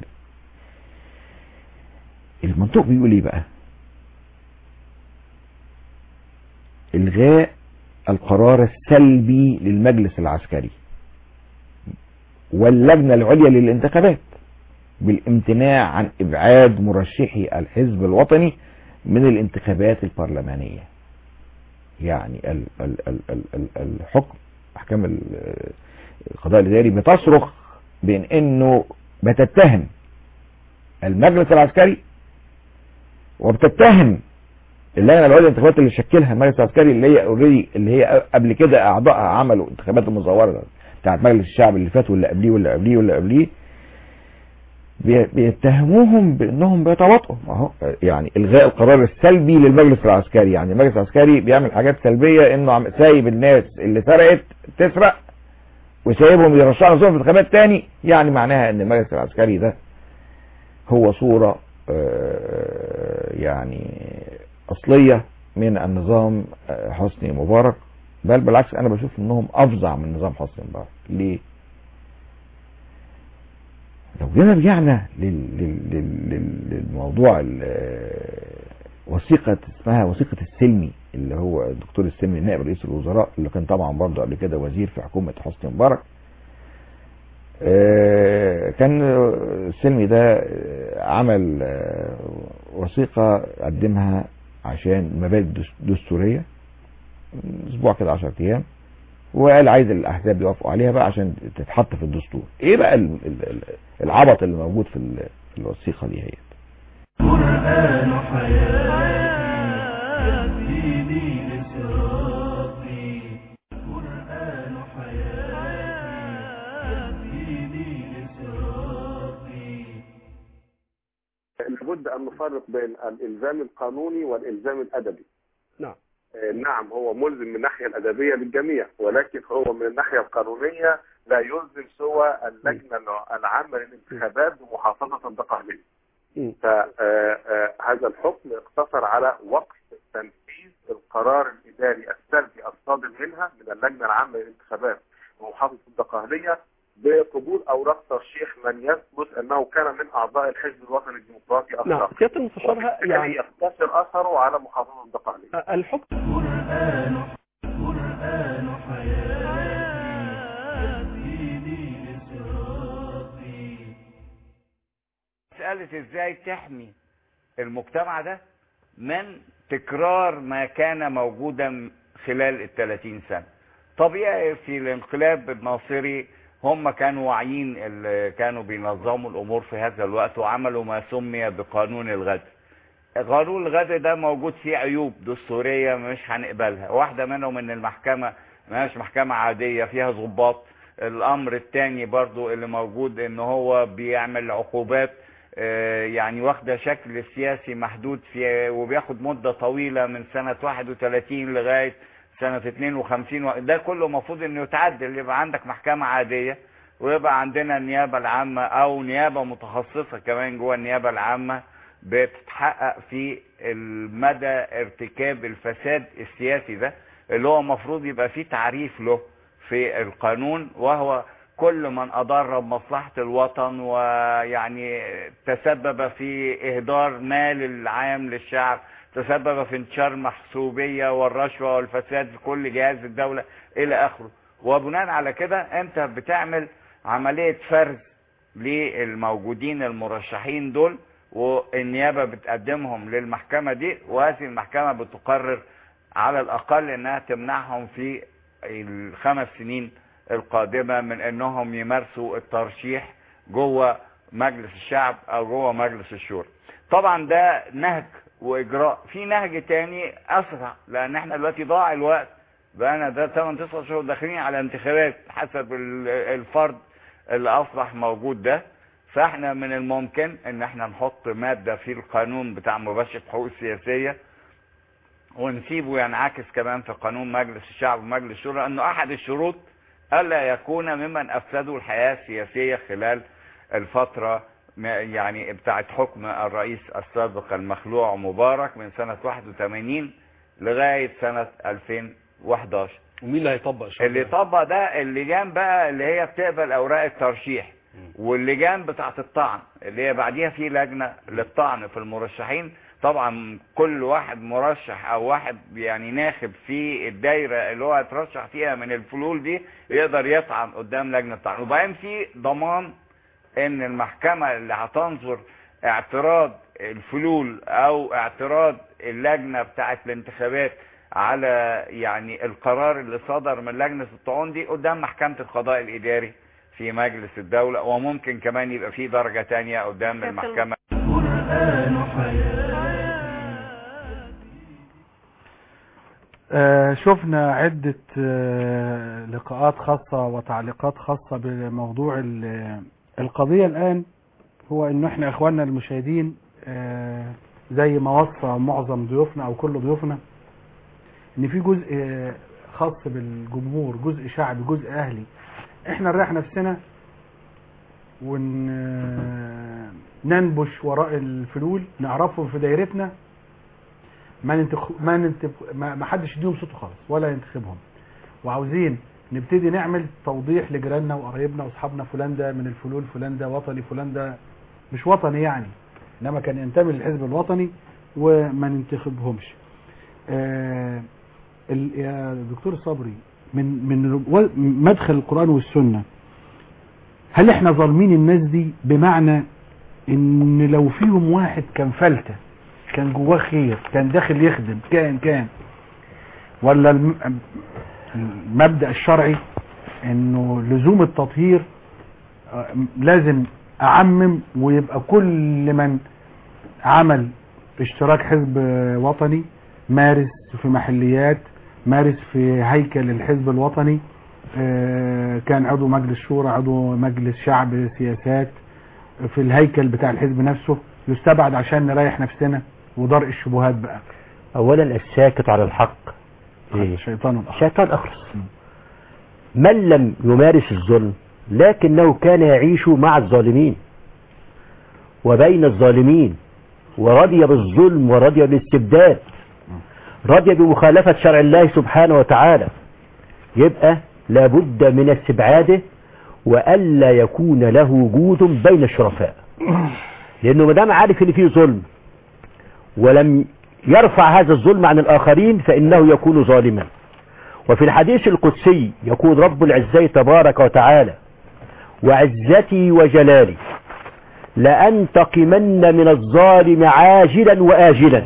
المنطوق بيقول ايه بقى الغاء القرار السلبي للمجلس العسكري واللجنة العليا للانتخابات بالامتناع عن ابعاد مرشحي الحزب الوطني من الانتخابات البرلمانية يعني ال ال ال ال ال الحكم احكام ال- القضاء الاداري بتصرخ بان انه بتتهم المجلس العسكري وبتتهم اللجنه العليا للانتخابات اللي شكلها المجلس العسكري اللي هي اوريدي اللي هي قبل كده اعضائها عملوا انتخابات المزوره بتاعت مجلس الشعب اللي فات واللي قبليه واللي قبليه واللي قبليه بي- بيتهموهم بانهم بيتواطئوا ما هو يعني الغاء القرار السلبي للمجلس العسكري يعني المجلس العسكري بيعمل حاجات سلبيه انه عم سايب الناس اللي سرقت تسرق وسايبهم يرشحوا نفسهم في انتخابات تاني يعني معناها ان المجلس العسكري ده هو صورة آه، يعني أصلية من النظام آه، حسني مبارك بل بالعكس أنا بشوف إنهم أفظع من نظام حسني مبارك ليه؟ لو جينا رجعنا لل- لل- لل- لل- للموضوع ال- آه، وثيقة اسمها وثيقة السلمي اللي هو الدكتور السلمي نائب رئيس الوزراء اللي كان طبعا برضه قبل كده وزير في حكومة حسني مبارك آه، كان السلمي ده آه، عمل آه، وثيقة قدمها عشان مبادئ دس- دستورية اسبوع كده 10 ايام وقال عايز الاحزاب يوافقوا عليها بقى عشان تتحط في الدستور ايه بقى ال- ال- ال- العبط اللي موجود في ال- في الوثيقة دي هي القرآن حياتي دين صراطي القرآن حياتي دين صراطي لابد ان نفرق بين الالزام القانوني والالزام الادبي نعم آه، نعم هو ملزم من الناحيه الادبيه للجميع ولكن هو من الناحيه القانونيه لا يلزم سوى اللجنه الع- العامه للانتخابات بمحافظه الدقهليه فهذا الحكم اقتصر على وقف تنفيذ القرار الاداري السلبي الصادر منها من اللجنه العامه للانتخابات بمحافظه الدقهليه بقبول اوراق ترشيح من يثبت انه كان من اعضاء الحزب الوطني الديمقراطي نعم السابق سيادة المستشار ه- وبالتالي يعني يقتصر اثره على محافظه الدقهليه الحكم القرآن القرآن حياتي دين صراطي مسألة ازاي تحمي المجتمع ده من تكرار ما كان موجودا خلال ال 30 سنة طبيعي في الانقلاب الناصري هم كانوا واعيين اللي كانوا بينظموا الامور في هذا الوقت وعملوا ما سمي بقانون الغدر قانون الغدر ده موجود فيه عيوب دستورية مش هنقبلها واحدة منهم ان المحكمة مش محكمة عادية فيها ضباط الامر الثاني برضو اللي موجود ان هو بيعمل عقوبات آه، يعني واخده شكل سياسي محدود في وبياخد مده طويله من سنه 31 لغايه سنه 52 و- ده كله المفروض انه يتعدل يبقى عندك محكمه عاديه ويبقى عندنا النيابه العامه او نيابه متخصصه كمان جوه النيابه العامه بتتحقق في المدى ارتكاب الفساد السياسي ده اللي هو المفروض يبقى فيه تعريف له في القانون وهو كل من أضر بمصلحة الوطن ويعني تسبب في إهدار مال العام للشعب تسبب في انتشار المحسوبية والرشوة والفساد في كل جهاز الدولة إلى آخره وبناء على كده أنت بتعمل عملية فرز للموجودين المرشحين دول والنيابة بتقدمهم للمحكمة دي وهذه المحكمة بتقرر على الأقل أنها تمنعهم في الخمس سنين القادمة من انهم يمارسوا الترشيح جوه مجلس الشعب او جوه مجلس الشورى طبعا ده نهج واجراء في نهج تاني اسرع لان احنا دلوقتي ضاع الوقت بقى ده 8 9 شهور داخلين على انتخابات حسب ال- الفرد اللي اصبح موجود ده فاحنا من الممكن ان احنا نحط مادة في القانون بتاع مباشرة الحقوق السياسية ونسيبه ينعكس كمان في قانون مجلس الشعب ومجلس الشورى انه احد الشروط الا يكون ممن افسدوا الحياة السياسية خلال الفترة ما- يعني بتاعت حكم الرئيس السابق المخلوع مبارك من سنة 81 لغاية سنة 2011 ومين اللي هيطبق الشرط اللي ده؟ طبق ده اللجان بقى اللي هي بتقبل اوراق الترشيح واللجان بتاعت الطعن اللي هي بعديها في لجنة للطعن في المرشحين طبعا كل واحد مرشح او واحد يعني ناخب في الدايره اللي هو هيترشح فيها من الفلول دي يقدر يطعن قدام لجنه الطعن وبعدين في ضمان ان المحكمه اللي هتنظر اعتراض الفلول او اعتراض اللجنه بتاعه الانتخابات على يعني القرار اللي صدر من لجنه الطعون دي قدام محكمه القضاء الاداري في مجلس الدوله وممكن كمان يبقى في درجه تانية قدام المحكمه القرآن حياتي آه، شفنا عدة آه، لقاءات خاصة وتعليقات خاصة بموضوع ال- القضية الآن هو إنه إحنا إخواننا المشاهدين آه، زي ما وصى معظم ضيوفنا أو كل ضيوفنا إن في جزء آه، خاص بالجمهور جزء شعبي جزء أهلي إحنا نريح نفسنا وننبش وراء الفلول نعرفهم في دايرتنا ما ننتخ... ما, ننتخ... ما ما حدش يديهم صوته خالص ولا ينتخبهم وعاوزين نبتدي نعمل توضيح لجيراننا وقرايبنا واصحابنا فلان ده من الفلول فلان ده وطني فلان ده مش وطني يعني انما كان ينتمي للحزب الوطني وما ننتخبهمش آه ال... يا دكتور صبري من من و- مدخل القرآن والسنة هل احنا ظالمين الناس دي بمعنى ان لو فيهم واحد كان فلتة كان جواه خير كان داخل يخدم كان كان ولا الم- المبدأ الشرعي انه لزوم التطهير آه، لازم اعمم ويبقى كل من عمل اشتراك حزب وطني مارس في محليات مارس في هيكل الحزب الوطني آه، كان عضو مجلس شورى عضو مجلس شعب سياسات في الهيكل بتاع الحزب نفسه يستبعد عشان نريح نفسنا ودرء الشبهات بقى اولا الساكت على الحق إيه؟ شيطان الأخر شيطان اخرس من لم يمارس الظلم لكنه كان يعيش مع الظالمين وبين الظالمين ورضي بالظلم ورضي بالاستبداد رضي بمخالفة شرع الله سبحانه وتعالى يبقى لابد من استبعاده وألا يكون له وجود بين الشرفاء لأنه ما دام عارف إن فيه ظلم ولم يرفع هذا الظلم عن الآخرين فإنه يكون ظالما وفي الحديث القدسي يقول رب العزة تبارك وتعالى وعزتي وجلالي لأنتقمن من الظالم عاجلا وآجلا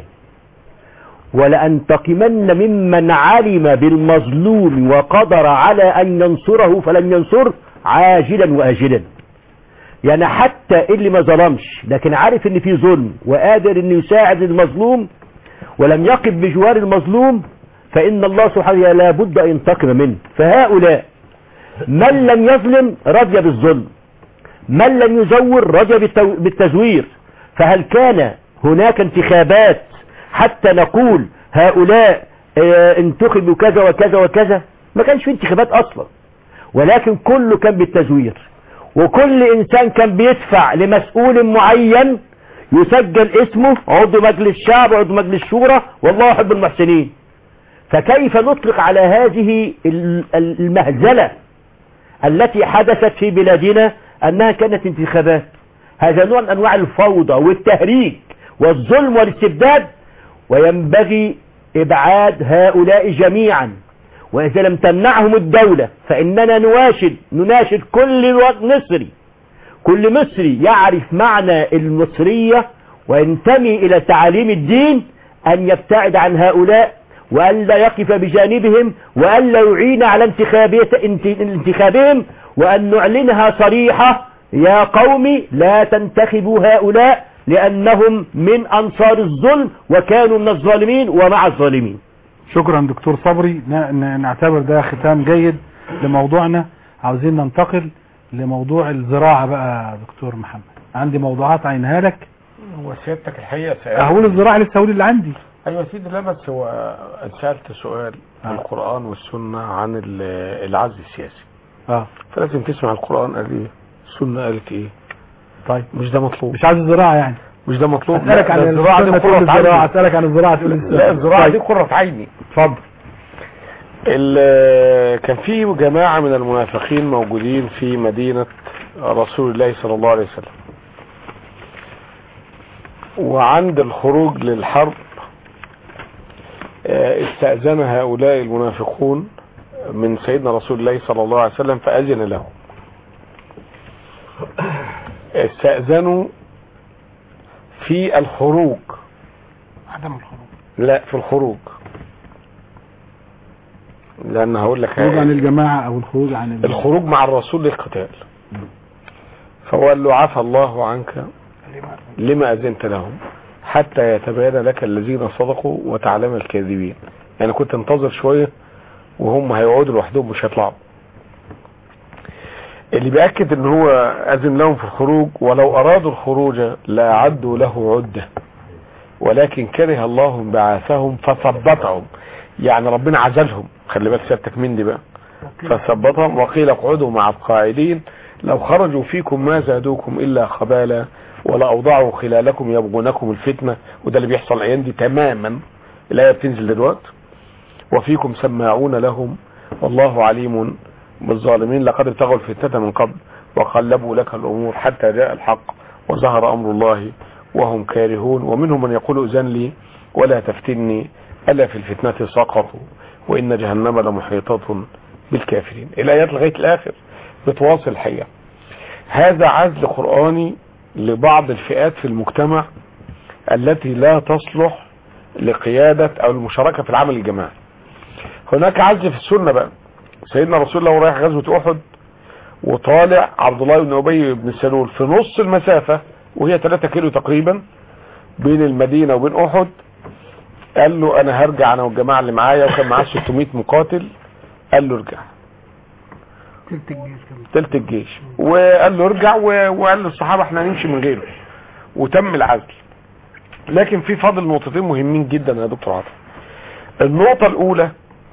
ولأنتقمن ممن علم بالمظلوم وقدر على أن ينصره فلم ينصر عاجلا وآجلا يعني حتى اللي ما ظلمش لكن عارف ان في ظلم وقادر ان يساعد المظلوم ولم يقف بجوار المظلوم فإن الله سبحانه وتعالى لابد أن ينتقم منه فهؤلاء من لم يظلم رضي بالظلم من لم يزور رضي بالتو- بالتزوير فهل كان هناك انتخابات حتى نقول هؤلاء آه، انتخبوا كذا وكذا وكذا ما كانش في انتخابات أصلا ولكن كله كان بالتزوير وكل إنسان كان بيدفع لمسؤول معين يسجل اسمه عضو مجلس شعب عضو مجلس شورى والله يحب المحسنين فكيف نطلق على هذه ال- ال- المهزلة التي حدثت في بلادنا أنها كانت انتخابات هذا نوع من أنواع الفوضى والتهريج والظلم والاستبداد وينبغي إبعاد هؤلاء جميعا وإذا لم تمنعهم الدولة فإننا نواشد نناشد كل مصري كل مصري يعرف معنى المصرية وينتمي إلى تعاليم الدين أن يبتعد عن هؤلاء وألا يقف بجانبهم وألا يعين على انتخابية- انت- انتخابهم وأن نعلنها صريحة يا قوم لا تنتخبوا هؤلاء لأنهم من أنصار الظلم وكانوا من الظالمين ومع الظالمين شكرا دكتور صبري ن- ن- نعتبر ده ختام جيد لموضوعنا عاوزين ننتقل لموضوع الزراعة بقى يا دكتور محمد عندي موضوعات عينها لك هو سيادتك الحقيقه سأل هقول الزراعة لسه هقول اللي عندي ايوه يا سيدي لا بس هو سالت سؤال في القران والسنه عن ال- العزل السياسي اه فلازم تسمع القران قال ايه السنه قالت ايه طيب مش ده مطلوب مش عايز الزراعة يعني مش ده مطلوب اسالك لا، عن ده الزراعه السنة دي تقول قرة الزراعة عيني اسالك عن الزراعة تقول السنة لا الزراعه طيب. دي قرة عيني اتفضل ال- كان في جماعة من المنافقين موجودين في مدينة رسول الله صلى الله عليه وسلم وعند الخروج للحرب آه، استأذن هؤلاء المنافقون من سيدنا رسول الله صلى الله عليه وسلم فأذن لهم استأذنوا في الخروج عدم الخروج لا في الخروج لأن هقول لك الخروج عن الجماعة او الخروج عن ال- الخروج مع الرسول للقتال فهو قال له عفى الله عنك لما أذنت لهم حتى يتبين لك الذين صدقوا وتعلم الكاذبين يعني كنت انتظر شوية وهم هيقعدوا لوحدهم مش هيطلعوا اللي بيأكد ان هو أذن لهم في الخروج ولو أرادوا الخروج لأعدوا له عدة ولكن كره الله بعاثهم فثبتهم يعني ربنا عزلهم خلي بالك سيادتك من دي بقى فثبتهم وقيل اقعدوا مع القاعدين لو خرجوا فيكم ما زادوكم الا خبالا ولا اوضعوا خلالكم يبغونكم الفتنه وده اللي بيحصل الايام دي تماما الايه بتنزل دلوقتي وفيكم سماعون لهم والله عليم بالظالمين لقد ابتغوا الفتنه من قبل وقلبوا لك الامور حتى جاء الحق وظهر امر الله وهم كارهون ومنهم من يقول اذن لي ولا تفتني الا في الفتنه سقطوا وان جهنم لمحيطه بالكافرين الايات لغايه الاخر بتواصل الحقيقه هذا عزل قراني لبعض الفئات في المجتمع التي لا تصلح لقياده او المشاركه في العمل الجماعي هناك عزل في السنه بقى سيدنا رسول الله رايح غزوه احد وطالع عبد الله بن ابي بن سلول في نص المسافه وهي 3 كيلو تقريبا بين المدينه وبين احد قال له انا هرجع انا والجماعه اللي معايا وكان معاه 600 مقاتل قال له ارجع تلت الجيش كمان تلت الجيش وقال له ارجع و- وقال للصحابه احنا هنمشي من غيره وتم العزل لكن في فاضل نقطتين مهمين جدا يا دكتور عاطف النقطه الاولى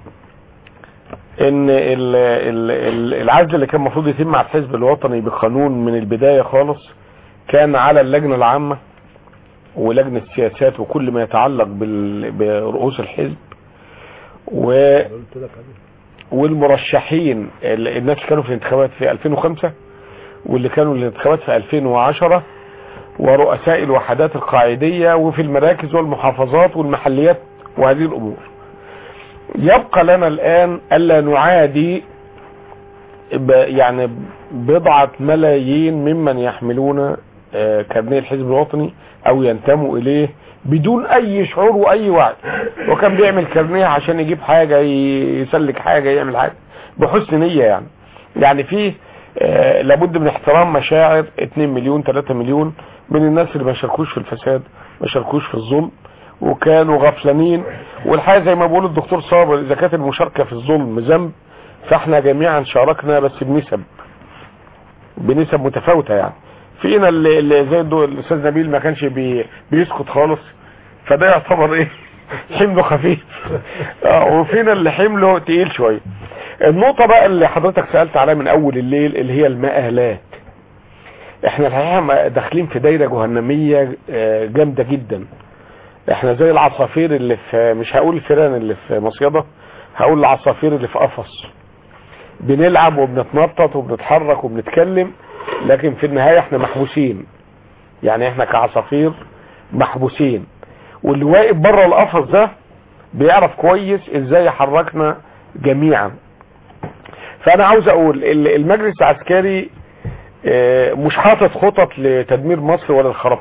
ان ال- ال- ال- العزل اللي كان المفروض يتم على الحزب الوطني بقانون من البدايه خالص كان على اللجنه العامه ولجنه السياسات وكل ما يتعلق بال- برؤوس الحزب و والمرشحين ال- الناس اللي كانوا في الانتخابات في 2005 واللي كانوا الانتخابات في 2010 ورؤساء الوحدات القاعدية وفي المراكز والمحافظات والمحليات وهذه الأمور يبقى لنا الآن ألا نعادي ب- يعني بضعة ملايين ممن يحملون آه، كارنيه الحزب الوطني أو ينتموا إليه بدون أي شعور وأي وعي وكان بيعمل كارنيه عشان يجيب حاجة ي- يسلك حاجة يعمل حاجة بحسن نية يعني يعني في آه، لابد من احترام مشاعر 2 مليون 3 مليون من الناس اللي ما شاركوش في الفساد ما شاركوش في الظلم وكانوا غفلانين والحقيقه زي ما بيقول الدكتور صابر اذا كانت المشاركه في الظلم ذنب فاحنا جميعا شاركنا بس بنسب بنسب متفاوته يعني فينا اللي, اللي زي الدو- الاستاذ نبيل ما كانش بي بيسكت خالص فده يعتبر ايه حمله خفيف اه وفينا اللي حمله تقيل شويه النقطه بقى اللي حضرتك سالت عليها من اول الليل اللي هي المآلات احنا الحقيقه ما- داخلين في دايره جهنميه آه، جامده جدا احنا زي العصافير اللي في مش هقول الفيران اللي في مصيده هقول العصافير اللي في قفص بنلعب وبنتنطط وبنتحرك وبنتكلم لكن في النهايه احنا محبوسين يعني احنا كعصافير محبوسين واللي واقف بره القفص ده بيعرف كويس ازاي يحركنا جميعا فانا عاوز اقول ال- المجلس العسكري آه، مش حاطط خطط لتدمير مصر ولا الخراب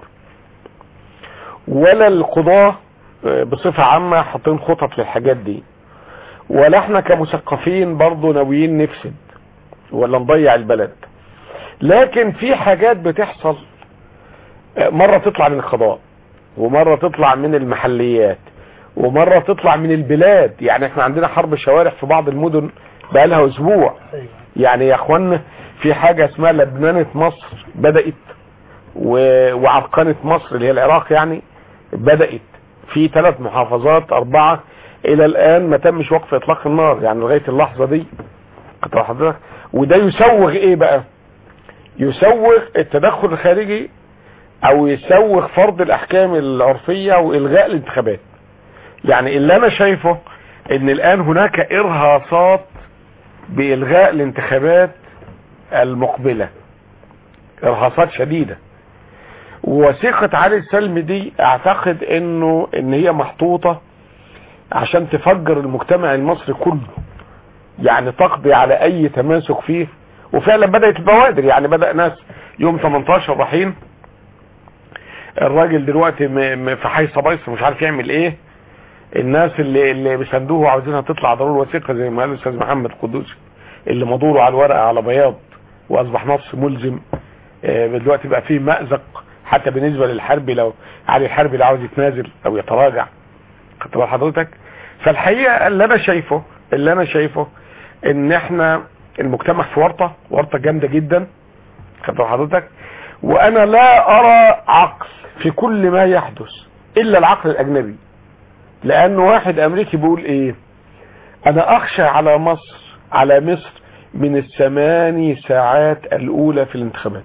ولا القضاة آه، بصفة عامة حاطين خطط للحاجات دي ولا احنا كمثقفين برضو ناويين نفسد ولا نضيع البلد لكن في حاجات بتحصل آه، مرة تطلع من القضاء ومرة تطلع من المحليات ومرة تطلع من البلاد يعني احنا عندنا حرب شوارع في بعض المدن بقالها اسبوع يعني يا اخوانا في حاجة اسمها لبنانة مصر بدأت و- وعرقنة مصر اللي هي العراق يعني بدأت في ثلاث محافظات أربعة إلى الآن ما تمش وقف إطلاق النار يعني لغاية اللحظة دي كنت مع حضرتك وده يسوغ إيه بقى يسوغ التدخل الخارجي أو يسوغ فرض الأحكام العرفية وإلغاء الانتخابات يعني اللي أنا شايفه إن الآن هناك إرهاصات بإلغاء الانتخابات المقبلة إرهاصات شديدة ووثيقة علي السلم دي اعتقد انه ان هي محطوطة عشان تفجر المجتمع المصري كله يعني تقضي على اي تماسك فيه وفعلا بدأت البوادر يعني بدأ ناس يوم 18 رحيم الراجل دلوقتي م- م- في حي صبايص مش عارف يعمل ايه الناس اللي اللي بيساندوه وعاوزينها تطلع ضروري وثيقه زي ما قال الاستاذ محمد قدوسي اللي مضوله على الورقه على بياض واصبح نص ملزم آه، دلوقتي بقى فيه مأزق حتى بالنسبه للحربي لو علي الحربي لو عاوز يتنازل او يتراجع خدت بال حضرتك فالحقيقه اللي انا شايفه اللي انا شايفه ان احنا المجتمع في ورطه ورطه جامده جدا خدت بال حضرتك وانا لا ارى عقل في كل ما يحدث الا العقل الاجنبي لان واحد امريكي بيقول ايه انا اخشى على مصر على مصر من الثماني ساعات الاولى في الانتخابات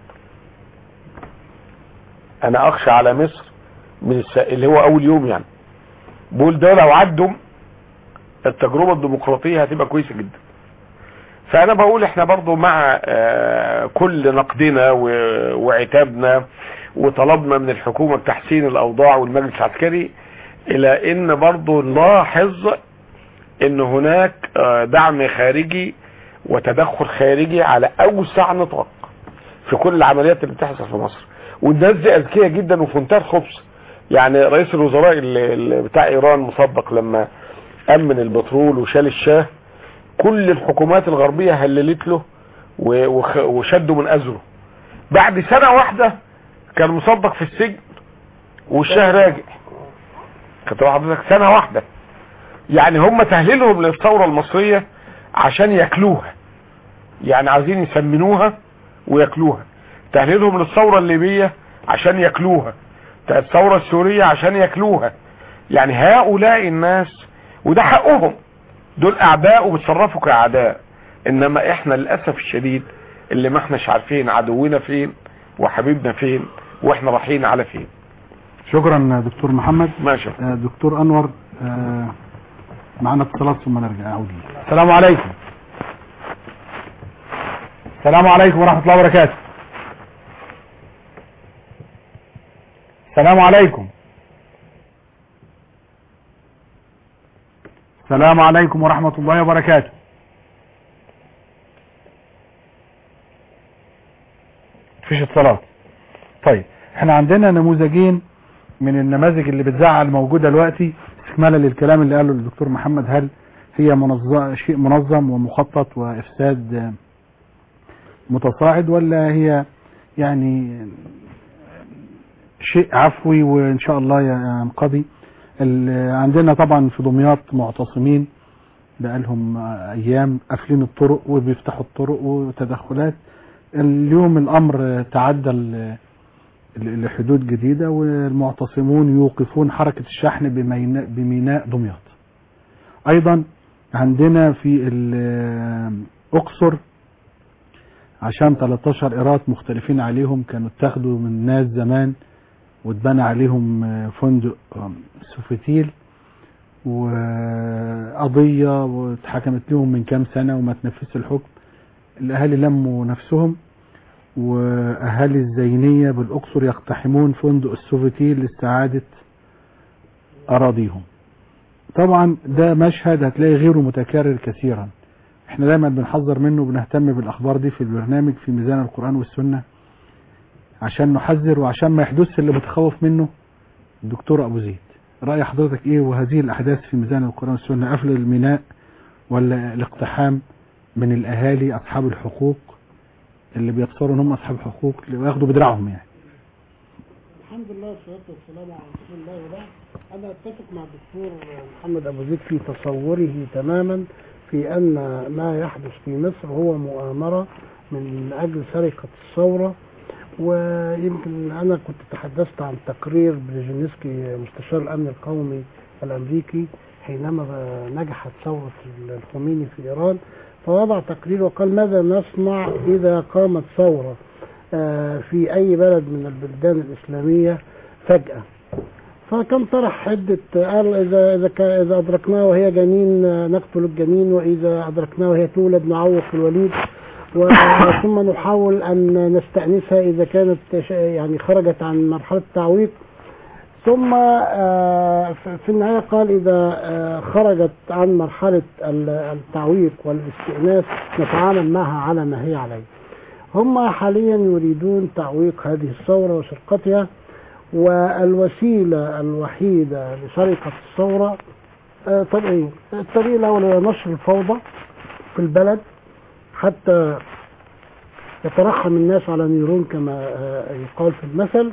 انا اخشى على مصر من الس... اللي هو اول يوم يعني بقول ده لو عدوا التجربة الديمقراطية هتبقى كويسة جدا فانا بقول احنا برضو مع آه، كل نقدنا و- وعتابنا وطلبنا من الحكومة بتحسين الاوضاع والمجلس العسكري الى ان برضو نلاحظ ان هناك آه، دعم خارجي وتدخل خارجي على اوسع نطاق في كل العمليات اللي بتحصل في مصر والناس دي اذكياء جدا وفي منتهى الخبث يعني رئيس الوزراء اللي اللي بتاع ايران مسبق لما امن البترول وشال الشاه كل الحكومات الغربية هللت له و- وخ- وشدوا من ازره بعد سنة واحدة كان مصدق في السجن والشاه راجع كنت حضرتك سنة واحدة يعني هم تهليلهم للثورة المصرية عشان ياكلوها يعني عايزين يسمنوها وياكلوها تهليلهم للثورة الليبية عشان ياكلوها الثورة السورية عشان ياكلوها يعني هؤلاء الناس وده حقهم دول اعداء وبيتصرفوا كاعداء انما احنا للاسف الشديد اللي ما احناش عارفين عدونا فين وحبيبنا فين واحنا رايحين على فين شكرا دكتور محمد ماشي آه، دكتور انور آه، معنا اتصالات ثم نرجع اعود لك. السلام عليكم السلام عليكم ورحمه الله وبركاته السلام عليكم السلام عليكم ورحمة الله وبركاته مفيش اتصالات طيب احنا عندنا نموذجين من النماذج اللي بتزعل موجودة دلوقتي استكمالا للكلام اللي قاله الدكتور محمد هل هي منظم شيء منظم ومخطط وافساد آه، متصاعد ولا هي يعني شيء عفوي وان شاء الله ينقضي ال- عندنا طبعا في دمياط معتصمين بقالهم ايام قافلين الطرق وبيفتحوا الطرق وتدخلات اليوم الامر تعدى ال- ل- لحدود جديدة والمعتصمون يوقفون حركة الشحن بميناء, بميناء دمياط ايضا عندنا في الاقصر عشان 13 ايراد مختلفين عليهم كانوا اتاخدوا من ناس زمان واتبنى عليهم فندق سوفيتيل وقضية واتحكمت لهم من كام سنة وما تنفذش الحكم الاهالي لموا نفسهم واهالي الزينية بالاقصر يقتحمون فندق السوفيتيل لاستعادة اراضيهم طبعا ده مشهد هتلاقي غيره متكرر كثيرا احنا دايما بنحذر منه وبنهتم بالاخبار دي في البرنامج في ميزان القرآن والسنة عشان نحذر وعشان ما يحدث اللي متخوف منه الدكتور ابو زيد رأي حضرتك ايه وهذه الاحداث في ميزان القرآن والسنة قفل الميناء ولا الاقتحام من الاهالي اصحاب الحقوق اللي بيقصروا ان هم اصحاب حقوق اللي وياخدوا بدراعهم يعني الحمد لله والصلاة والسلام على رسول الله وبعد أنا أتفق مع الدكتور محمد أبو زيد في تصوره تماما في أن ما يحدث في مصر هو مؤامرة من أجل سرقة الثورة ويمكن أنا كنت تحدثت عن تقرير بريجينسكي مستشار الأمن القومي الأمريكي حينما نجحت ثورة الخميني في إيران فوضع تقرير وقال ماذا نصنع إذا قامت ثورة آه، في أي بلد من البلدان الإسلامية فجأة فكان طرح عدة قال إذا إذا كا- إذا أدركناه وهي جنين آه، نقتل الجنين وإذا أدركناه وهي تولد نعوق الوليد وثم نحاول أن نستأنسها إذا كانت ش- يعني خرجت عن مرحلة التعويض ثم آه، ف- في النهاية قال إذا آه، خرجت عن مرحلة ال- التعويض والاستئناس نتعامل معها على ما هي عليه هم حاليا يريدون تعويق هذه الثورة وسرقتها والوسيلة الوحيدة لسرقة الثورة آه، طريقين الطريق الأول هو نشر الفوضى في البلد حتى يترحم الناس على نيرون كما آه، يقال في المثل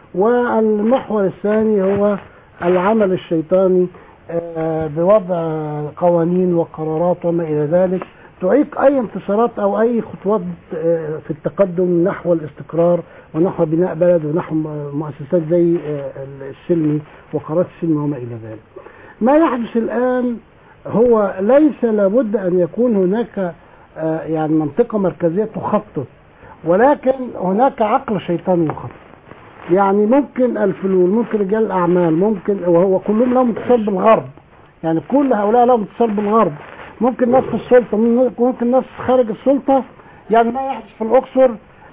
والمحور الثاني هو العمل الشيطاني آه، بوضع قوانين وقرارات وما إلى ذلك تعيق أي انتصارات أو أي خطوات آه، في التقدم نحو الاستقرار ونحو بناء بلد ونحو مؤسسات زي آه، السلمي وقرارات السلمي وما إلى ذلك ما يحدث الآن هو ليس لابد أن يكون هناك آه، يعني منطقة مركزية تخطط ولكن هناك عقل شيطاني يخطط يعني ممكن الفلول ممكن رجال الأعمال ممكن وهو كلهم لهم اتصال بالغرب يعني كل هؤلاء لهم اتصال بالغرب ممكن ناس في السلطة ممكن ناس خارج السلطة يعني ما يحدث في الأقصر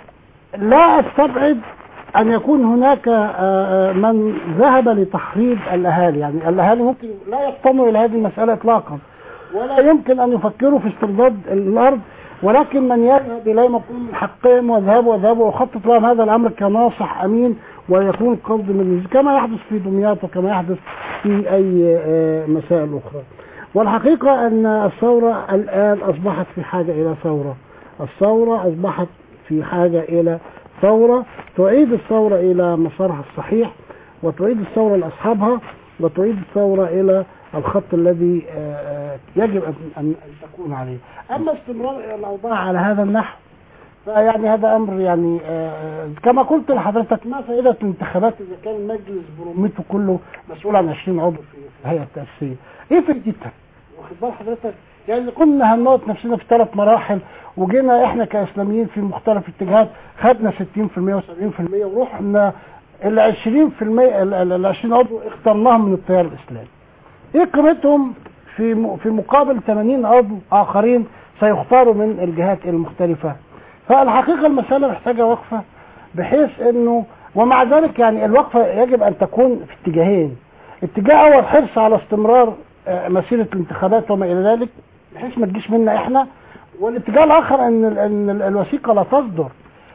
لا استبعد أن يكون هناك آه، آه، من ذهب لتحريض الأهالي يعني الأهالي ممكن لا يفطنوا إلى هذه المسألة إطلاقا ولا يمكن أن يفكروا في استرداد الأرض ولكن من يذهب إليهم يقول من حقهم واذهبوا واذهبوا ويخطط لهم هذا الأمر كناصح أمين ويكون القصد من كما يحدث في دمياط وكما يحدث في أي آه، مسائل أخرى والحقيقة أن الثورة الآن أصبحت في حاجة إلى ثورة الثورة أصبحت في حاجة إلى ثورة تعيد الثورة إلى مسارها الصحيح وتعيد الثورة لأصحابها وتعيد الثورة إلى الخط الذي آه، آه، يجب أن- أن أن تكون عليه أما استمرار الأوضاع على هذا النحو فيعني هذا أمر يعني آه، كما قلت لحضرتك ما فائدة الانتخابات إذا كان المجلس برمته كله مسؤول عن 20 عضو في في الهيئة التأسيسية إيه فائدتها؟ واخد بال حضرتك يعني كنا هنموت نفسنا في ثلاث مراحل وجينا احنا كاسلاميين في مختلف الاتجاهات خدنا 60% و70% ورحنا ال 20% ال- ال ال 20 عضو اخترناهم من التيار الاسلامي. ايه قيمتهم في م- في مقابل 80 عضو اخرين سيختاروا من الجهات المختلفه. فالحقيقه المساله محتاجه وقفه بحيث انه ومع ذلك يعني الوقفه يجب ان تكون في اتجاهين. اتجاه اول حرص على استمرار آه، مسيره الانتخابات وما الى ذلك بحيث ما تجيش منا احنا والاتجاه الاخر ان ال- ان ال- الوثيقه لا تصدر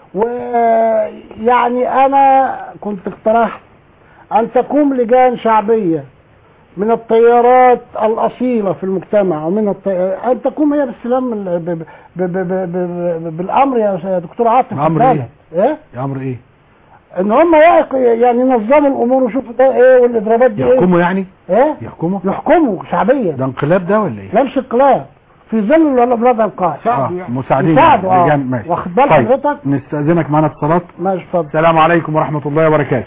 ويعني انا كنت اقترحت ان تقوم لجان شعبيه من التيارات الاصيله في المجتمع ومن الطي... ان تقوم هي بالسلام ال- ب... ب... ب... ب... ب... ب... بالامر يا أستاذ دكتور عاطف أمر بالك. ايه يا امر ايه ان هم يق- يعني ينظموا الامور ويشوفوا ده ايه والاضرابات دي ايه يحكموا يعني ايه يحكموا يحكموا شعبيا ده انقلاب ده ولا ايه لا مش انقلاب في ظل الوضع القائم آه. مساعدين يساعدوا يعني. اه لجان- ماشي. واخد بال طيب. حضرتك نستأذنك معنا اتصالات ماشي اتفضل السلام عليكم ورحمة الله وبركاته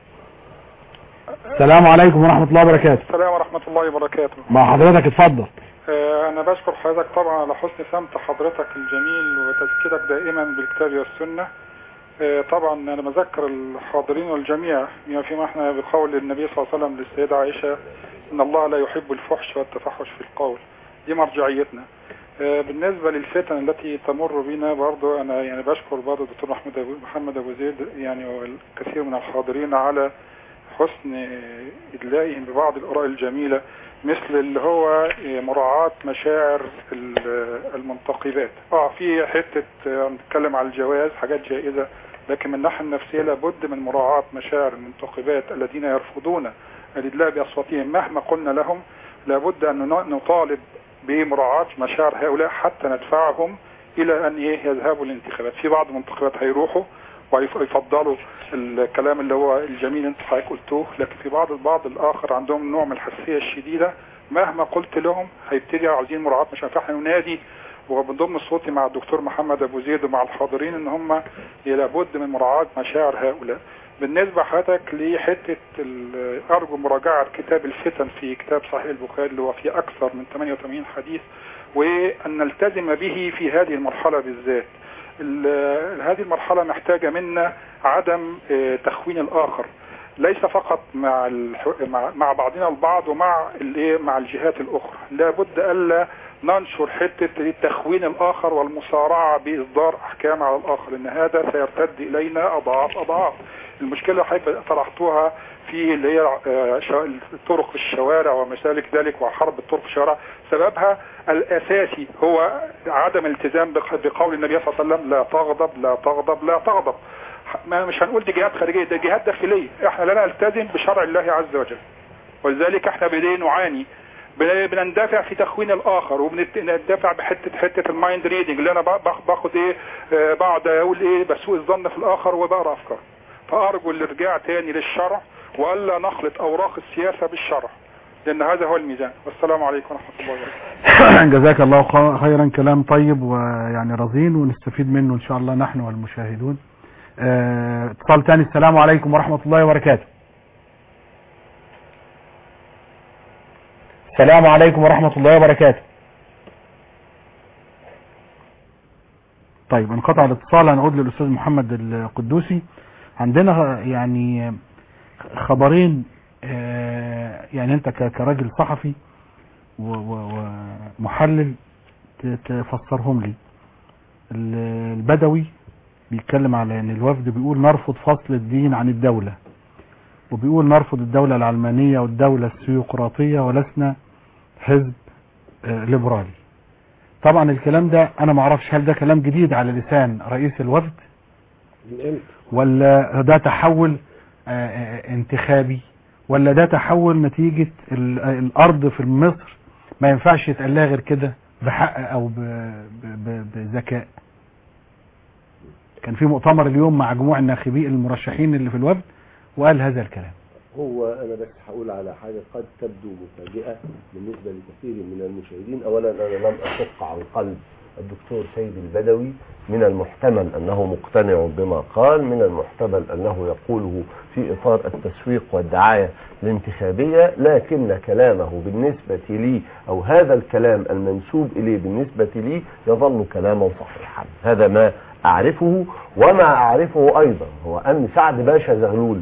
السلام عليكم ورحمة الله وبركاته السلام ورحمة الله وبركاته مع حضرتك اتفضل آه، أنا بشكر حضرتك طبعا على حسن سمت حضرتك الجميل وتذكيرك دائما بالكتاب والسنة آه، طبعا أنا بذكر الحاضرين والجميع بما فيما احنا بقول النبي صلى الله عليه وسلم للسيدة عائشة إن الله لا يحب الفحش والتفحش في القول دي مرجعيتنا آه، بالنسبة للفتن التي تمر بنا برضو أنا يعني بشكر برضو الدكتور محمد أبو محمد أبو زيد يعني والكثير من الحاضرين على حسن إدلائهم ببعض الآراء الجميلة مثل اللي هو مراعاة مشاعر ال- المنتقبات اه في حتة آه، نتكلم على الجواز حاجات جائزة لكن من الناحية النفسية لابد من مراعاة مشاعر المنتقبات الذين يرفضون الإدلاء بأصواتهم مهما قلنا لهم لابد أن ن- نطالب بمراعاة مشاعر هؤلاء حتى ندفعهم إلى أن إيه يذهبوا للانتخابات في بعض المنتخبات هيروحوا ويفضلوا الكلام اللي هو الجميل انت حضرتك قلتوه لكن في بعض البعض الاخر عندهم نوع من الحساسيه الشديده مهما قلت لهم هيبتدي عاوزين مراعاه مش فاحنا ننادي وبنضم صوتي مع الدكتور محمد ابو زيد ومع الحاضرين ان هم لابد من مراعاه مشاعر هؤلاء بالنسبه حضرتك لحته ال- ارجو مراجعه كتاب الفتن في كتاب صحيح البخاري اللي هو فيه اكثر من 88 حديث وان نلتزم به في هذه المرحله بالذات ال- هذه المرحلة محتاجة منا عدم آه، تخوين الآخر ليس فقط مع الح... مع, مع بعضنا البعض ومع الايه مع الجهات الاخرى لابد الا ننشر حته تخوين الاخر والمسارعه باصدار احكام على الاخر لان هذا سيرتد الينا اضعاف اضعاف المشكله اللي حضرتك طرحتوها في اللي هي آه، شا- الطرق في الشوارع وما ذلك ذلك وحرب الطرق في الشوارع سببها الاساسي هو عدم الالتزام بق- بقول النبي صلى الله عليه وسلم لا تغضب لا تغضب لا تغضب ما مش هنقول دي جهات خارجيه ده جهات داخليه احنا لا نلتزم بشرع الله عز وجل ولذلك احنا بدينا نعاني بن- بنندفع في تخوين الاخر وبندفع بحته حته المايند ريدنج اللي انا ب- باخ- باخد ايه آه، بقعد اقول ايه بسوء الظن في الاخر وبقرا افكار فارجو الارجاع تاني للشرع والا نخلط اوراق السياسه بالشرع لان هذا هو الميزان والسلام عليكم ورحمه الله وبركاته جزاك الله خ- خيرا كلام طيب ويعني رزين ونستفيد منه ان شاء الله نحن والمشاهدون آه، اتصال تاني السلام عليكم ورحمة الله وبركاته السلام عليكم ورحمة الله وبركاته طيب انقطع الاتصال هنعود للأستاذ محمد القدوسي عندنا يعني خبرين آه، يعني انت ك- كراجل صحفي و- و- ومحلل ت- تفسرهم لي ال- البدوي بيتكلم على ان الوفد بيقول نرفض فصل الدين عن الدولة وبيقول نرفض الدولة العلمانية والدولة السيقراطية ولسنا حزب آه، ليبرالي طبعا الكلام ده انا ما اعرفش هل ده كلام جديد على لسان رئيس الوفد ولا ده تحول آه، آه، انتخابي ولا ده تحول نتيجة ال- الارض في مصر ما ينفعش يتقال لها غير كده بحق او ب- ب- ب- بذكاء كان في مؤتمر اليوم مع جموع الناخبين المرشحين اللي في الوفد وقال هذا الكلام هو انا بس هقول على حاجه قد تبدو مفاجئه بالنسبه لكثير من المشاهدين اولا انا لم اشق عن قلب الدكتور سيد البدوي من المحتمل انه مقتنع بما قال من المحتمل انه يقوله في اطار التسويق والدعايه الانتخابيه لكن كلامه بالنسبه لي او هذا الكلام المنسوب اليه بالنسبه لي يظل كلاما صحيحا هذا ما اعرفه وما اعرفه ايضا هو ان سعد باشا زغلول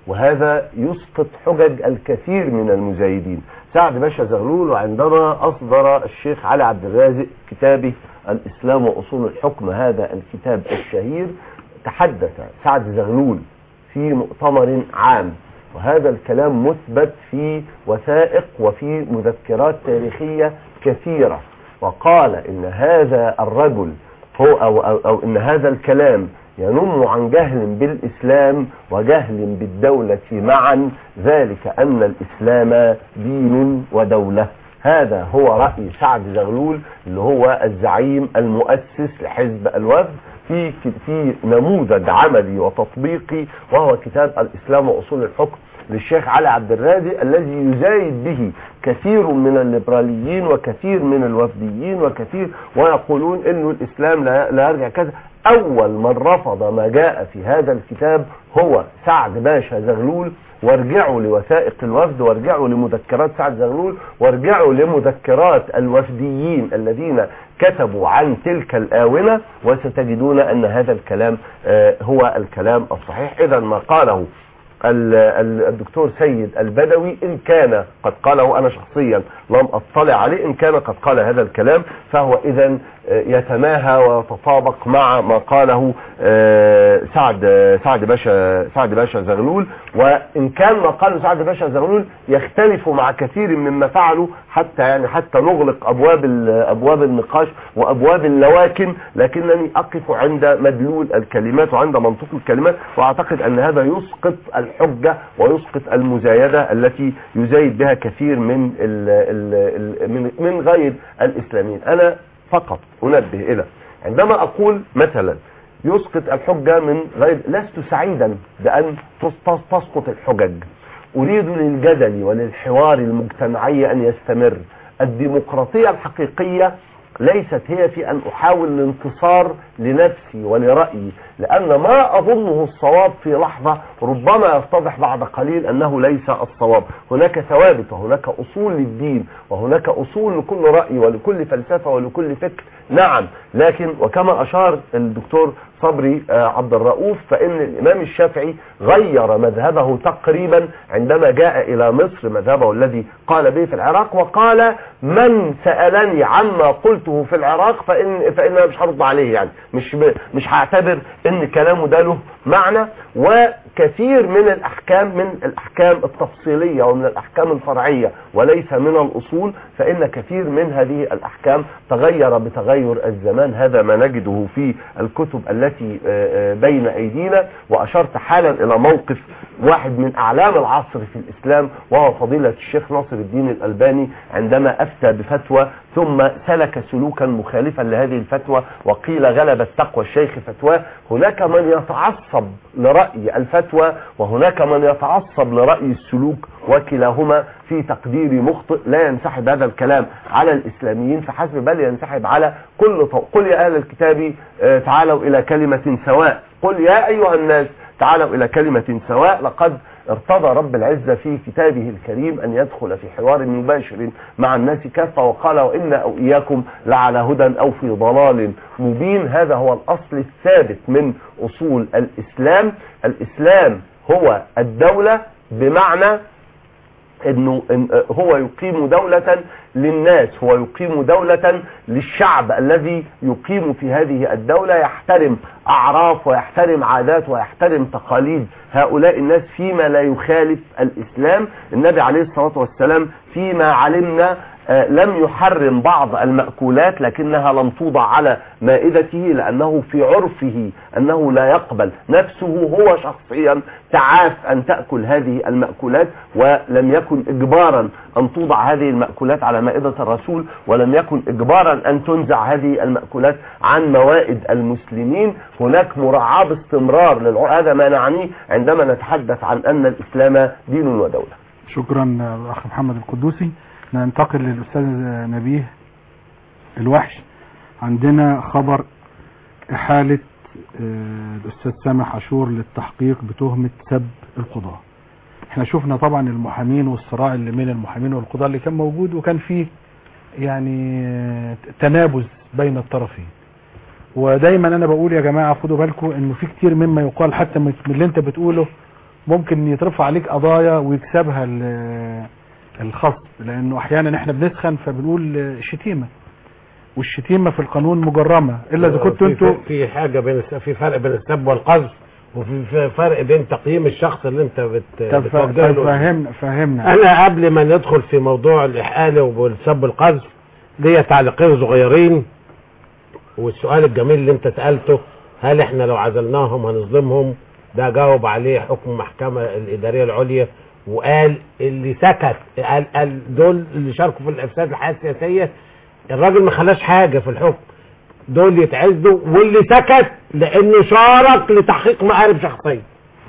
وهذا يسقط حجج الكثير من المزايدين سعد باشا زغلول وعندما أصدر الشيخ علي عبد الرازق كتابه الإسلام وأصول الحكم هذا الكتاب الشهير تحدث سعد زغلول في مؤتمر عام وهذا الكلام مثبت في وثائق وفي مذكرات تاريخية كثيرة وقال إن هذا الرجل هو أو, أو, أو إن هذا الكلام ينم عن جهل بالإسلام وجهل بالدولة معا ذلك أن الإسلام دين ودولة هذا هو رأي سعد زغلول اللي هو الزعيم المؤسس لحزب الوفد في في نموذج عملي وتطبيقي وهو كتاب الإسلام وأصول الحكم للشيخ علي عبد الرازق الذي يزايد به كثير من الليبراليين وكثير من الوفديين وكثير ويقولون انه الاسلام لا, لا يرجع كذا اول من رفض ما جاء في هذا الكتاب هو سعد باشا زغلول وارجعوا لوثائق الوفد وارجعوا لمذكرات سعد زغلول وارجعوا لمذكرات الوفديين الذين كتبوا عن تلك الآونة وستجدون أن هذا الكلام آه، هو الكلام الصحيح إذا ما قاله ال- ال- الدكتور سيد البدوي إن كان قد قاله أنا شخصيا لم أطلع عليه إن كان قد قال هذا الكلام فهو إذا يتماهى ويتطابق مع ما قاله آه، سعد سعد باشا سعد باشا زغلول وإن كان ما قاله سعد باشا زغلول يختلف مع كثير مما فعله حتى يعني حتى نغلق أبواب ال- أبواب النقاش وأبواب اللواكن لكنني أقف عند مدلول الكلمات وعند منطق الكلمات وأعتقد أن هذا يسقط الحجة ويسقط المزايدة التي يزايد بها كثير من ال ال ال من, من غير الإسلاميين أنا فقط أنبه إلى عندما أقول مثلا يسقط الحجة من غير لست سعيدا بأن تس- تس- تسقط الحجج أريد للجدل وللحوار المجتمعي أن يستمر الديمقراطية الحقيقية ليست هي في أن أحاول الانتصار لنفسي ولرأيي لأن ما أظنه الصواب في لحظة ربما يتضح بعد قليل أنه ليس الصواب هناك ثوابت وهناك أصول للدين وهناك أصول لكل رأي ولكل فلسفة ولكل فكر نعم لكن وكما أشار الدكتور صبري آه، عبد الرؤوف فإن الإمام الشافعي غير مذهبه تقريبا عندما جاء إلى مصر مذهبه الذي قال به في العراق وقال من سألني عما قلته في العراق فإن فإن أنا مش هرد عليه يعني مش ب- مش هعتبر إن كلامه ده له معنى وكثير من الأحكام من الأحكام التفصيلية ومن الأحكام الفرعية وليس من الأصول فإن كثير من هذه الأحكام تغير بتغير الزمان هذا ما نجده في الكتب التي آه، آه، بين أيدينا وأشرت حالا إلى موقف واحد من أعلام العصر في الإسلام وهو فضيلة الشيخ ناصر الدين الألباني عندما أفتى بفتوى ثم سلك سلوكا مخالفا لهذه الفتوى وقيل غلبت تقوى الشيخ فتواه هناك من يتعصب لرأي الفتوى وهناك من يتعصب لرأي السلوك وكلاهما في تقديري مخطئ لا ينسحب هذا الكلام على الإسلاميين فحسب بل ينسحب على كل طو... قل يا أهل الكتاب آه، تعالوا إلى كلمة سواء قل يا أيها الناس تعالوا إلى كلمة سواء لقد ارتضى رب العزة في كتابه الكريم أن يدخل في حوار مباشر مع الناس كافة وقال وإنا أو إياكم لعلى هدى أو في ضلال مبين هذا هو الأصل الثابت من أصول الإسلام الإسلام هو الدولة بمعنى انه إن هو يقيم دولة للناس هو يقيم دولة للشعب الذي يقيم في هذه الدولة يحترم اعراف ويحترم عادات ويحترم تقاليد هؤلاء الناس فيما لا يخالف الاسلام النبي عليه الصلاة والسلام فيما علمنا آه، لم يحرم بعض المأكولات لكنها لم توضع على مائدته لأنه في عرفه أنه لا يقبل نفسه هو شخصيا تعاف أن تأكل هذه المأكولات ولم يكن إجبارا أن توضع هذه المأكولات على مائدة الرسول ولم يكن إجبارا أن تنزع هذه المأكولات عن موائد المسلمين هناك مراعاة باستمرار للعرف هذا ما نعنيه عندما نتحدث عن أن الإسلام دين ودولة شكرا الاخ محمد القدوسي ننتقل للاستاذ نبيه الوحش عندنا خبر احالة آه، الاستاذ سامح عاشور للتحقيق بتهمة سب القضاء احنا شفنا طبعا المحامين والصراع اللي بين المحامين والقضاء اللي كان موجود وكان فيه يعني آه، تنابز بين الطرفين ودايما انا بقول يا جماعة خدوا بالكم انه في كتير مما يقال حتى من من اللي انت بتقوله ممكن يترفع عليك قضايا ويكسبها ال- الخصم لانه احيانا احنا بنسخن فبنقول شتيمة والشتيمة في القانون مجرمة الا اذا كنتوا في- انتوا في في حاجه بين الس- في فرق بين السب والقذف وفي في فرق بين تقييم الشخص اللي انت بت طب بتوجه له. فهمنا فهمنا انا قبل ما ندخل في موضوع الاحاله والسب القذف ليا تعليقين صغيرين والسؤال الجميل اللي انت سالته هل احنا لو عزلناهم هنظلمهم ده جاوب عليه حكم المحكمه الاداريه العليا وقال اللي سكت قال, قال دول اللي شاركوا في الافساد الحياه السياسيه الراجل ما خلاش حاجه في الحكم دول يتعزوا واللي سكت لانه شارك لتحقيق مآرب شخصيه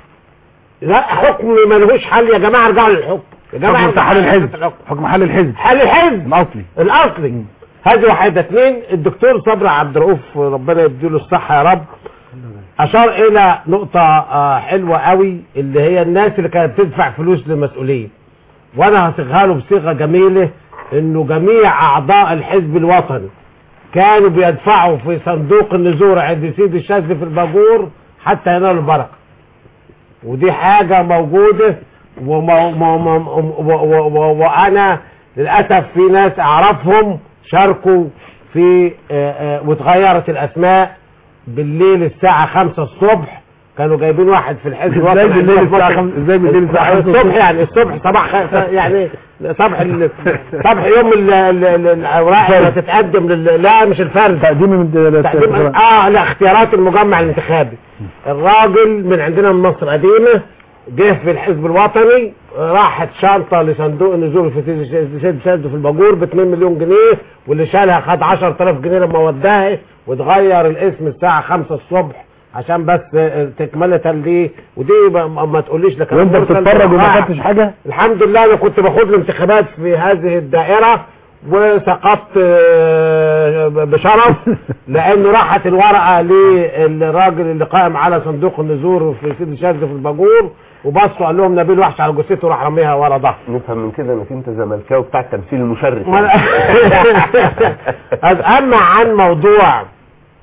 لا حكم ملهوش حل يا جماعه ارجعوا للحكم يا جماعه حكم حل الحزب حكم حل الحزب حل الحزب الاصلي الاصلي هذه واحده اثنين الدكتور صبري عبد الرؤوف ربنا يديله الصحه يا رب اشار الى نقطه آه، حلوه قوي اللي هي الناس اللي كانت بتدفع فلوس للمسؤولين وانا هصيغها له بصيغه جميله انه جميع اعضاء الحزب الوطني كانوا بيدفعوا في صندوق النزور عند سيد الشاذلي في الباجور حتى ينالوا البركه ودي حاجه موجوده ومو مو مو و و و وانا للاسف في ناس اعرفهم شاركوا في آه، آه، واتغيرت الاسماء بالليل الساعه 5 الصبح كانوا جايبين واحد في الحزب ازاي الوطني بالليل عندنا في الساعة مصر. خمسة- ازاي بالليل الساعة خمسة الصبح الصبح؟ يعني الصبح صباح خ... يعني صبح ال... صبح يوم ال... ال... ال- الاوراق اللي تتقدم لل... لا مش الفرد تقديم من تقديم اه لا اختيارات المجمع الانتخابي الراجل من عندنا من مصر قديمه جه في الحزب الوطني راحت شنطه لصندوق النزول في سيد سيد سيد في الباجور ب 2 مليون جنيه واللي شالها خد 10000 جنيه لما وداها واتغير الاسم الساعه 5 الصبح عشان بس آه، تكمله ليه ودي ما, ما تقوليش لك وانت بتتفرج وما خدتش حاجة الحمد لله انا كنت باخد الانتخابات في هذه الدائره وسقطت آه، بشرف لانه راحت الورقه للراجل اللي قائم على صندوق النزور في سيدي شاذلي في الباجور وبصوا قال لهم نبيل وحش على جثته وراح رميها ورا ظهره نفهم من كده انك انت زملكاوي بتاع التمثيل المشرف اما عن موضوع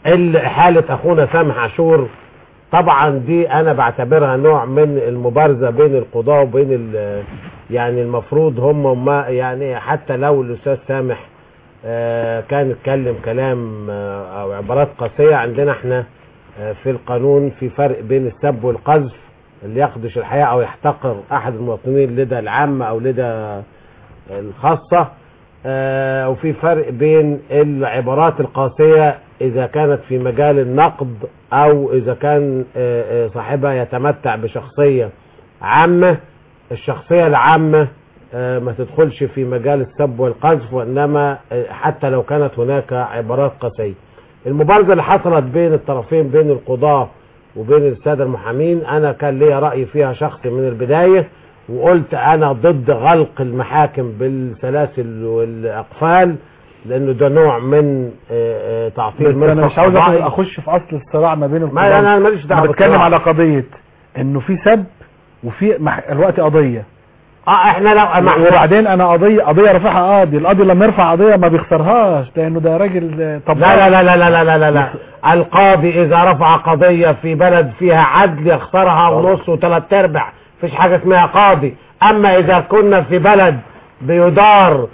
ال- حالة اخونا سامح عاشور طبعا دي انا بعتبرها نوع من المبارزة بين القضاة وبين ال- يعني المفروض هم ما يعني حتى لو الاستاذ سامح آه، كان اتكلم كلام آه، او عبارات قاسية عندنا احنا آه، في القانون في فرق بين السب والقذف اللي يخدش الحياة او يحتقر احد المواطنين لدى العامة او لدى الخاصة آه، وفي فرق بين العبارات القاسية إذا كانت في مجال النقد أو إذا كان آه، آه، صاحبها يتمتع بشخصية عامة الشخصية العامة آه، ما تدخلش في مجال السب والقذف وإنما آه، حتى لو كانت هناك عبارات قاسية المبارزة اللي حصلت بين الطرفين بين القضاة وبين السادة المحامين أنا كان ليا رأي فيها شخصي من البداية وقلت انا ضد غلق المحاكم بالسلاسل والاقفال لانه ده نوع من آه، آه، تعطيل بس انا مرفق مش عاوز قضائي. اخش في اصل الصراع ما بين ما القضاة. انا ماليش دعوه انا بتكلم بالصراع. على قضية انه في سب وفي مح... الوقت قضية اه احنا لو ما احنا- وبعدين انا قضية قضية رافعها قاضي القاضي لما يرفع قضية ما بيخسرهاش لانه ده راجل آه، طب لا لا لا لا لا لا لا لا, لا. القاضي اذا رفع قضية في بلد فيها عدل يخسرها ونص وثلاث ارباع مفيش حاجة اسمها قاضي اما اذا كنا في بلد بيدار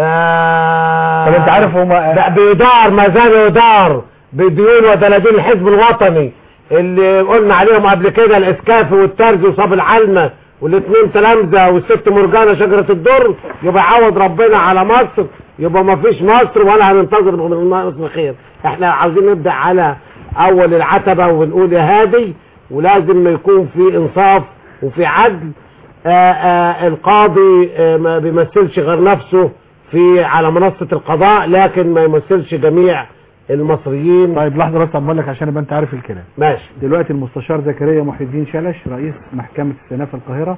آه طب انت عارف هما لا بيدار ما زال يدار بديون ودلادين الحزب الوطني اللي قلنا عليهم قبل كده الاسكافي والترزي وصاب العلمة والاثنين تلامذة والست مرجانة شجرة الدر يبقى يعوض ربنا على مصر يبقى ما فيش مصر ولا هننتظر من مصر خير احنا عاوزين نبدأ على اول العتبة ونقول يا هادي ولازم يكون في انصاف وفي عدل آآ آآ القاضي آه، ما بيمثلش غير نفسه في على منصة القضاء لكن ما يمثلش جميع المصريين طيب لحظة بس أقول لك عشان يبقى انت عارف الكلام ماشي دلوقتي المستشار زكريا محي الدين شلش رئيس محكمة استئناف القاهرة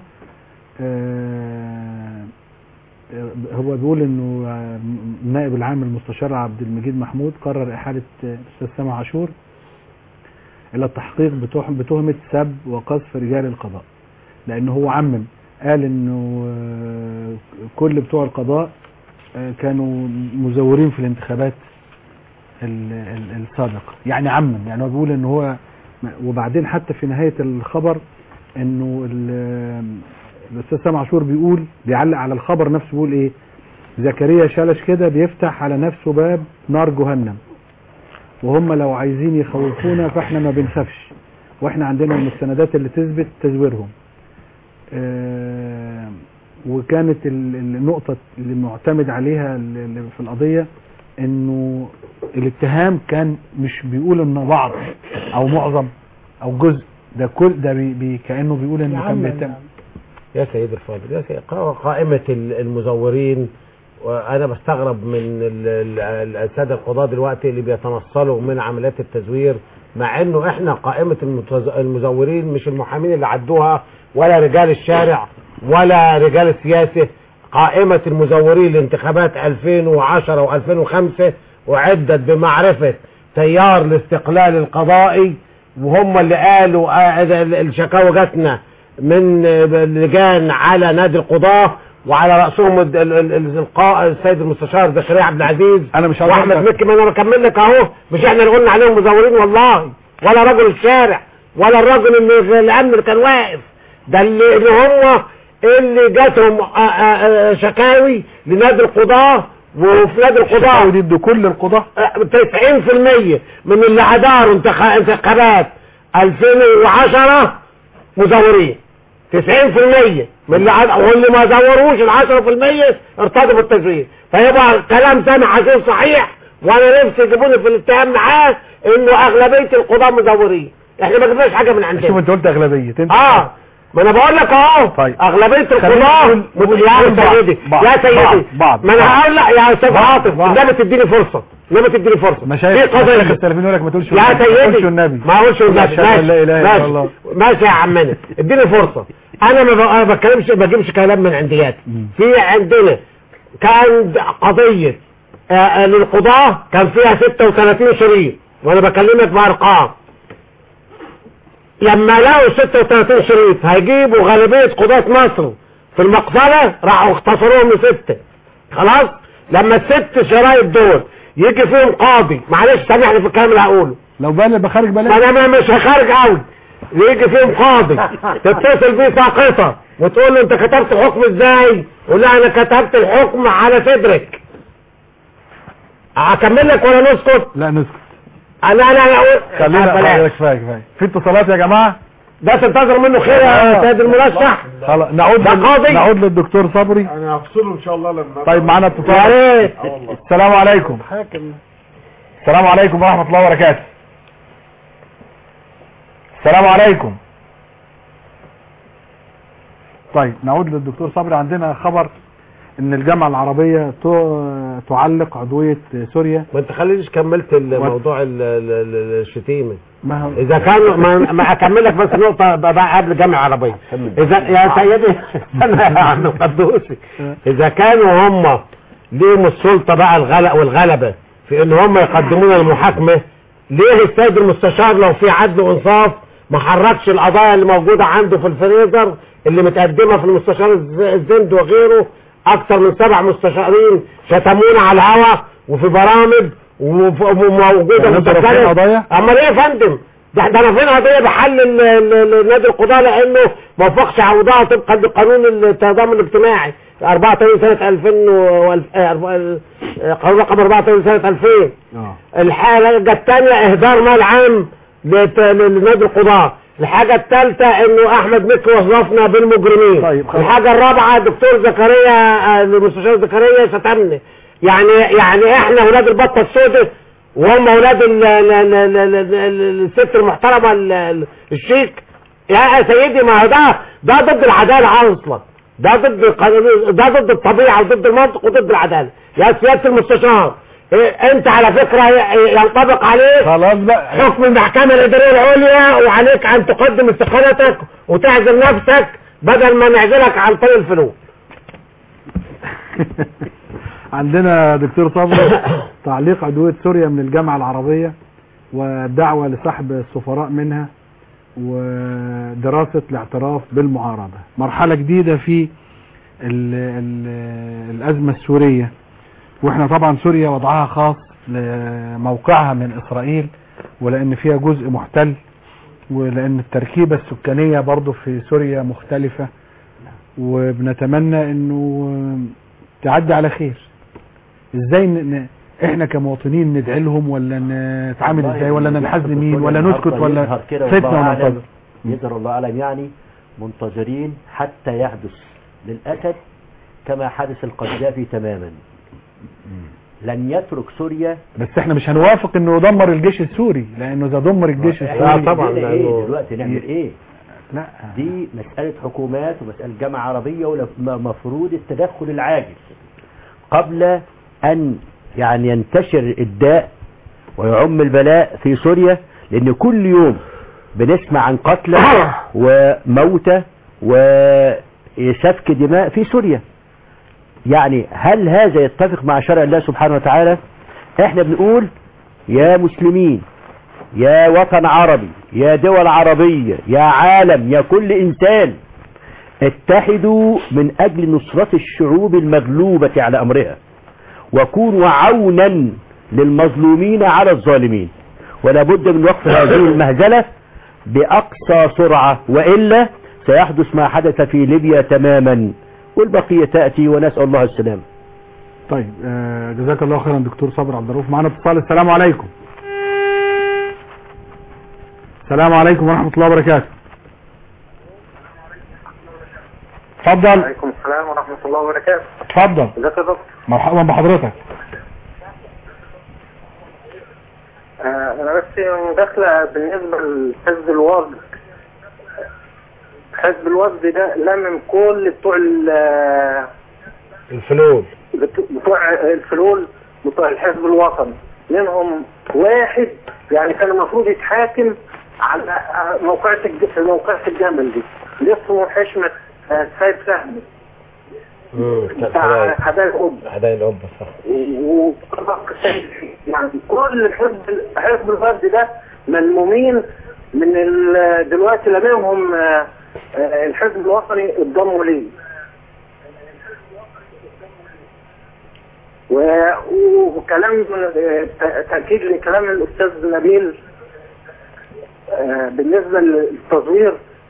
آه، آه، هو بيقول انه آه، النائب العام المستشار عبد المجيد محمود قرر احالة آه، الاستاذ سامح عاشور الى التحقيق بتوح- بتهمة سب وقذف رجال القضاء لانه هو عمم قال انه آه، كل بتوع القضاء آه، كانوا مزورين في الانتخابات ال- ال- السابقة يعني عمم يعني هو بيقول ان هو وبعدين حتى في نهاية الخبر انه ال- الاستاذ سامع عاشور بيقول بيعلق على الخبر نفسه بيقول ايه زكريا شلش كده بيفتح على نفسه باب نار جهنم وهم لو عايزين يخوفونا فاحنا ما بنخافش واحنا عندنا المستندات اللي تثبت تزويرهم آه، وكانت ال- النقطة اللي معتمد عليها اللي في القضية انه الاتهام كان مش بيقول ان بعض او معظم او جزء ده كل ده بي بي كانه بيقول انه كان بيتم يا سيد الفاضل يا سيد قا- قائمة ال- المزورين وانا بستغرب من ال- ال- السادة القضاة دلوقتي اللي بيتنصلوا من عمليات التزوير مع انه احنا قائمة المتز- المزورين مش المحامين اللي عدوها ولا رجال الشارع ولا رجال السياسة قائمة المزورين لانتخابات 2010 و2005 وعدت بمعرفة تيار الاستقلال القضائي وهم اللي قالوا آه، ده ال- الشكاوى جاتنا من آه، لجان على نادي القضاة وعلى رأسهم ال- ال- ال- القاء السيد المستشار زكريا عبد العزيز انا مش عاوز واحمد أقول لك- مكي ما انا بكمل لك اهو مش احنا اللي قلنا عليهم مزورين والله ولا رجل الشارع ولا الراجل اللي في الامن اللي كان واقف ده اللي, اللي هم اللي جاتهم آه، آه، آه، شكاوي لنادي القضاة وفي نادي القضاة ضد كل القضاة 90% من اللي عداروا انتخ- انتخابات 2010 مزورين 90% من اللي عد... واللي ما زوروش ال 10% ارتضوا بالتزوير فيبقى كلام سامح عاشور صحيح وانا نفسي يجيبوني في الاتهام معاه انه اغلبيه القضاه مزورين احنا ما جبناش حاجه من عندنا شوف انت قلت اغلبيه انت اه ما انا بقول لك اهو طيب. اغلبيه خلينا القضاه نقول- مت- نقول يا بعض- سيدي بعض- يا سيدي بعض- بعض- ما انا بعض. هقول لك يا استاذ بعض- عاطف بعض. انما تديني فرصه انما تديني فرصه مشايخ في قضيه مشايخ السلفيين يقول لك ما تقولش يا النبي. ما تقولش سيدي النبي ما اقولش النبي أشهد أن لا إله إلا ماشي الله. ماشي يا عمنا اديني فرصه انا ما ب- أنا ما بتكلمش ما بجيبش كلام من عندياتي في عندنا كان قضيه آه، آه، للقضاه كان فيها 36 شريط وانا بكلمك بارقام لما لقوا 36 شريط هيجيبوا غالبيه قضاه مصر في المقفله راحوا اختصروهم لسته خلاص لما الست شرايط دول يجي فيهم قاضي معلش سامحني في الكلام اللي هقوله لو بلد بخارج بلد ما انا مش هخارج قوي يجي فيهم قاضي تتصل بيه ساقطه وتقول له انت كتبت الحكم ازاي يقول لها انا كتبت الحكم على صدرك اكمل لك ولا نسكت لا نسكت لا لا لا خلينا بلاش. حضرتك كفايه كفايه في اتصالات يا جماعه ده تنتظر منه خير يا سيد المرشح خلاص نعود ده لل- قاضي. نعود للدكتور صبري انا هفصله ان شاء الله لما طيب معانا يا اتصال ريت السلام عليكم السلام عليكم ورحمة الله وبركاته السلام عليكم طيب نعود للدكتور صبري عندنا خبر ان الجامعة العربية ت- تعلق عضوية سوريا ما انت خلينيش كملت الموضوع ال- ال- ال- الشتيمه ما هو اذا كانوا ما, ما اكمل لك بس نقطه بقى قبل جامعه عربيه اذا يا سيدي انا يا عم قدوسي اذا كانوا هم ليهم السلطه بقى الغلق والغلبه في ان هم يقدمون المحاكمه ليه السيد المستشار لو في عدل وانصاف ما حركش القضايا اللي موجوده عنده في الفريزر اللي متقدمه في المستشار الز- الزند وغيره اكتر من سبع مستشارين شتمونا على الهوا وفي برامج وف- وموجوده يعني انتوا رافعين مسجلة. قضايا؟ امال ايه يا فندم ده ده رافعين قضيه بحل ال- ال- ال- نادي القضاء لانه ما وافقش عوضها طبقا لقانون التضامن الاجتماعي 84 سنه 2000 و قانون رقم 84 سنه 2000 اه الحاجه الثانيه اهدار مال عام لت- لنادي القضاء الحاجة الثالثة انه احمد مكي وظفنا بالمجرمين طيب خلاص. الحاجة الرابعة دكتور زكريا آه، المستشار زكريا شتمني يعني يعني احنا اولاد البطة السوداء وهم اولاد ال- ال- ال- ال- ال- ال- الست المحترمة ال- ال- الشيك يا سيدي ما هو ده ده ضد العدالة اصلا ده ضد القانون ده ضد الطبيعة وضد المنطق وضد العدالة يا سيادة المستشار إيه، انت على فكرة ي- ينطبق عليك خلاص بقى حكم المحكمة الإدارية العليا وعليك أن تقدم استقالتك وتعزل نفسك بدل ما نعزلك عن طريق الفلوس عندنا دكتور صبري تعليق عضوية سوريا من الجامعة العربية ودعوة لسحب السفراء منها ودراسة الاعتراف بالمعارضة مرحلة جديدة في ال ال الأزمة السورية واحنا طبعا سوريا وضعها خاص لموقعها من إسرائيل ولأن فيها جزء محتل ولأن التركيبة السكانية برضو في سوريا مختلفة وبنتمنى انه تعدي على خير ازاي ن... ن... احنا كمواطنين ندعي لهم ولا نتعامل ازاي ولا ننحاز لمين ولا نسكت ولا يظهر كده فتنة والله أعلم وننتظر يظهر الله أعلم يعني منتظرين حتى يحدث للأسد كما حدث القذافي تماما لن يترك سوريا بس احنا مش هنوافق انه يدمر الجيش السوري لانه اذا دمر الجيش إحنا السوري عندنا ايه دلوقتي نعمل ايه لا دي مسألة حكومات ومسألة جامعة عربية ومفروض التدخل العاجل قبل أن يعني ينتشر الداء ويعم البلاء في سوريا لأن كل يوم بنسمع عن قتلى وموتى وسفك دماء في سوريا يعني هل هذا يتفق مع شرع الله سبحانه وتعالى احنا بنقول يا مسلمين يا وطن عربي يا دول عربية يا عالم يا كل إنسان اتحدوا من أجل نصرة الشعوب المغلوبة على أمرها وكونوا عونا للمظلومين على الظالمين ولا بد من وقف هذه المهزلة بأقصى سرعة وإلا سيحدث ما حدث في ليبيا تماما والبقية تأتي ونسأل الله السلام طيب آه جزاك الله خيرا دكتور صابر عبد الرؤوف معنا اتصال السلام عليكم السلام عليكم ورحمة الله وبركاته اتفضل وعليكم السلام ورحمة الله وبركاته اتفضل ازيك يا دكتور مرحبا بحضرتك آه، انا بس داخله بالنسبه لحزب الوفد حزب الوفد ده لمم كل بتوع ال- الفلول بتوع- بتوع الفلول بتوع الحزب الوطني منهم واحد يعني كان المفروض يتحاكم على موقعة الج- في موقعة الجمل دي اللي اسمه حشمة آه، سيد فهمي بتاع حدائق قبة حدائق القبة صح و يعني كل حزب حزب الفرد ده ملمومين من ال- دلوقتي لمامهم آه، آه، الحزب الوطني انضموا ليه و- وكلام آه، ت- تأكيد لكلام الأستاذ نبيل آه، بالنسبة للتزوير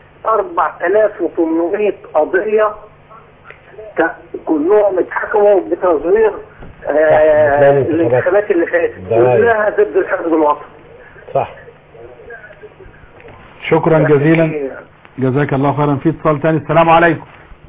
4800 قضية ك- كلهم اتحكموا بتزوير آه، لا، الانتخابات. الانتخابات اللي فاتت ده- كلها ضد الحزب الوطني صح شكرا جزيلا جزاك الله خيرا في اتصال تاني السلام عليكم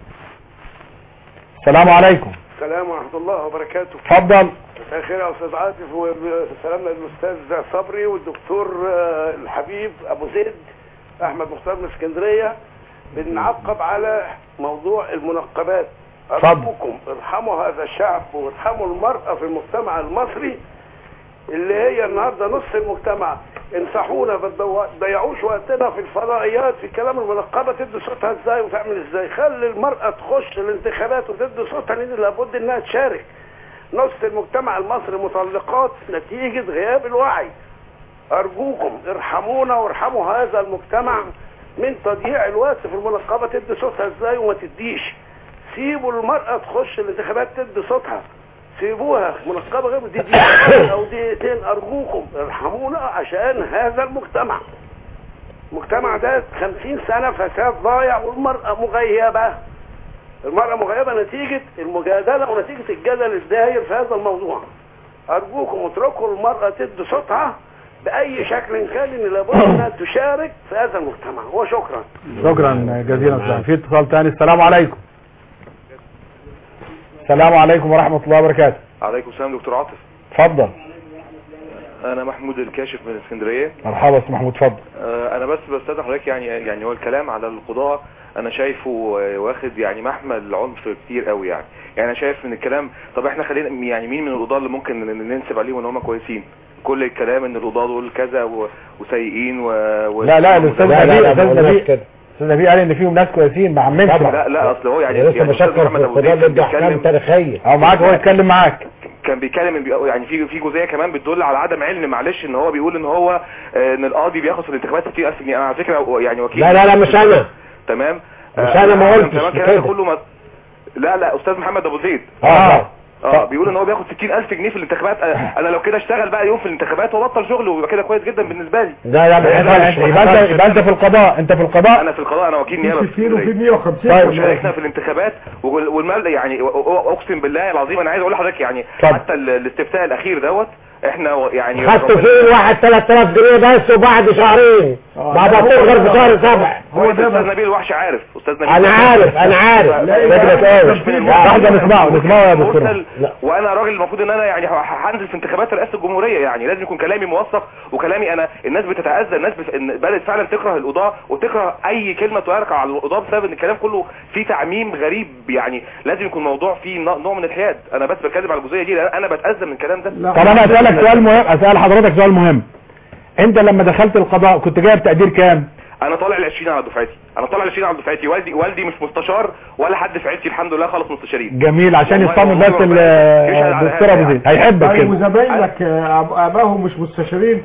السلام عليكم السلام ورحمة الله وبركاته اتفضل مساء الخير يا أستاذ عاطف وسلامنا للأستاذ صبري والدكتور آه، الحبيب أبو زيد أحمد مختار من اسكندرية بنعقب على موضوع المنقبات اتفضل. أرجوكم ارحموا هذا الشعب وارحموا المرأة في المجتمع المصري اللي هي النهارده نص المجتمع انصحونا ما تضو- تضيعوش وقتنا في الفضائيات في كلام المنقبه تدي صوتها ازاي وتعمل ازاي خلي المراه تخش الانتخابات وتدي صوتها لان لابد انها تشارك نص المجتمع المصري مطلقات نتيجه غياب الوعي ارجوكم ارحمونا وارحموا هذا المجتمع من تضييع الوقت في المنقبه تدي صوتها ازاي وما تديش سيبوا المراه تخش الانتخابات تدي صوتها سيبوها منقبه غير دي دقيقتين او دقيقتين ارجوكم ارحمونا عشان هذا المجتمع المجتمع ده 50 سنه فساد ضايع والمراه مغيبه المراه مغيبه نتيجه المجادله ونتيجه الجدل الداير في هذا الموضوع ارجوكم اتركوا المراه تدي صوتها باي شكل كان ان لابد انها تشارك في هذا المجتمع وشكرا شكرا جزيلا أستاذ. في اتصال تاني السلام عليكم السلام عليكم ورحمة الله وبركاته عليكم السلام دكتور عاطف اتفضل انا محمود الكاشف من اسكندريه مرحبا استاذ محمود اتفضل آه، انا بس بستاذن حضرتك يعني يعني هو الكلام على القضاء انا شايفه آه، واخد يعني محمل عنف كتير قوي يعني يعني انا شايف ان الكلام طب احنا خلينا يعني مين من القضاة اللي ممكن ن- ننسب عليهم ان هم كويسين كل الكلام ان القضاة دول كذا و- وسيئين و... و... لا لا الاستاذ لا، لا، نبيل لا، ما الاستاذ قلناش نبيل كده. الاستاذ نبيل قال ان فيهم ناس كويسين ما عممش لا لا اصل هو يعني لسه يعني أستاذ بشكر في محمد أبو القضاء زيد ضد احكام بيتكلم- تاريخيه او معاك هو يتكلم معاك كان بيتكلم بي- يعني في في جزئيه كمان بتدل على عدم علم معلش ان هو بيقول ان هو آه، ان القاضي بياخد في الانتخابات 60000 جنيه انا على فكره يعني وكيل لا لا لا مش انا تمام مش أنا ما قلتش كمان كده. الكلام ده كله ما... لا لا استاذ محمد ابو زيد اه اه بيقول ان هو بياخد 60000 جنيه في الانتخابات آه، انا لو كده اشتغل بقى يوم في الانتخابات وبطل شغل ويبقى كده كويس جدا بالنسبه لي لا لا ما يبقى حصلش، ما يبقى انت حصلش. يبقى انت في القضاء انت في القضاء انا في القضاء انا وكيل نيابه في اسكندرية. 150 طيب. وشاركنا في الانتخابات وال- والمال يعني و- و- اقسم بالله العظيم انا عايز اقول لحضرتك يعني اتفضل. حتى ال- الاستفتاء الاخير دوت احنا و- يعني خدت ربنا- فيه واحد 3000 جنيه بس وبعد شهرين بعد ما تظهر في شهر سبع هو ده استاذ نبيل الوحش عارف استاذ نبيل انا عارف انا عارف فكرة ايه واحدة نسمعه نسمعه يا دكتور مرسل وانا راجل المفروض ان انا يعني ه- هنزل في انتخابات رئاسه الجمهوريه يعني لازم يكون كلامي موثق وكلامي انا الناس بتتاذى الناس بت... إن بدات فعلا تكره القضاه وتكره اي كلمه تؤرق على القضاه بسبب ان الكلام كله فيه تعميم غريب يعني لازم يكون موضوع فيه نوع نوع من الحياد انا بس بتكلم على الجزئيه دي لأن انا بتاذى من الكلام ده طب انا اسالك سؤال مهم اسال حضرتك سؤال مهم انت لما دخلت القضاء كنت جايب تقدير كام انا طالع ال 20 على دفعتي انا طالع ال 20 على دفعتي والدي والدي مش مستشار ولا حد في عيلتي الحمد لله خالص مستشارين جميل عشان والله يطمن والله بس ربنا يشهد على الدكتور هذا ابو يعني. زيد هيحبك طيب كده وزمايلك آه، أب- اباهم مش مستشارين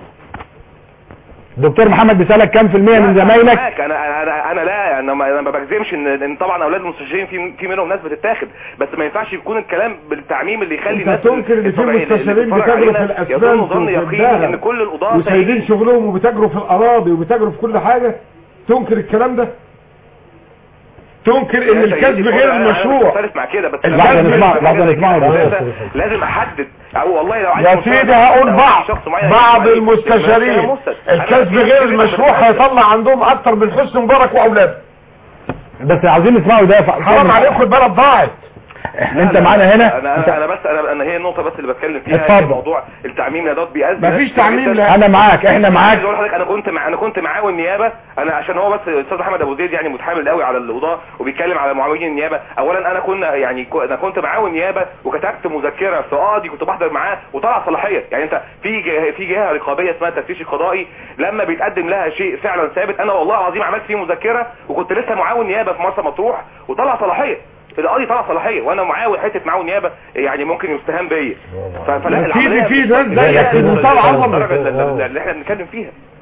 دكتور محمد بيسالك كام في المية من لا، زمايلك معاك. انا انا انا لا انا ما, أنا ما بجزمش ان ان طبعا اولاد المستشارين في في منهم ناس بتتاخد بس ما ينفعش يكون الكلام بالتعميم اللي يخلي انت الناس تنكر ان في الطبيعيين اللي مستشارين بتتفرج بيتاجروا في علينا الاسباب يظنوا ظن يقين ان كل القضاه وسايبين شغلهم وبيتاجروا في الاراضي وبيتاجروا في كل حاجه تنكر الكلام ده تنكر ان الكسب غير المشروع مختلف مع كده بس لحظة لازم- نسمعه، لحظة لازم- نسمعه ده. لازم- لازم احدد او والله لو عايز يا مساعدة، سيدي هقول لو بعض عايز شخص معين بعض يسمعني، المستشارين يبقى أنا مستشار. الكسب أنا- غير المشروع هيطلع عندهم اكتر من حسن مبارك واولاده بس عاوزين نسمعه ده حرام عليكم البلد ضاعت انت معانا هنا انا انت- انا انا بس انا انا هي النقطه بس اللي بتكلم فيها اتفضل. هي موضوع التعميم يا دوت بيأذي مفيش ناس كتير تعميم، جداً. لا. أنا معاك، إحنا معاك. عايز اقول لحضرتك انا كنت مع انا كنت معاون نيابه انا عشان هو بس الاستاذ محمد ابو زيد يعني متحامل قوي على القضاه وبيتكلم على معاونين النيابه اولا انا كنا يعني كو- انا كنت معاون نيابه وكتبت مذكره في قاضي كنت بحضر معاه وطلع صلاحيه يعني انت في جهه في جهه رقابيه اسمها التفتيش القضائي لما بيتقدم لها شيء فعلا ثابت انا والله العظيم عملت فيه مذكره وكنت لسه معاون نيابه في مرسى مطروح وطلع صلاحيه القاضي طلع صلاحيه وانا معاون حته معاون نيابه يعني ممكن يستهان بيا ف- فلا في- العمليه في مش ناس مستقبلية زيك في بالدرجة منتهى العظمة. اللي- اللي اللي احنا بنتكلم فيها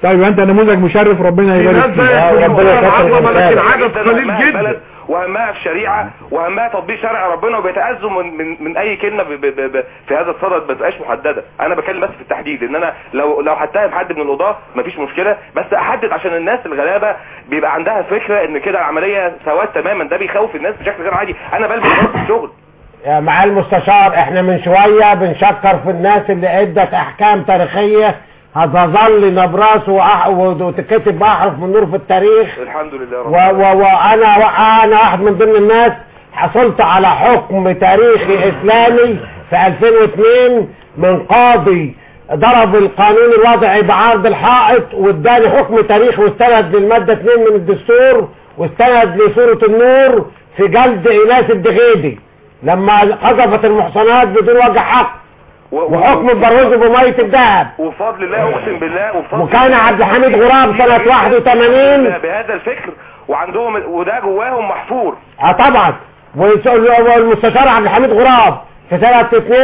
طيب انت نموذج مشرف ربنا يبارك ناس فيك زي ربنا الفل يكتر عظمة من لكن خيرك. عدد قليل جدا وهمها في الشريعه وهمها تطبيق شرع ربنا وبيتاذوا من من, من اي كلمه ب ب ب ب في هذا الصدد ما تبقاش محدده انا بتكلم بس في التحديد ان انا لو لو هتهم حد من القضاه مفيش مشكله بس احدد عشان الناس الغلابه بيبقى عندها فكره ان كده العمليه سواد تماما ده بيخوف الناس بشكل غير عادي انا بلبس برضه في الشغل يا مع المستشار احنا من شوية بنشكر في الناس اللي عدت احكام تاريخية هتظل نبراس وأح- وتتكتب بأحرف من نور في التاريخ الحمد لله رب و- و- وانا وانا واحد من ضمن الناس حصلت على حكم تاريخي اسلامي في 2002 من قاضي ضرب القانون الوضعي بعرض الحائط واداني حكم تاريخي واستند للمادة 2 من الدستور واستند لسورة النور في جلد ايناس الدغيدي لما قذفت المحصنات بدون وجه حق وحكم البروز بمية الذهب وبفضل الله اقسم بالله وبفضل وكان عبد الحميد غراب سنة 81 بهذا الفكر وعندهم وده جواهم محفور اه طبعا والس- والمستشار عبد الحميد غراب في سنة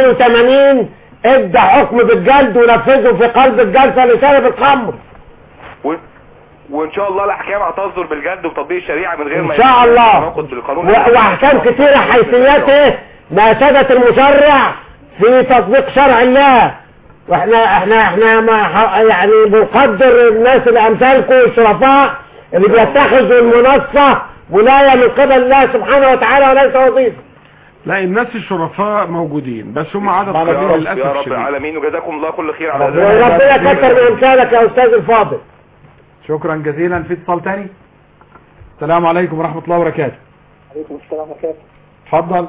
82 ادى حكم بالجلد ونفذه في قلب الجلسة لشرب الخمر و... وان شاء الله الاحكام هتصدر بالجد وتطبيق الشريعه من غير ما ان شاء الله تناقض بالقانون و- واحكام كتيرة حيثياته ناشدت المشرع في تطبيق شرع الله واحنا احنا احنا ما ح- يعني بنقدر الناس اللي امثالكم الشرفاء اللي بيتخذوا المنصة ولاية من قبل الله سبحانه وتعالى وليس وظيفة لا الناس الشرفاء موجودين بس هم عدد يا قليل رب يا للاسف رب شديد العالمين وجزاكم الله كل خير على وربنا يكتر من امثالك يا استاذ الفاضل شكرا جزيلا في اتصال تاني السلام عليكم ورحمة الله وبركاته عليكم السلام وبركاته اتفضل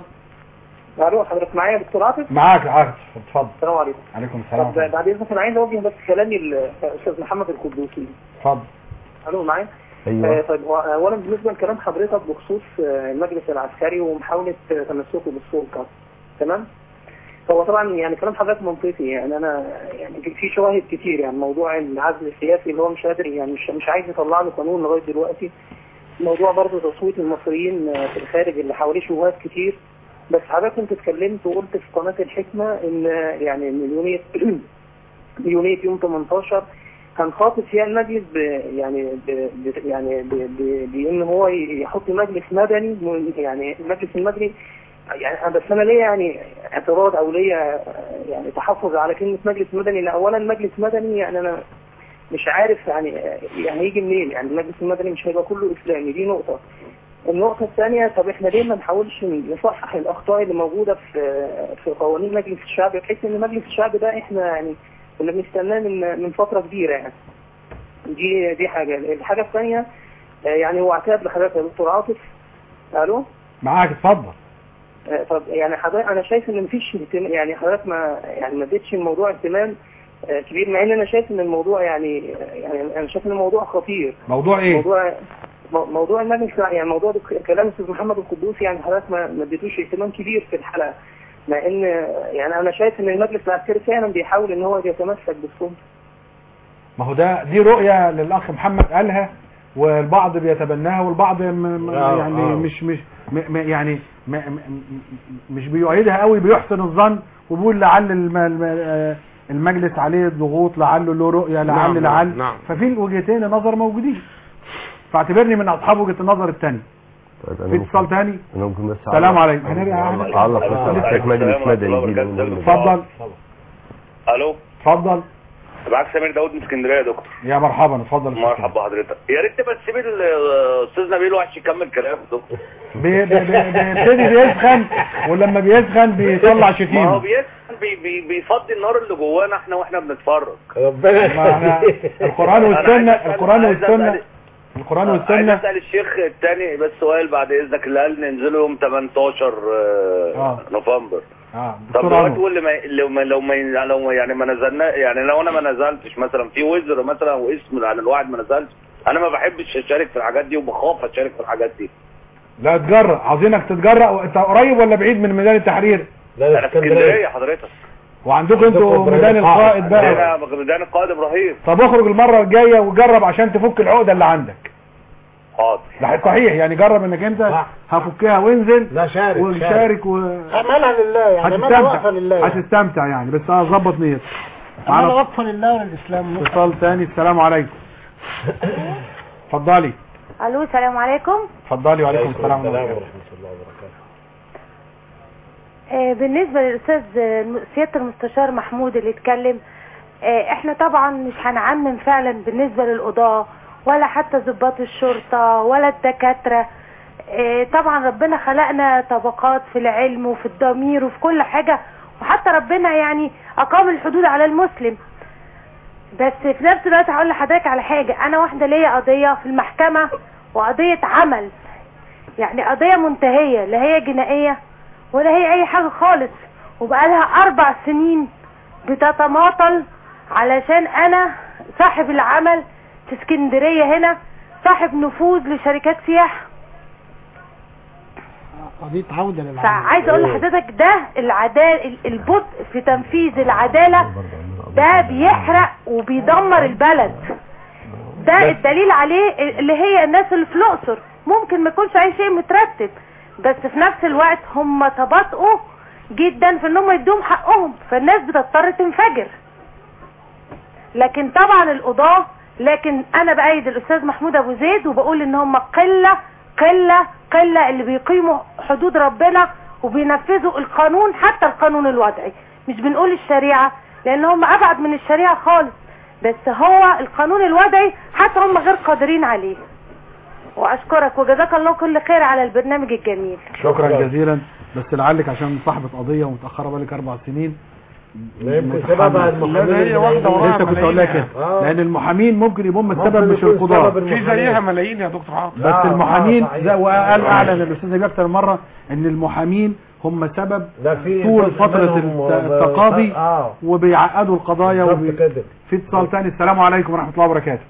الو حضرتك معايا يا دكتور عاطف معاك عارف اتفضل السلام عليكم عليكم السلام طب بعد اذنك انا عايز اوجه بس كلامي للاستاذ محمد القدوسي اتفضل الو معايا أيوة. آه، طيب هو اولا بالنسبه لكلام حضرتك بخصوص آه، المجلس العسكري ومحاوله آه، تمسكه بالسلطه تمام هو طبعا يعني كلام حضرتك منطقي يعني انا يعني في شواهد كتير يعني موضوع العزل السياسي اللي هو مش قادر يعني مش مش عايز يطلع له قانون لغايه دلوقتي موضوع برضه تصويت المصريين آه، في الخارج اللي حواليه شبهات كتير بس حضرتك كنت اتكلمت وقلت في قناه الحكمه ان آه، يعني ان يونيو يونيو يوم 18 هنخاطب فيها المجلس ب يعني ب ب يعني ب ب بان هو يحط مجلس مدني م- يعني المجلس المدني يعني أنا- بس انا ليا يعني اعتراض او ليا يعني تحفظ على كلمه مجلس مدني لان اولا مجلس مدني يعني انا مش عارف يعني يعني هيجي منين يعني المجلس المدني مش هيبقى كله اسلامي دي نقطه النقطة الثانية طب احنا ليه ما نحاولش نصحح الأخطاء اللي موجودة في في قوانين مجلس الشعب بحيث إن مجلس الشعب ده احنا يعني كنا بنستناه من من فترة كبيرة يعني دي دي حاجة الحاجة الثانية آه، يعني هو اعتاب لحضرتك يا دكتور عاطف ألو معاك اتفضل آه، طب يعني حضرتك انا شايف ان مفيش اهتمام يعني حضرتك ما يعني ما اديتش الموضوع اهتمام آه، كبير مع ان انا شايف ان الموضوع يعني يعني انا شايف ان الموضوع خطير موضوع ايه؟ موضوع مو- موضوع المجلس يعني موضوع دك- كلام الاستاذ محمد القدوسي يعني حضرتك ما ما اديتوش اهتمام كبير في الحلقه مع ان يعني انا شايف ان المجلس العسكري فعلا بيحاول ان هو يتمسك بالسلطه ما هو ده دي رؤية للأخ محمد قالها والبعض بيتبناها والبعض م م آه، يعني آه. مش مش م م يعني م م مش بيؤيدها قوي بيحسن الظن وبيقول لعل الم الم آه، المجلس عليه ضغوط لعله له رؤية لعل نعم، لعل نعم. ففي الوجهتين نظر موجودين فاعتبرني من أصحاب وجهة النظر الثاني طيب أنا في ممكن- اتصال تاني انا ممكن بس السلام أعلق- عليكم. هنرجع أعلق- على- اعلق بس على السلام حكايه مجلس ورحمة الله مدني دي وبركاته. مهمة. اتفضل الو اتفضل معاك سمير داوود من اسكندريه يا دكتور يا مرحبا اتفضل مرحبا بحضرتك يا ريت بس تسيب الاستاذ نبيل وحش يكمل كلامه يا دكتور بي- بي- بي- بيبتدي بيسخن ولما بيسخن بيطلع ما هو شتيمة بيسخن بي بي بيفضي النار اللي جوانا احنا واحنا بنتفرج ربنا ما احنا القرآن أنا والسنة عايز أسأل- القرآن عايز والسنة أسأل- القرآن عايز والسنة اسال الشيخ الثاني بس سؤال بعد اذنك اللي قال ننزلوا يوم 18 آه، آه. نوفمبر اه طب دكتور دلوقتي عمرو واللي ما لو ما لو ما لو ما يعني ما نزلنا يعني لو انا ما نزلتش مثلا في وزر مثلا واسم عن الواحد ما نزلش انا ما بحبش اشارك في الحاجات دي وبخاف اشارك في الحاجات دي لا تجرأ عاوزينك تتجرأ انت قريب ولا بعيد من ميدان التحرير انا في اسكندريه حضرتك وعندكم انتوا ميدان القائد بقى عندنا ميدان القائد ابراهيم طب اخرج المرة الجاية وجرب عشان تفك العقدة اللي عندك حاضر ده صحيح يعني جرب انك انت هفكها وانزل لا شارك وشارك و... اعملها لله يعني اعملها واقفه لله يعني. هتستمتع يعني بس هظبط نيتك معانا أنا وقفا لله وللإسلام اتصال ثاني السلام عليكم اتفضلي الو السلام عليكم اتفضلي وعليكم السلام ورحمه الله الله وبركاته آه، بالنسبة للأستاذ آه، سيادة المستشار محمود اللي اتكلم آه، احنا طبعا مش هنعمم فعلا بالنسبة للقضاة ولا حتى ضباط الشرطة ولا الدكاترة آه، طبعا ربنا خلقنا طبقات في العلم وفي الضمير وفي كل حاجة وحتى ربنا يعني أقام الحدود على المسلم بس في نفس الوقت هقول لحضرتك على حاجة أنا واحدة ليا قضية في المحكمة وقضية عمل يعني قضية منتهية لا هي جنائية ولا هي اي حاجة خالص وبقالها اربع سنين بتتماطل علشان انا صاحب العمل في اسكندرية هنا صاحب نفوذ لشركات سياحة قضية عودة للعمل فعايز اقول لحضرتك ده العدالة البطء في تنفيذ العدالة ده بيحرق وبيدمر البلد ده الدليل عليه اللي هي الناس اللي في الاقصر ممكن ما يكونش اي شيء مترتب بس في نفس الوقت هم تباطؤوا جدا في انهم يدوم حقهم فالناس بتضطر تنفجر لكن طبعا القضاة لكن انا بايد الاستاذ محمود ابو زيد وبقول ان هم قلة قلة قلة اللي بيقيموا حدود ربنا وبينفذوا القانون حتى القانون الوضعي مش بنقول الشريعة لان هم ابعد من الشريعة خالص بس هو القانون الوضعي حتى هم غير قادرين عليه واشكرك وجزاك الله كل خير على البرنامج الجميل شكرا جزيلا بس لعلك عشان صاحبة قضية ومتأخرة بقالك أربع سنين لا يمكن متحمل. سببها المحامين لا، هي واحدة وراها لسه كنت أقول لك ملايين. كده. آه. لأن المحامين ممكن يبقوا هم السبب ممكن مش يكون القضاة سبب في زيها ملايين يا دكتور عاطف بس آه، المحامين آه، صحيح. زي وقال آه. أعلن الأستاذ نبيل أكتر من مرة إن المحامين هم سبب لا في طول جزء فترة منهم الت- وب- التقاضي اه وبيعقدوا القضايا بالظبط وبي... كده في اتصال تاني السلام عليكم ورحمة الله وبركاته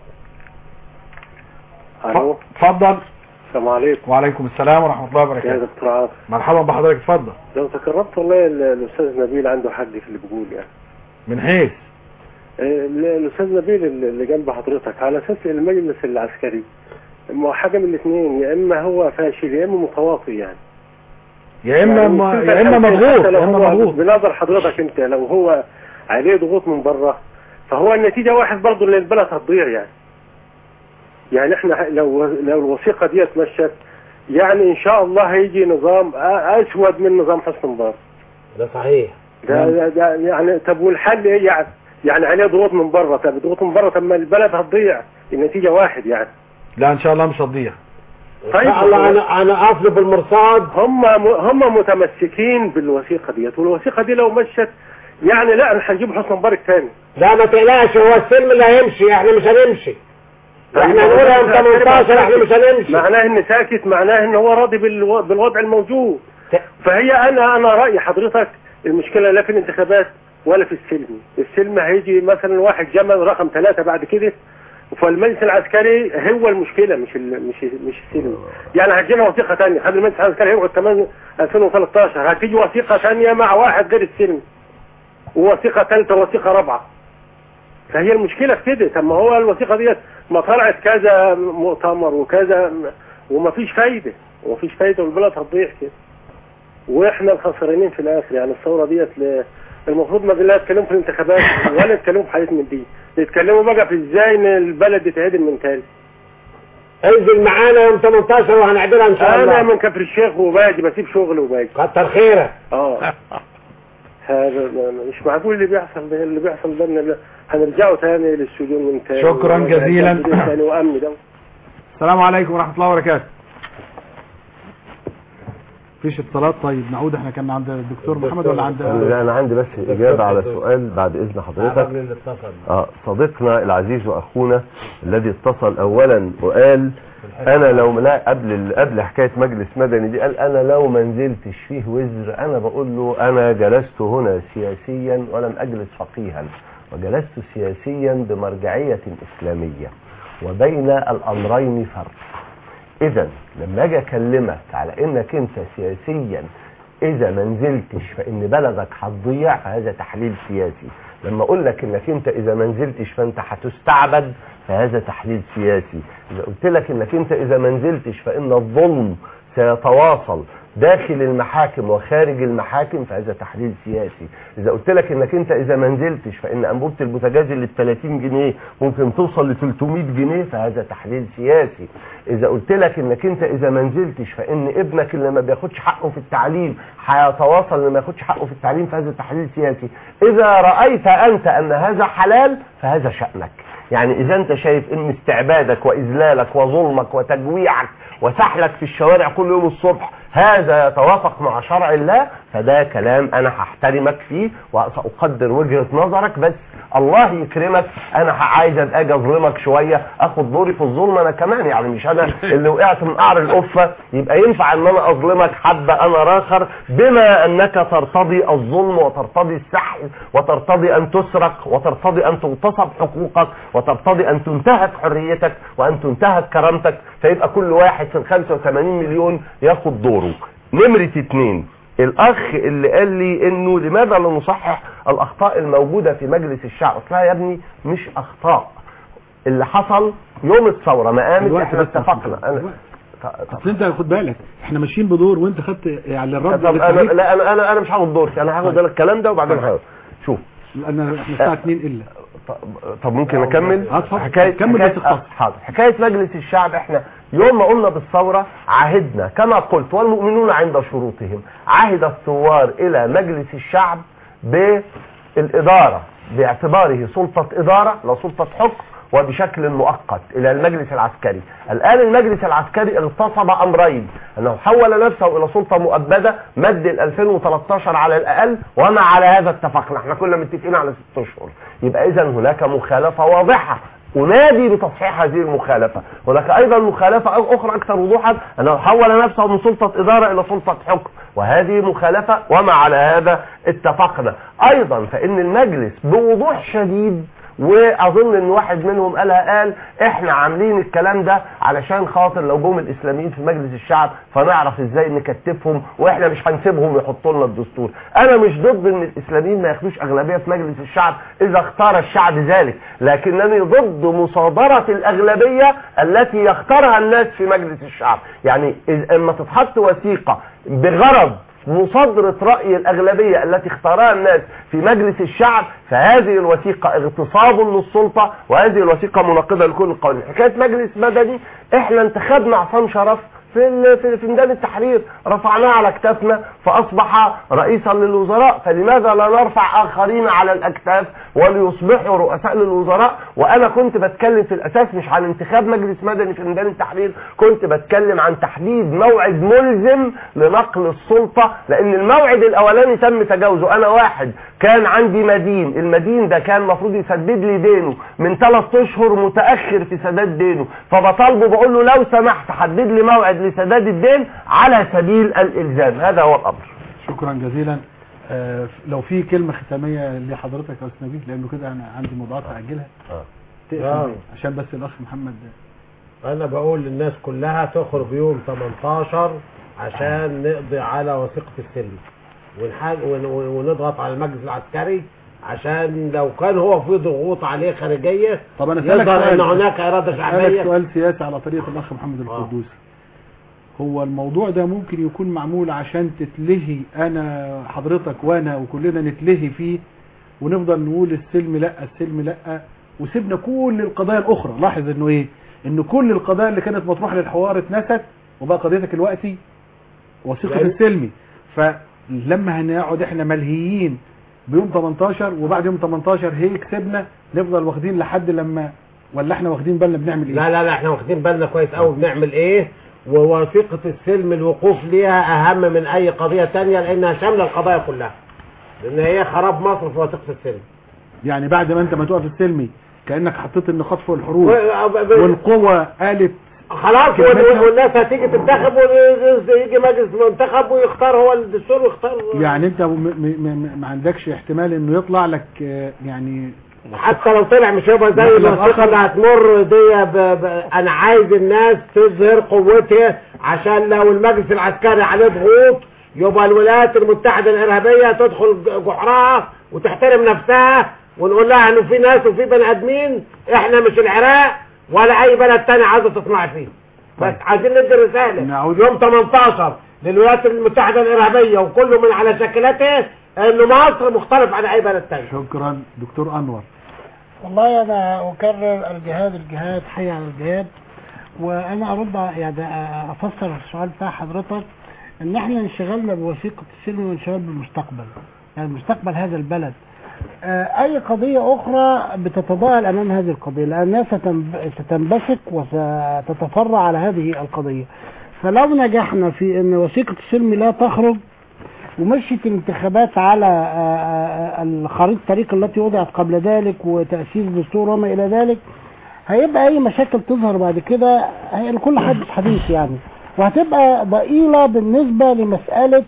الو اتفضل السلام عليكم وعليكم السلام ورحمة الله يا وبركاته دكتور عاطف مرحبا بحضرتك اتفضل لو تكرمت والله ال- الاستاذ نبيل عنده حق في اللي بيقول يعني من حيث آه، ال- الاستاذ نبيل اللي جنب حضرتك على اساس المجلس العسكري ما هو حاجه من الاثنين يا اما هو فاشل يا اما متواطي يعني يا اما يعني ما... كلتا يا اما الحالتين مضغوط حتى لو يا اما هو مضغوط بنظر حضرتك انت لو هو عليه ضغوط من بره فهو النتيجه واحد برضه اللي البلد هتضيع يعني يعني احنا لو لو الوثيقه ديت مشت يعني ان شاء الله هيجي نظام أ- اسود من نظام حسن مبارك ده صحيح ده, ده, ده يعني طب والحل ايه يعني يعني عليه ضغوط من بره طب ضغوط من بره طب ما البلد هتضيع النتيجه واحد يعني لا ان شاء الله مش هتضيع ان شاء الله انا انا اطلب المرصاد هم هم متمسكين بالوثيقه ديت والوثيقه دي لو مشت يعني لا احنا هنجيب حسن مبارك تاني لا ما تقلقش هو السلم اللي هيمشي احنا مش هنمشي احنا نقول يوم 18 احنا مش هنمشي معناه ان ساكت معناه ان هو راضي بالو- بالوضع الموجود فهي انا انا راي حضرتك المشكله لا في الانتخابات ولا في السلم السلم هيجي مثلا واحد جمل رقم ثلاثة بعد كده فالمجلس العسكري هو المشكله مش ال مش مش السلم يعني هتجينا وثيقه ثانيه خلي المجلس العسكري هيقعد كمان 2013 هتيجي وثيقه ثانيه مع واحد غير السلم ووثيقه ثالثه ووثيقه رابعه فهي المشكله في كده طب ما هو الوثيقه ديت ما طلعت كذا مؤتمر وكذا وما فيش فايده وما فيش فايده والبلد هتضيع كده واحنا الخسرانين في الاخر يعني الثوره ديت ل... المفروض ما لا يتكلموا في الانتخابات ولا يتكلموا في حاجات من دي يتكلموا بقى في ازاي ان البلد يتعدل من تاني انزل معانا يوم 18 وهنعدلها ان شاء الله انا من كفر الشيخ وباجي بسيب شغل وباجي كتر خيرك اه هذا مش معقول اللي بيحصل ده اللي بيحصل ده إن هنرجعوا تاني للسجون من تاني شكراً جزيلاً. تاني وامن ده السلام عليكم ورحمة الله وبركاته فيش اتصالات طيب نعود احنا كنا عند الدكتور محمد ولا عند لا انا عندي بس اجابه على سؤال بعد اذن حضرتك الراجل اللي اتصل اه صديقنا العزيز واخونا الذي اتصل اولا وقال انا لو لا قبل ال- قبل حكايه مجلس مدني دي قال انا لو ما نزلتش فيه وزر انا بقول له انا جلست هنا سياسيا ولم اجلس فقيها وجلست سياسيا بمرجعيه اسلاميه وبين الامرين فرق اذا لما اجي اكلمك على انك انت سياسيا اذا ما نزلتش فان بلدك هتضيع هذا تحليل سياسي لما اقول لك انك انت اذا ما نزلتش فانت هتستعبد فهذا تحليل سياسي اذا قلت لك انك انت اذا ما نزلتش فان الظلم سيتواصل داخل المحاكم وخارج المحاكم فهذا تحليل سياسي اذا قلت لك انك انت اذا ما نزلتش فان انبوبه البوتاجاز اللي ب 30 جنيه ممكن توصل ل 300 جنيه فهذا تحليل سياسي اذا قلت لك انك انت اذا ما نزلتش فان ابنك اللي ما بياخدش حقه في التعليم هيتواصل اللي ما ياخدش حقه في التعليم فهذا تحليل سياسي اذا رايت انت ان هذا حلال فهذا شانك يعني اذا انت شايف ان استعبادك واذلالك وظلمك وتجويعك وسحلك في الشوارع كل يوم الصبح هذا يتوافق مع شرع الله فده كلام انا هحترمك فيه وساقدر وجهه نظرك بس الله يكرمك انا عايز ابقى اجي اظلمك شويه اخد دوري في الظلم انا كمان يعني مش انا اللي وقعت من قعر القفه يبقى ينفع ان انا اظلمك حبه انا اخر بما انك ترتضي الظلم وترتضي السحل وترتضي ان تسرق وترتضي ان تغتصب حقوقك وترتضي ان تنتهك حريتك وان تنتهك كرامتك فيبقى كل واحد في ال 85 مليون ياخد دوره نمرة اتنين الاخ اللي قال لي انه لماذا لا نصحح الاخطاء الموجودة في مجلس الشعب اصلها يا ابني مش اخطاء اللي حصل يوم الثورة ما قامت الوقت احنا بس اتفقنا انا اصل انت خد بالك احنا ماشيين بدور وانت خدت يعني الرد طب انا بالتحريك. لا انا انا انا مش هاخد دورك انا هاخد طيب. الكلام ده وبعدين طيب. هاخد شوف انا احنا الساعه 2 الا طب ممكن اكمل اه اتفضل. حكايه كمل حكاية- بس الخط. آه، حاضر حكايه مجلس الشعب احنا يوم ما قلنا بالثوره عهدنا كما قلت والمؤمنون عند شروطهم عهد الثوار الى مجلس الشعب بالاداره باعتباره سلطه اداره لا سلطه حكم وبشكل مؤقت الى المجلس العسكري الان المجلس العسكري اغتصب امرين انه حول نفسه الى سلطه مؤبده مد ال 2013 على الاقل وما على هذا اتفقنا احنا كنا متفقين على ست اشهر يبقى اذا هناك مخالفه واضحه أنادي بتصحيح هذه المخالفة هناك أيضا مخالفة أخرى أكثر وضوحا أنه حول نفسه من سلطة إدارة إلى سلطة حكم وهذه مخالفة وما على هذا اتفقنا أيضا فإن المجلس بوضوح شديد واظن ان واحد منهم قالها قال احنا عاملين الكلام ده علشان خاطر لو جم الاسلاميين في مجلس الشعب فنعرف ازاي نكتفهم واحنا مش هنسيبهم يحطوا لنا الدستور انا مش ضد ان الاسلاميين ما ياخدوش اغلبيه في مجلس الشعب اذا اختار الشعب ذلك لكنني ضد مصادره الاغلبيه التي يختارها الناس في مجلس الشعب يعني إذ- اما تتحط وثيقه بغرض مصادرة رأي الأغلبية التي اختارها الناس في مجلس الشعب فهذه الوثيقة اغتصاب للسلطة وهذه الوثيقة مناقضة لكل القوانين حكاية مجلس مدني احنا انتخبنا عصام شرف في ال- في في ميدان التحرير رفعناه على اكتافنا فاصبح رئيسا للوزراء فلماذا لا نرفع اخرين على الاكتاف وليصبحوا رؤساء للوزراء وانا كنت بتكلم في الاساس مش عن انتخاب مجلس مدني في ميدان التحرير كنت بتكلم عن تحديد موعد ملزم لنقل السلطه لان الموعد الاولاني تم تجاوزه انا واحد كان عندي مدين المدين ده كان المفروض يسدد لي دينه من ثلاث اشهر متاخر في سداد دينه فبطالبه بقول له لو سمحت حدد لي موعد لسداد الدين على سبيل الالزام هذا هو الامر شكرا جزيلا آه، لو في كلمه ختاميه لحضرتك يا استاذ نبيل لانه كده انا عندي موضوعات اجلها آه. تقفل عشان بس الاخ محمد انا بقول للناس كلها تخرج يوم 18 عشان نقضي على وثيقة السلم ونحاج ون- ون- ونضغط على المجلس العسكري عشان لو كان هو في ضغوط عليه خارجية طب انا اسالك يظهر سؤال ان هناك ارادة اسالك شعبية سؤال سياسي على طريقه الاخ محمد القدوسي هو الموضوع ده ممكن يكون معمول عشان تتلهي انا حضرتك وانا وكلنا نتلهي فيه ونفضل نقول السلم لا السلم لا وسيبنا كل القضايا الاخرى لاحظ انه ايه ان كل القضايا اللي كانت مطروحه للحوار اتنست وبقى قضيتك الوقتي وثيقه يعني- السلمي فلما هنقعد احنا ملهيين بيوم 18 وبعد يوم 18 هي كسبنا نفضل واخدين لحد لما ولا احنا واخدين بالنا بنعمل ايه لا لا لا احنا واخدين بالنا كويس قوي بنعمل ايه ووثيقة السلم الوقوف ليها اهم من اي قضية تانية لانها شاملة القضايا كلها لان هي خراب مصر في وثيقة السلم يعني بعد ما انت ما تقف السلمي كانك حطيت النقاط فوق الحروف و- ب- والقوة قالت خلاص كلمتها- وال- والناس هتيجي تنتخب ويجي مجلس منتخب ويختار هو الدستور ويختار يعني انت م- م- م- ما عندكش احتمال انه يطلع لك آه، يعني حتى لو طلع مش هيبقى زي مخلب الوثيقه آخر. اللي هتمر دي ب... ب... انا عايز الناس تظهر قوتها عشان لو المجلس العسكري عليه ضغوط يبقى الولايات المتحده الارهابيه تدخل جحرها وتحترم نفسها ونقول لها انه في ناس وفي بني ادمين احنا مش العراق ولا اي بلد تاني عايزه تصنع فيه بس عايزين ندي رساله يوم 18 للولايات المتحدة الإرهابية وكله من على شكلته إنه مصر مختلف عن أي بلد تاني شكرا دكتور انور والله انا اكرر الجهاد الجهاد حي على الجهاد وانا ارد ع- يعني افسر السؤال بتاع حضرتك ان احنا انشغلنا بوثيقه السلم وانشغال بالمستقبل يعني مستقبل هذا البلد آه، اي قضيه اخرى بتتضاءل امام هذه القضيه لانها ستنب- ستنبثق وستتفرع على هذه القضيه فلو نجحنا في ان وثيقه السلم لا تخرج ومشيت الانتخابات على آه، آه، الخريطة الطريق التي وضعت قبل ذلك وتأسيس دستور وما إلى ذلك هيبقى أي مشاكل تظهر بعد كده هي لكل حدث حديث يعني وهتبقى ضئيلة بالنسبة لمسألة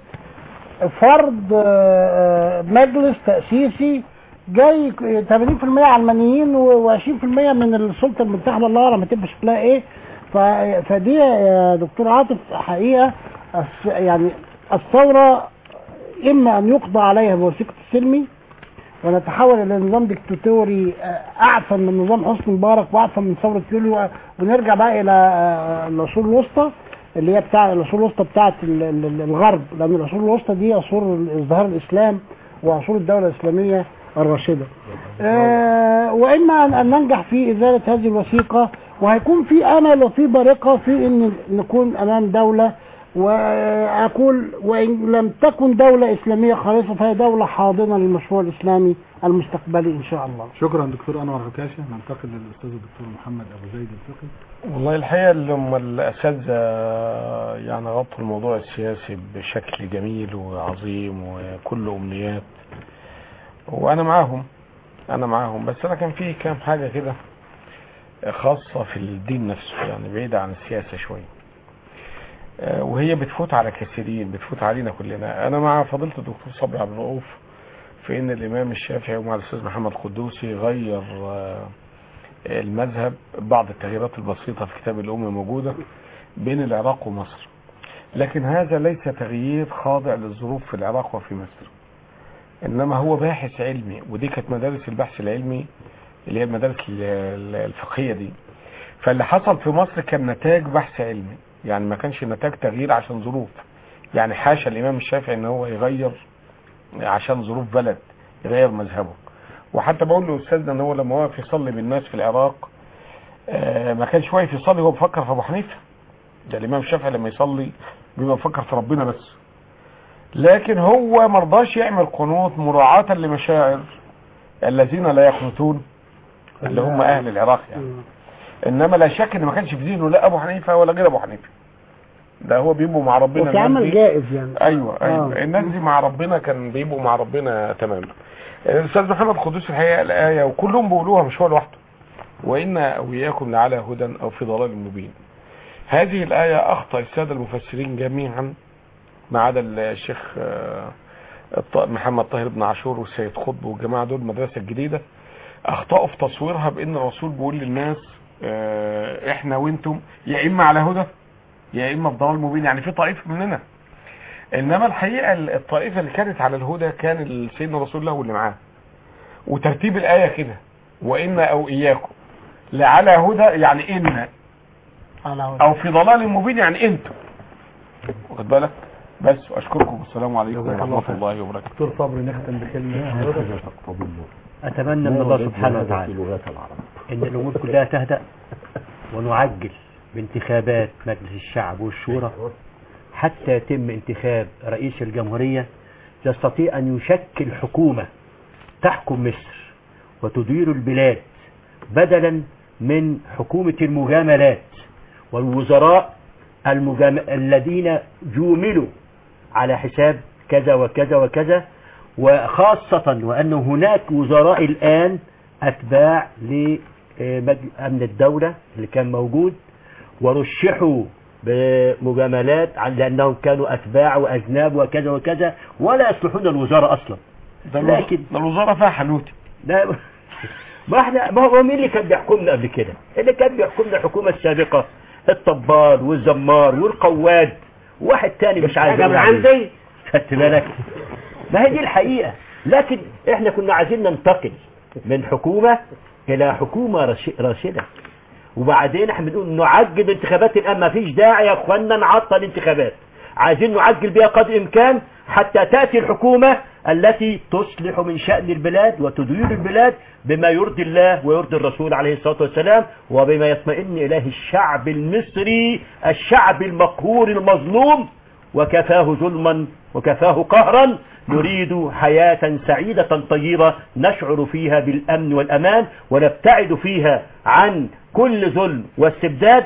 فرض آه، آه، مجلس تأسيسي جاي 80% علمانيين و20% من السلطة المنتخبة الله أعلم هتبقى شكلها إيه ف- فدي يا دكتور عاطف حقيقة الس- يعني الثورة إما أن يقضى عليها بوثيقة السلمي ونتحول إلى نظام ديكتاتوري آه، أعفن من نظام حسني مبارك وأعفن من ثورة يوليو ونرجع بقى إلى آه، العصور الوسطى اللي هي بتاع العصور الوسطى بتاعت ال- ال- ال- الغرب لأن العصور الوسطى دي عصور إظهار الإسلام وعصور الدولة الإسلامية الراشدة آه، وإما أن- أن ننجح في إزالة هذه الوثيقة وهيكون في أمل وفي برقة في أن نكون أمام دولة وأقول وإن لم تكن دولة إسلامية خالصة فهي دولة حاضنة للمشروع الإسلامي المستقبلي إن شاء الله شكرا دكتور انور عكاشه ننتقل للاستاذ الدكتور محمد ابو زيد الفقي والله الحقيقة اللي هم الأساتذة يعني غطوا الموضوع السياسي بشكل جميل وعظيم وكل أمنيات وأنا معاهم أنا معاهم بس أنا كان في كام حاجة كده خاصة في الدين نفسه يعني بعيدة عن السياسة شوية آه، وهي بتفوت على كثيرين بتفوت علينا كلنا أنا مع فضيلة الدكتور صبري عبد الرؤوف في إن الإمام الشافعي ومع الأستاذ محمد قدوسي غير آه، المذهب بعض التغييرات البسيطة في كتاب الأم موجودة بين العراق ومصر لكن هذا ليس تغيير خاضع للظروف في العراق وفي مصر إنما هو باحث علمي ودي كانت مدارس البحث العلمي اللي هي المدارس ال- ال- الفقهية دي فاللي حصل في مصر كان نتاج بحث علمي يعني ما كانش نتاج تغيير عشان ظروف يعني حاشا الإمام الشافعي إن هو يغير عشان ظروف بلد يغير مذهبه وحتى بقول له استاذنا ان هو لما واقف يصلي بالناس في العراق آه، ما كانش واقف يصلي هو بيفكر في ابو حنيفه ده الامام الشافعي لما يصلي بيبقى بيفكر في ربنا بس لكن هو مرضاش يعمل قنوط مراعاة لمشاعر الذين لا يقنطون اللي هم اهل العراق يعني انما لا شك ان ما كانش في ذهنه لا ابو حنيفه ولا غير ابو حنيفه ده هو بيبقوا مع ربنا وفي الناس عمل دي. جائز يعني ايوه ايوه آه. الناس دي مع ربنا كان بيبقوا مع ربنا تماما الاستاذ محمد قدوس الحقيقه الايه وكلهم بيقولوها مش هو لوحده وان او اياكم لعلى هدى او في ضلال مبين هذه الايه اخطا الساده المفسرين جميعا ما عدا الشيخ آه، الط- محمد طاهر بن عاشور والسيد قطب والجماعه دول المدرسه الجديده اخطاوا في تصويرها بان الرسول بيقول للناس آه، احنا وانتم يا اما على هدى يا اما في ضلال مبين يعني في طائفه مننا انما الحقيقه الطائفه اللي كانت على الهدى كان سيدنا رسول الله واللي معاه وترتيب الايه كده وان او اياكم لعلى هدى يعني ان على هدى. او في ضلال مبين يعني انتم واخد بالك بس واشكركم والسلام عليكم جزاك الله ورحمه خير. الله وبركاته دكتور صبري نختم بكلمه أتمنى من الله سبحانه وتعالى إن الأمور كلها تهدأ ونعجل بانتخابات مجلس الشعب والشورى حتى يتم انتخاب رئيس الجمهورية يستطيع أن يشكل حكومة تحكم مصر وتدير البلاد بدلا من حكومة المجاملات والوزراء المجام... الذين جوملوا على حساب كذا وكذا وكذا وخاصة وأن هناك وزراء الآن أتباع لأمن الدولة اللي كان موجود ورشحوا بمجاملات عن لأنهم كانوا أتباع وأذناب وكذا وكذا ولا يصلحون الوزارة أصلا ده لكن ده الوزاره فيها حنوتي لا ما احنا ما هو مين اللي كان بيحكمنا قبل كده اللي كان بيحكمنا الحكومة السابقة الطبال والزمار والقواد واحد تاني مش عايز حاجة من أقول عليه. عندي خدت بالك ما هي دي الحقيقة لكن احنا كنا عايزين ننتقل من حكومة الى حكومة رش- راشدة وبعدين احنا بنقول نعجل انتخابات الان ما فيش داعي يا اخوانا نعطل انتخابات عايزين نعجل بها قدر الامكان حتى تاتي الحكومه التي تصلح من شان البلاد وتدير البلاد بما يرضي الله ويرضي الرسول عليه الصلاه والسلام وبما يطمئن اليه الشعب المصري الشعب المقهور المظلوم وكفاه ظلما وكفاه قهرا نريد حياة سعيدة طيبة نشعر فيها بالأمن والأمان ونبتعد فيها عن كل ظلم واستبداد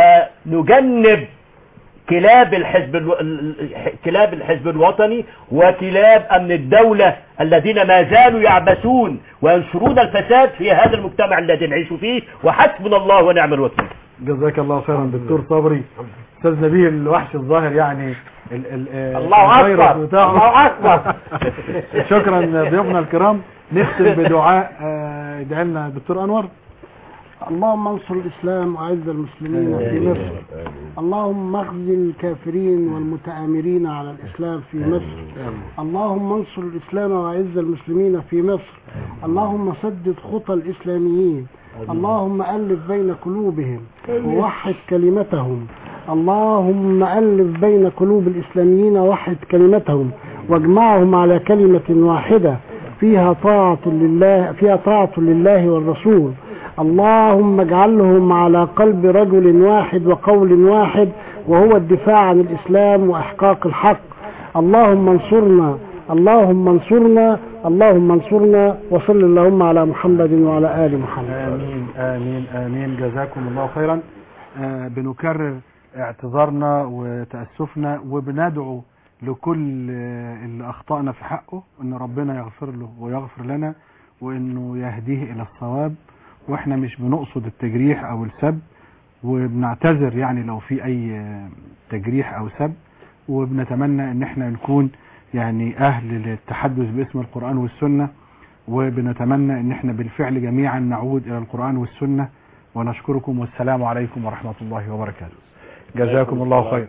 ونجنب كلاب الحزب الو... ال- كلاب الحزب الوطني وكلاب أمن الدولة الذين ما زالوا يعبثون وينشرون الفساد في هذا المجتمع الذي نعيش فيه وحسبنا الله ونعم الوكيل جزاك الله خيرا دكتور صبري استاذ نبيه الوحش الظاهر يعني ال ال آه، الله الفيروس أكبر. بتاعه. الله أكبر. شكرا ضيوفنا الكرام نختم بدعاء آه، يدعي لنا الدكتور انور اللهم انصر الإسلام وأعز المسلمين في مصر اللهم اخزي الكافرين والمتآمرين على الإسلام في مصر اللهم انصر الإسلام وأعز المسلمين في مصر اللهم سدد خطى الإسلاميين اللهم ألف بين قلوبهم ووحد كلمتهم اللهم ألف بين قلوب الإسلاميين ووحد كلمتهم واجمعهم على كلمة واحدة فيها طاعة لله فيها طاعة لله والرسول اللهم اجعلهم على قلب رجل واحد وقول واحد وهو الدفاع عن الإسلام وإحقاق الحق اللهم انصرنا اللهم انصرنا اللهم انصرنا وصل اللهم على محمد وعلى آل محمد آمين آمين آمين جزاكم الله خيرا آه بنكرر اعتذارنا وتأسفنا وبندعو لكل آه، اللي أخطأنا في حقه أن ربنا يغفر له ويغفر لنا وأنه يهديه إلى الصواب وإحنا مش بنقصد التجريح أو السب وبنعتذر يعني لو في أي آه، تجريح أو سب وبنتمنى أن احنا نكون يعني أهل للتحدث باسم القرآن والسنة وبنتمنى ان احنا بالفعل جميعا نعود الى القرآن والسنة ونشكركم والسلام عليكم ورحمة الله وبركاته جزاكم الله خير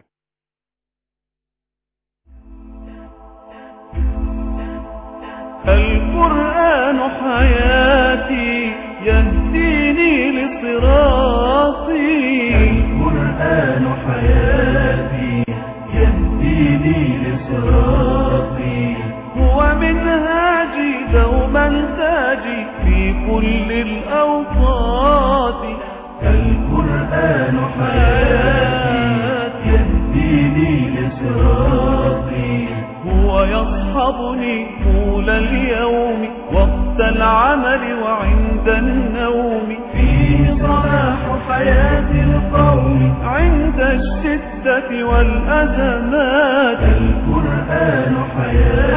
القرآن حياتي يهديني لصراطي القرآن حياتي يهديني لصراطي هو منهاجي دوما تاجي في كل الأوقات القرآن حياتي يهديني لصراطي هو يصحبني طول اليوم وقت العمل وعند النوم فيه صلاح حياة القوم عند الشدة والأزمات القرآن حياتي